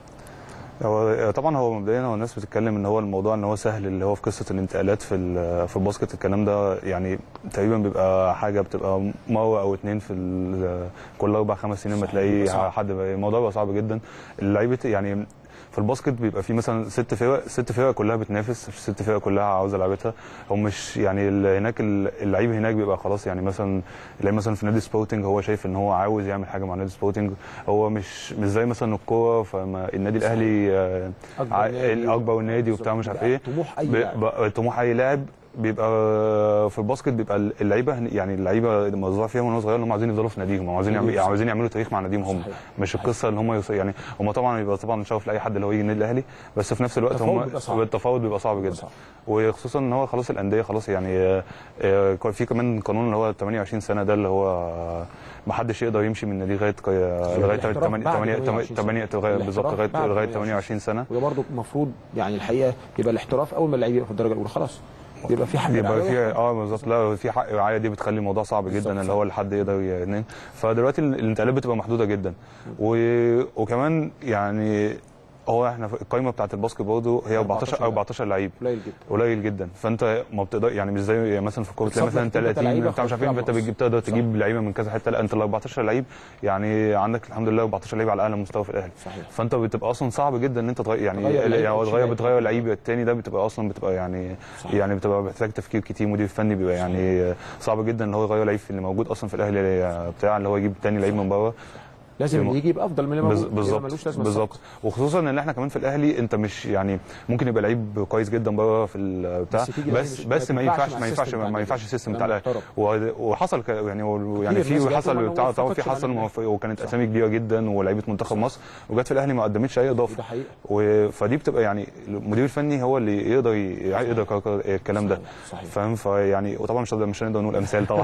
هو طبعا هو مبدئيا هو الناس بتتكلم ان هو الموضوع ان هو سهل اللي هو في قصه الانتقالات في ال- في الباسكت الكلام ده يعني تقريبا بيبقى حاجه بتبقى مره او اتنين في ال- كل اربع خمس سنين ما صحيح، بيبقى تلاقي صعب. حد بقى- الموضوع بيبقى صعب جدا اللعيبه يعني في الباسكت بيبقى في مثلا ست فرق ست فرق كلها بتنافس ست فرق كلها عاوزه لعبتها هو مش يعني ال- هناك ال- اللعيب هناك بيبقى خلاص يعني مثلا اللعيب مثلا في نادي سبورتنج هو شايف ان هو عاوز يعمل حاجه مع نادي سبورتنج هو مش مش زي مثلا الكوره فما النادي الاهلي آه، أكبر ع- نادي. الاكبر نادي وبتاع مش عارف ايه طموح أي ب- لاعب. ب- طموح اي لاعب بيبقى في الباسكت بيبقى اللعيبه هن- يعني اللعيبه موظفه فيها من صغير ان هم عايزين يفضلوا في ناديهم هم عايزين يعملوا عاوزين يعملوا تاريخ مع ناديهم هم مش القصه ان هم يوص- يعني هم طبعا بيبقى طبعا شرف لاي حد اللي هو يجي النادي الاهلي بس في نفس الوقت التفاوض هم بيبقى صعب. التفاوض بيبقى صعب جدا وخصوصا ان هو خلاص الانديه خلاص يعني آه، آه، في كمان قانون اللي هو 28 سنه ده اللي هو آه، ما حدش يقدر يمشي من النادي لغايه لغايه الاحتراف 8 بعد 8 28 8 سنة. بالظبط الاحتراف لغايه بعد لغايه 28 28 سنه وده برضه المفروض يعني الحقيقه يبقى الاحتراف اول ما اللعيب يبقى في الدرجه الاولى خلاص يبقى في حق يبقى رعاية. في اه بالظبط لا في حق رعايه دي بتخلي الموضوع صعب جدا اللي هو الحد يقدر ينام فدلوقتي ال- الانتقالات بتبقى محدوده جدا و... وكمان يعني هو احنا في القايمه بتاعت الباسكت برضه هي 14 14 لعيب قليل جدا قليل جدا فانت ما بتقدر يعني مش زي مثلا في الكوره تلاقي بتصفي مثلا تلاتة 30 لعيبة بتاع مش عارف ايه خلاص فانت بتجيب تقدر تجيب لعيبه من كذا حته لا انت ال 14 لعيب يعني عندك الحمد لله 14 لعيب على اعلى مستوى في الاهلي صحيح فانت بتبقى اصلا صعب جدا ان انت تغير يعني تغير لعيب يعني أو تغير شيء. بتغير لعيب التاني ده بتبقى اصلا بتبقى يعني صحيح. يعني بتبقى محتاج تفكير كتير مدير فني بيبقى يعني صعب جدا ان هو يغير لعيب في اللي موجود اصلا في الاهلي بتاع اللي هو يجيب تاني لعيب من بره لازم اللي يجي يبقى افضل من اللي بز- موجود بالظبط ملوش لازمه بالظبط وخصوصا ان احنا كمان في الاهلي انت مش يعني ممكن يبقى لعيب كويس جدا بره في البتاع بس تيجي بس الأهلي بس مش- ما ما ينفعش ينفعش مع ما ينفعش السيستم بتاع ما ينفعش النادي. السيستم كلام بتاع الاهلي و- وحصل ك- يعني و- يعني كتير ناس في جات حصل وما بتاع طبعا في وفقتش مع حصل النادي. موف- وكانت اسامي كبيره جدا ولاعيبه منتخب مصر وجت في الاهلي ما قدمتش اي اضافه ده حقيقي و- فدي بتبقى يعني المدير الفني هو اللي يقدر ي- يقدر يقرر الكلام ده صحيح. فاهم فيعني وطبعا مش هنقدر مش هنقدر نقول امثال طبعا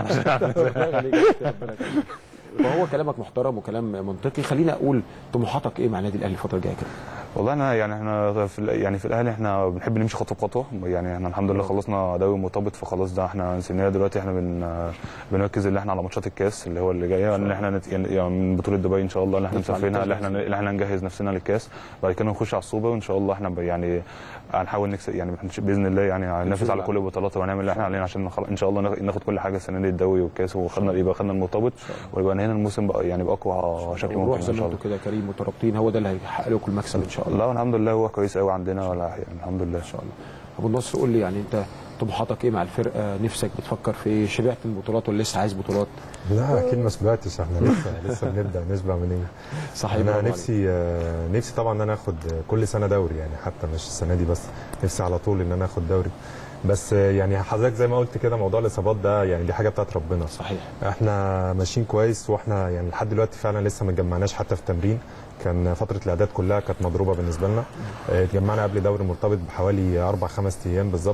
فهو كلامك محترم وكلام منطقي خليني اقول طموحاتك ايه مع النادي الاهلي الفتره الجايه كده والله انا يعني احنا في ال- يعني في الاهلي احنا بنحب نمشي خطوه بخطوه يعني احنا الحمد لله خلصنا دوري مرتبط فخلاص ده احنا نسيناه دلوقتي احنا بن بنركز اللي احنا على ماتشات الكاس اللي هو اللي جايه ان احنا نت- يعني من بطوله دبي ان شاء الله اللي احنا نطلع مسافرينها اللي للكاس احنا اللي احنا نجهز نفسنا للكاس بعد كده نخش على السوبر وان شاء الله احنا ب- يعني هنحاول نكسب يعني بنش- باذن الله يعني هننافس على كل البطولات وهنعمل اللي احنا علينا عشان نخل- ان شاء الله ناخ- ناخد كل حاجه السنه دي الدوري والكاس وخدنا يبقى خدنا المرتبط ويبقى هنا الموسم بقى يعني باقوى شكل ونروح ممكن زي ان ما شاء انتوا الله كده كريم مترابطين هو ده اللي هيحقق لكم المكسب ان شاء الله لا والحمد لله هو كويس قوي عندنا ولا يعني الحمد لله ان شاء الله ابو النصر قول لي يعني انت طموحاتك ايه مع الفرقه نفسك بتفكر في ايه شبعت من البطولات ولا لسه عايز بطولات لا اكيد ما سبقتش احنا لسه لسه بنبدا نسبع منين صحيح انا برافو نفسي آه، نفسي طبعا ان انا اخد كل سنه دوري يعني حتى مش السنه دي بس نفسي على طول ان انا اخد دوري بس آه، يعني حضرتك زي ما قلت كده موضوع الاصابات ده يعني دي حاجه بتاعت ربنا صحيح احنا ماشيين كويس واحنا يعني لحد دلوقتي فعلا لسه ما اتجمعناش حتى في تمرين كان فتره الاعداد كلها كانت مضروبه بالنسبه لنا آه، اتجمعنا قبل دوري مرتبط بحوالي اربع خمس ايام بالظبط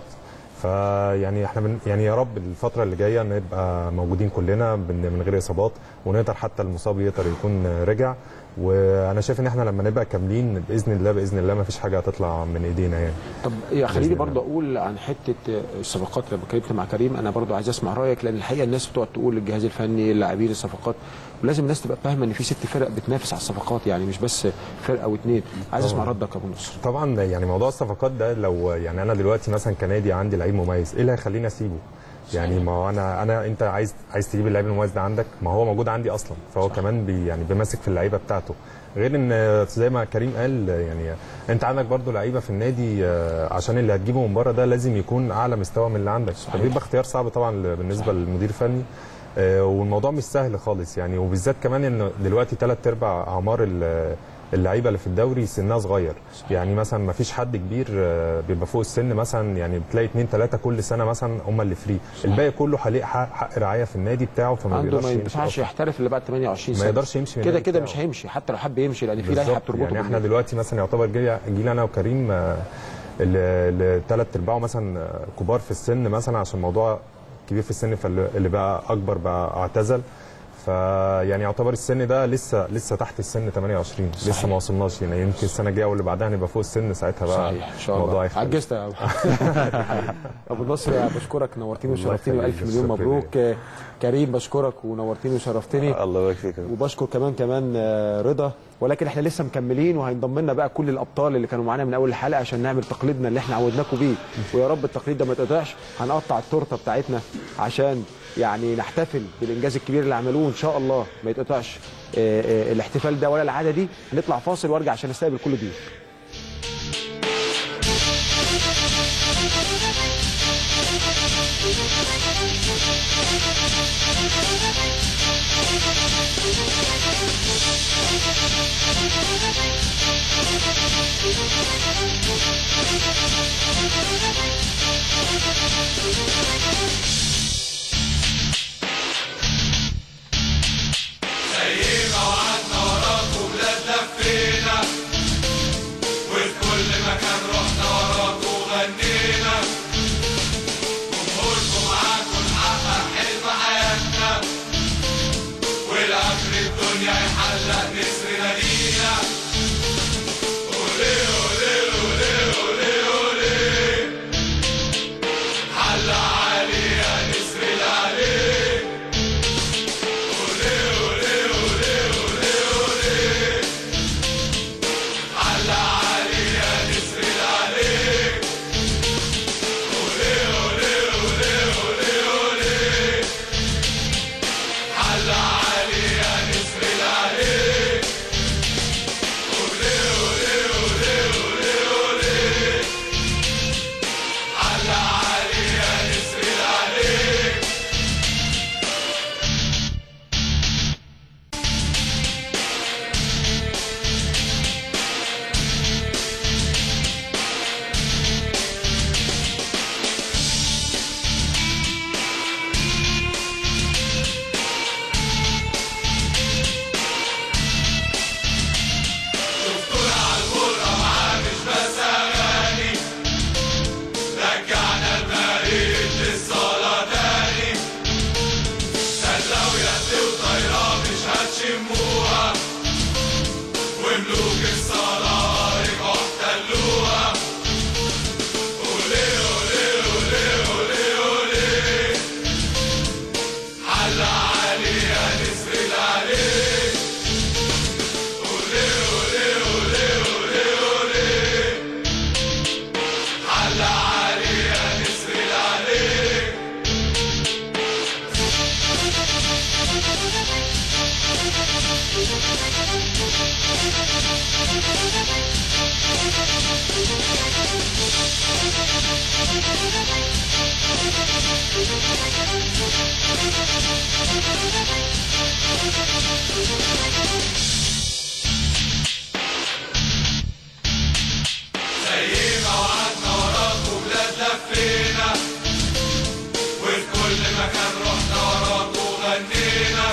فيعني احنا من يعني يا رب الفتره اللي جايه نبقى موجودين كلنا بن- من غير اصابات ونقدر حتى المصاب يقدر يكون رجع وانا شايف ان احنا لما نبقى كاملين باذن الله باذن الله ما فيش حاجه هتطلع من ايدينا يعني طب يا خليني بإذن برضه اقول عن حته الصفقات لما اتكلمت مع كريم انا برضه عايز اسمع رايك لان الحقيقه الناس بتقعد تقول الجهاز الفني اللاعبين الصفقات ولازم الناس تبقى فاهمه ان في ست فرق بتنافس على الصفقات يعني مش بس فرقه او اتنين عايز اسمع طبعاً. ردك يا ابو نصر طبعا يعني موضوع الصفقات ده لو يعني انا دلوقتي مثلا كنادي عندي لعيب مميز ايه اللي هيخليني اسيبه يعني ما هو انا انا انت عايز عايز تجيب اللعيب المميز ده عندك ما هو موجود عندي اصلا فهو صح. كمان بي يعني بيمسك في اللعيبه بتاعته غير ان زي ما كريم قال يعني انت عندك برضو لعيبه في النادي آه، عشان اللي هتجيبه من بره ده لازم يكون اعلى مستوى من اللي عندك فبيبقى اختيار صعب طبعا بالنسبه للمدير الفني آه، والموضوع مش سهل خالص يعني وبالذات كمان ان دلوقتي ثلاث ارباع اعمار ال- اللعيبه اللي في الدوري سنها صغير يعني مثلا ما فيش حد كبير آه، بيبقى فوق السن مثلا يعني بتلاقي اثنين ثلاثه كل سنه مثلا هم اللي فري الباقي كله حق حق حق رعايه في النادي بتاعه فما عنده بيقدرش ما يمشي ينفعش أصلاً. يحترف الا بعد 28 ما سنه يقدرش يمشي من كده النادي كده بتاعه. مش هيمشي حتى لو حب يمشي لان في لائحه بالظبط. بتربطه يعني احنا بالنادي. دلوقتي مثلا يعتبر جيل جيل انا وكريم آه، اللي ثلاث ارباعه مثلا آه، كبار في السن مثلا عشان الموضوع كبير في السن فاللي بقى اكبر بقى اعتزل فيعني يعتبر السن ده لسه لسه تحت السن 28 لسه صحيح. ما وصلناش يعني يمكن السنه الجايه واللي بعدها نبقى فوق السن ساعتها بقى صحيح ان شاء الموضوع الله هيختلف. عجزت يا أبو- ابو نصر يا بشكرك نورتيني الله وشرفتني يخليك، والف مليون شكراً مبروك آه، كريم بشكرك ونورتيني وشرفتني الله يبارك فيك وبشكر كمان كمان آه، رضا ولكن احنا لسه مكملين وهينضم لنا بقى كل الابطال اللي كانوا معانا من اول الحلقه عشان نعمل تقليدنا اللي احنا عودناكم بيه ويا رب التقليد ده ما يتقطعش هنقطع التورته بتاعتنا عشان يعني نحتفل بالانجاز الكبير اللي عملوه ان شاء الله ما يتقطعش آه، آه، الاحتفال ده ولا العاده دي نطلع فاصل وارجع عشان استقبل كل ضيوف زي ما وعدنا وراكوا بلاد لفينا وفي كل مكان رحنا وراكوا وغنينا جمهوركم معاكوا نحقق حلم حياتنا والآخر الدنيا يحلق نسرنا لينا أولي أولي أولي أولي أولي حلق عالي يا نسر العلي أولي أولي أولي أولي أولي حلق عالي يا نسر العلي أولي أولي أولي أولي أولي حلق عالي يا نسر العلي أولي أولي أولي أولي أولي حلق عالي يا نسر العلي شفتونا عالغرة معاه مش بس أغاني رجعنا المريض للصلاة تاني سلة ويد وطايرة مش هتشموها وملوك الصلاة رجعوا احتلوها أولي أولي أولي أولي أولي حل عالي يا نسر العلي أولي أولي أولي أولي أولي حل عالي يا نسر العلي زي ما وعدنا وراكوا بلاد لفينا وفي كل مكان رحنا وراكوا وغنينا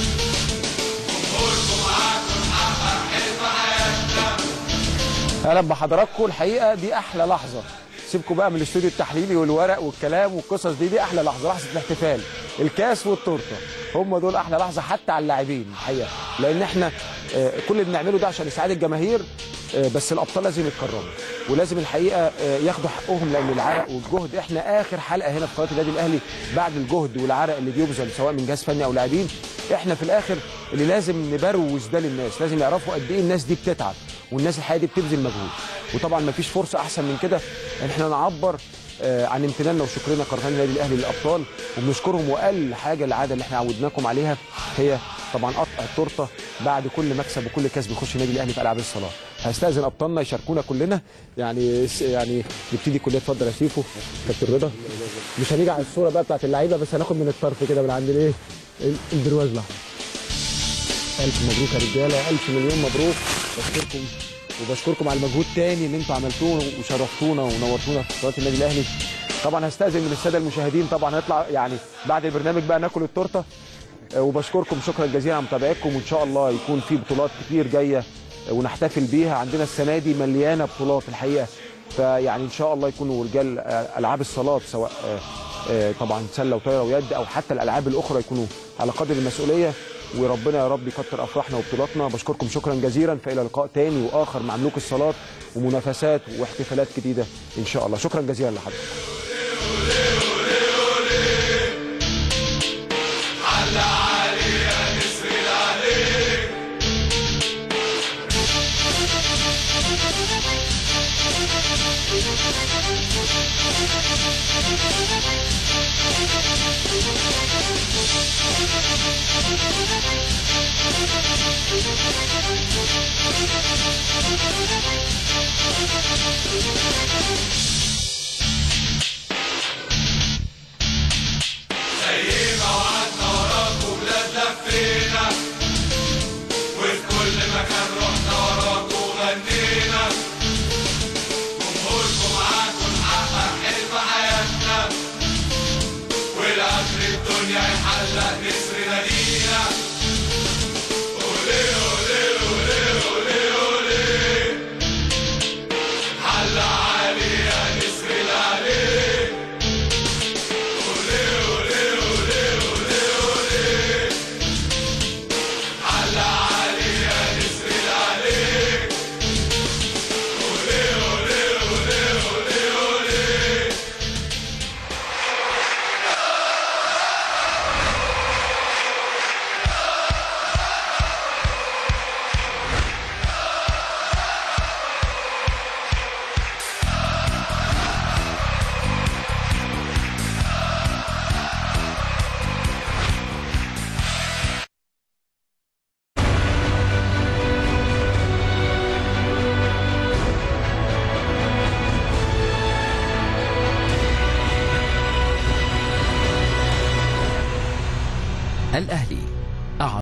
جمهوركم معاكوا نحقق حلم حياتنا اهلا بحضراتكم الحقيقه دي احلى لحظه سيبكم بقى من الاستوديو التحليلي والورق والكلام والقصص دي دي احلى لحظه لحظه الاحتفال الكاس والتورته هم دول احلى لحظه حتى على اللاعبين الحقيقه لان احنا آه، كل اللي بنعمله ده عشان اسعاد الجماهير آه، بس الابطال لازم يتكرموا ولازم الحقيقه آه، ياخدوا حقهم لان العرق والجهد احنا اخر حلقه هنا في قناه النادي الاهلي بعد الجهد والعرق اللي بيبذل سواء من جهاز فني او لاعبين احنا في الاخر اللي لازم نبروز ده للناس لازم يعرفوا قد ايه الناس دي بتتعب والناس الحقيقه دي بتبذل مجهود وطبعا ما فيش فرصه احسن من كده ان احنا نعبر آه، عن امتناننا وشكرنا قرطان النادي الاهلي للابطال وبنشكرهم واقل حاجه العاده اللي احنا عودناكم عليها هي طبعا قطع التورته بعد كل مكسب وكل كاس بيخش النادي الاهلي في العاب الصلاه هستاذن ابطالنا يشاركونا كلنا يعني يعني نبتدي كلنا اتفضل يا شيفو كابتن رضا مش هنيجي على الصوره بقى بتاعت اللعيبه بس هناخد من الطرف كده من عند الايه ال- البرواز الاحمر الف مبروك يا رجاله الف مليون مبروك بشكركم وبشكركم على المجهود تاني اللي انتوا عملتوه وشرفتونا ونورتونا في قناه النادي الاهلي طبعا هستاذن من الساده المشاهدين طبعا هنطلع يعني بعد البرنامج بقى ناكل التورته آه، وبشكركم شكرا جزيلا على متابعتكم وان شاء الله يكون في بطولات كتير جايه آه، ونحتفل بيها عندنا السنه دي مليانه بطولات الحقيقه فيعني ان شاء الله يكونوا رجال آه، العاب الصالات سواء آه، آه، طبعا سله وطايره ويد او حتى الالعاب الاخرى يكونوا على قدر المسؤوليه وربنا يا رب يكتر افراحنا وبطولاتنا بشكركم شكرا جزيلا فالى لقاء تاني واخر مع ملوك الصالات ومنافسات واحتفالات جديده ان شاء الله شكرا جزيلا لحضرتك حل عالي يا نسر العلي زي ما وعدنا وراكوا بلاد لفينا وفي كل مكان رحنا وراكوا وغنينا الدنيا يحلق نسر نادينا أولي أولي أولي أولي أولي حلق عالي يا نسر العلي أولي أولي أولي أولي أولي حلق عالي يا نسر العلي أولي أولي أولي أولي أولي الأهلي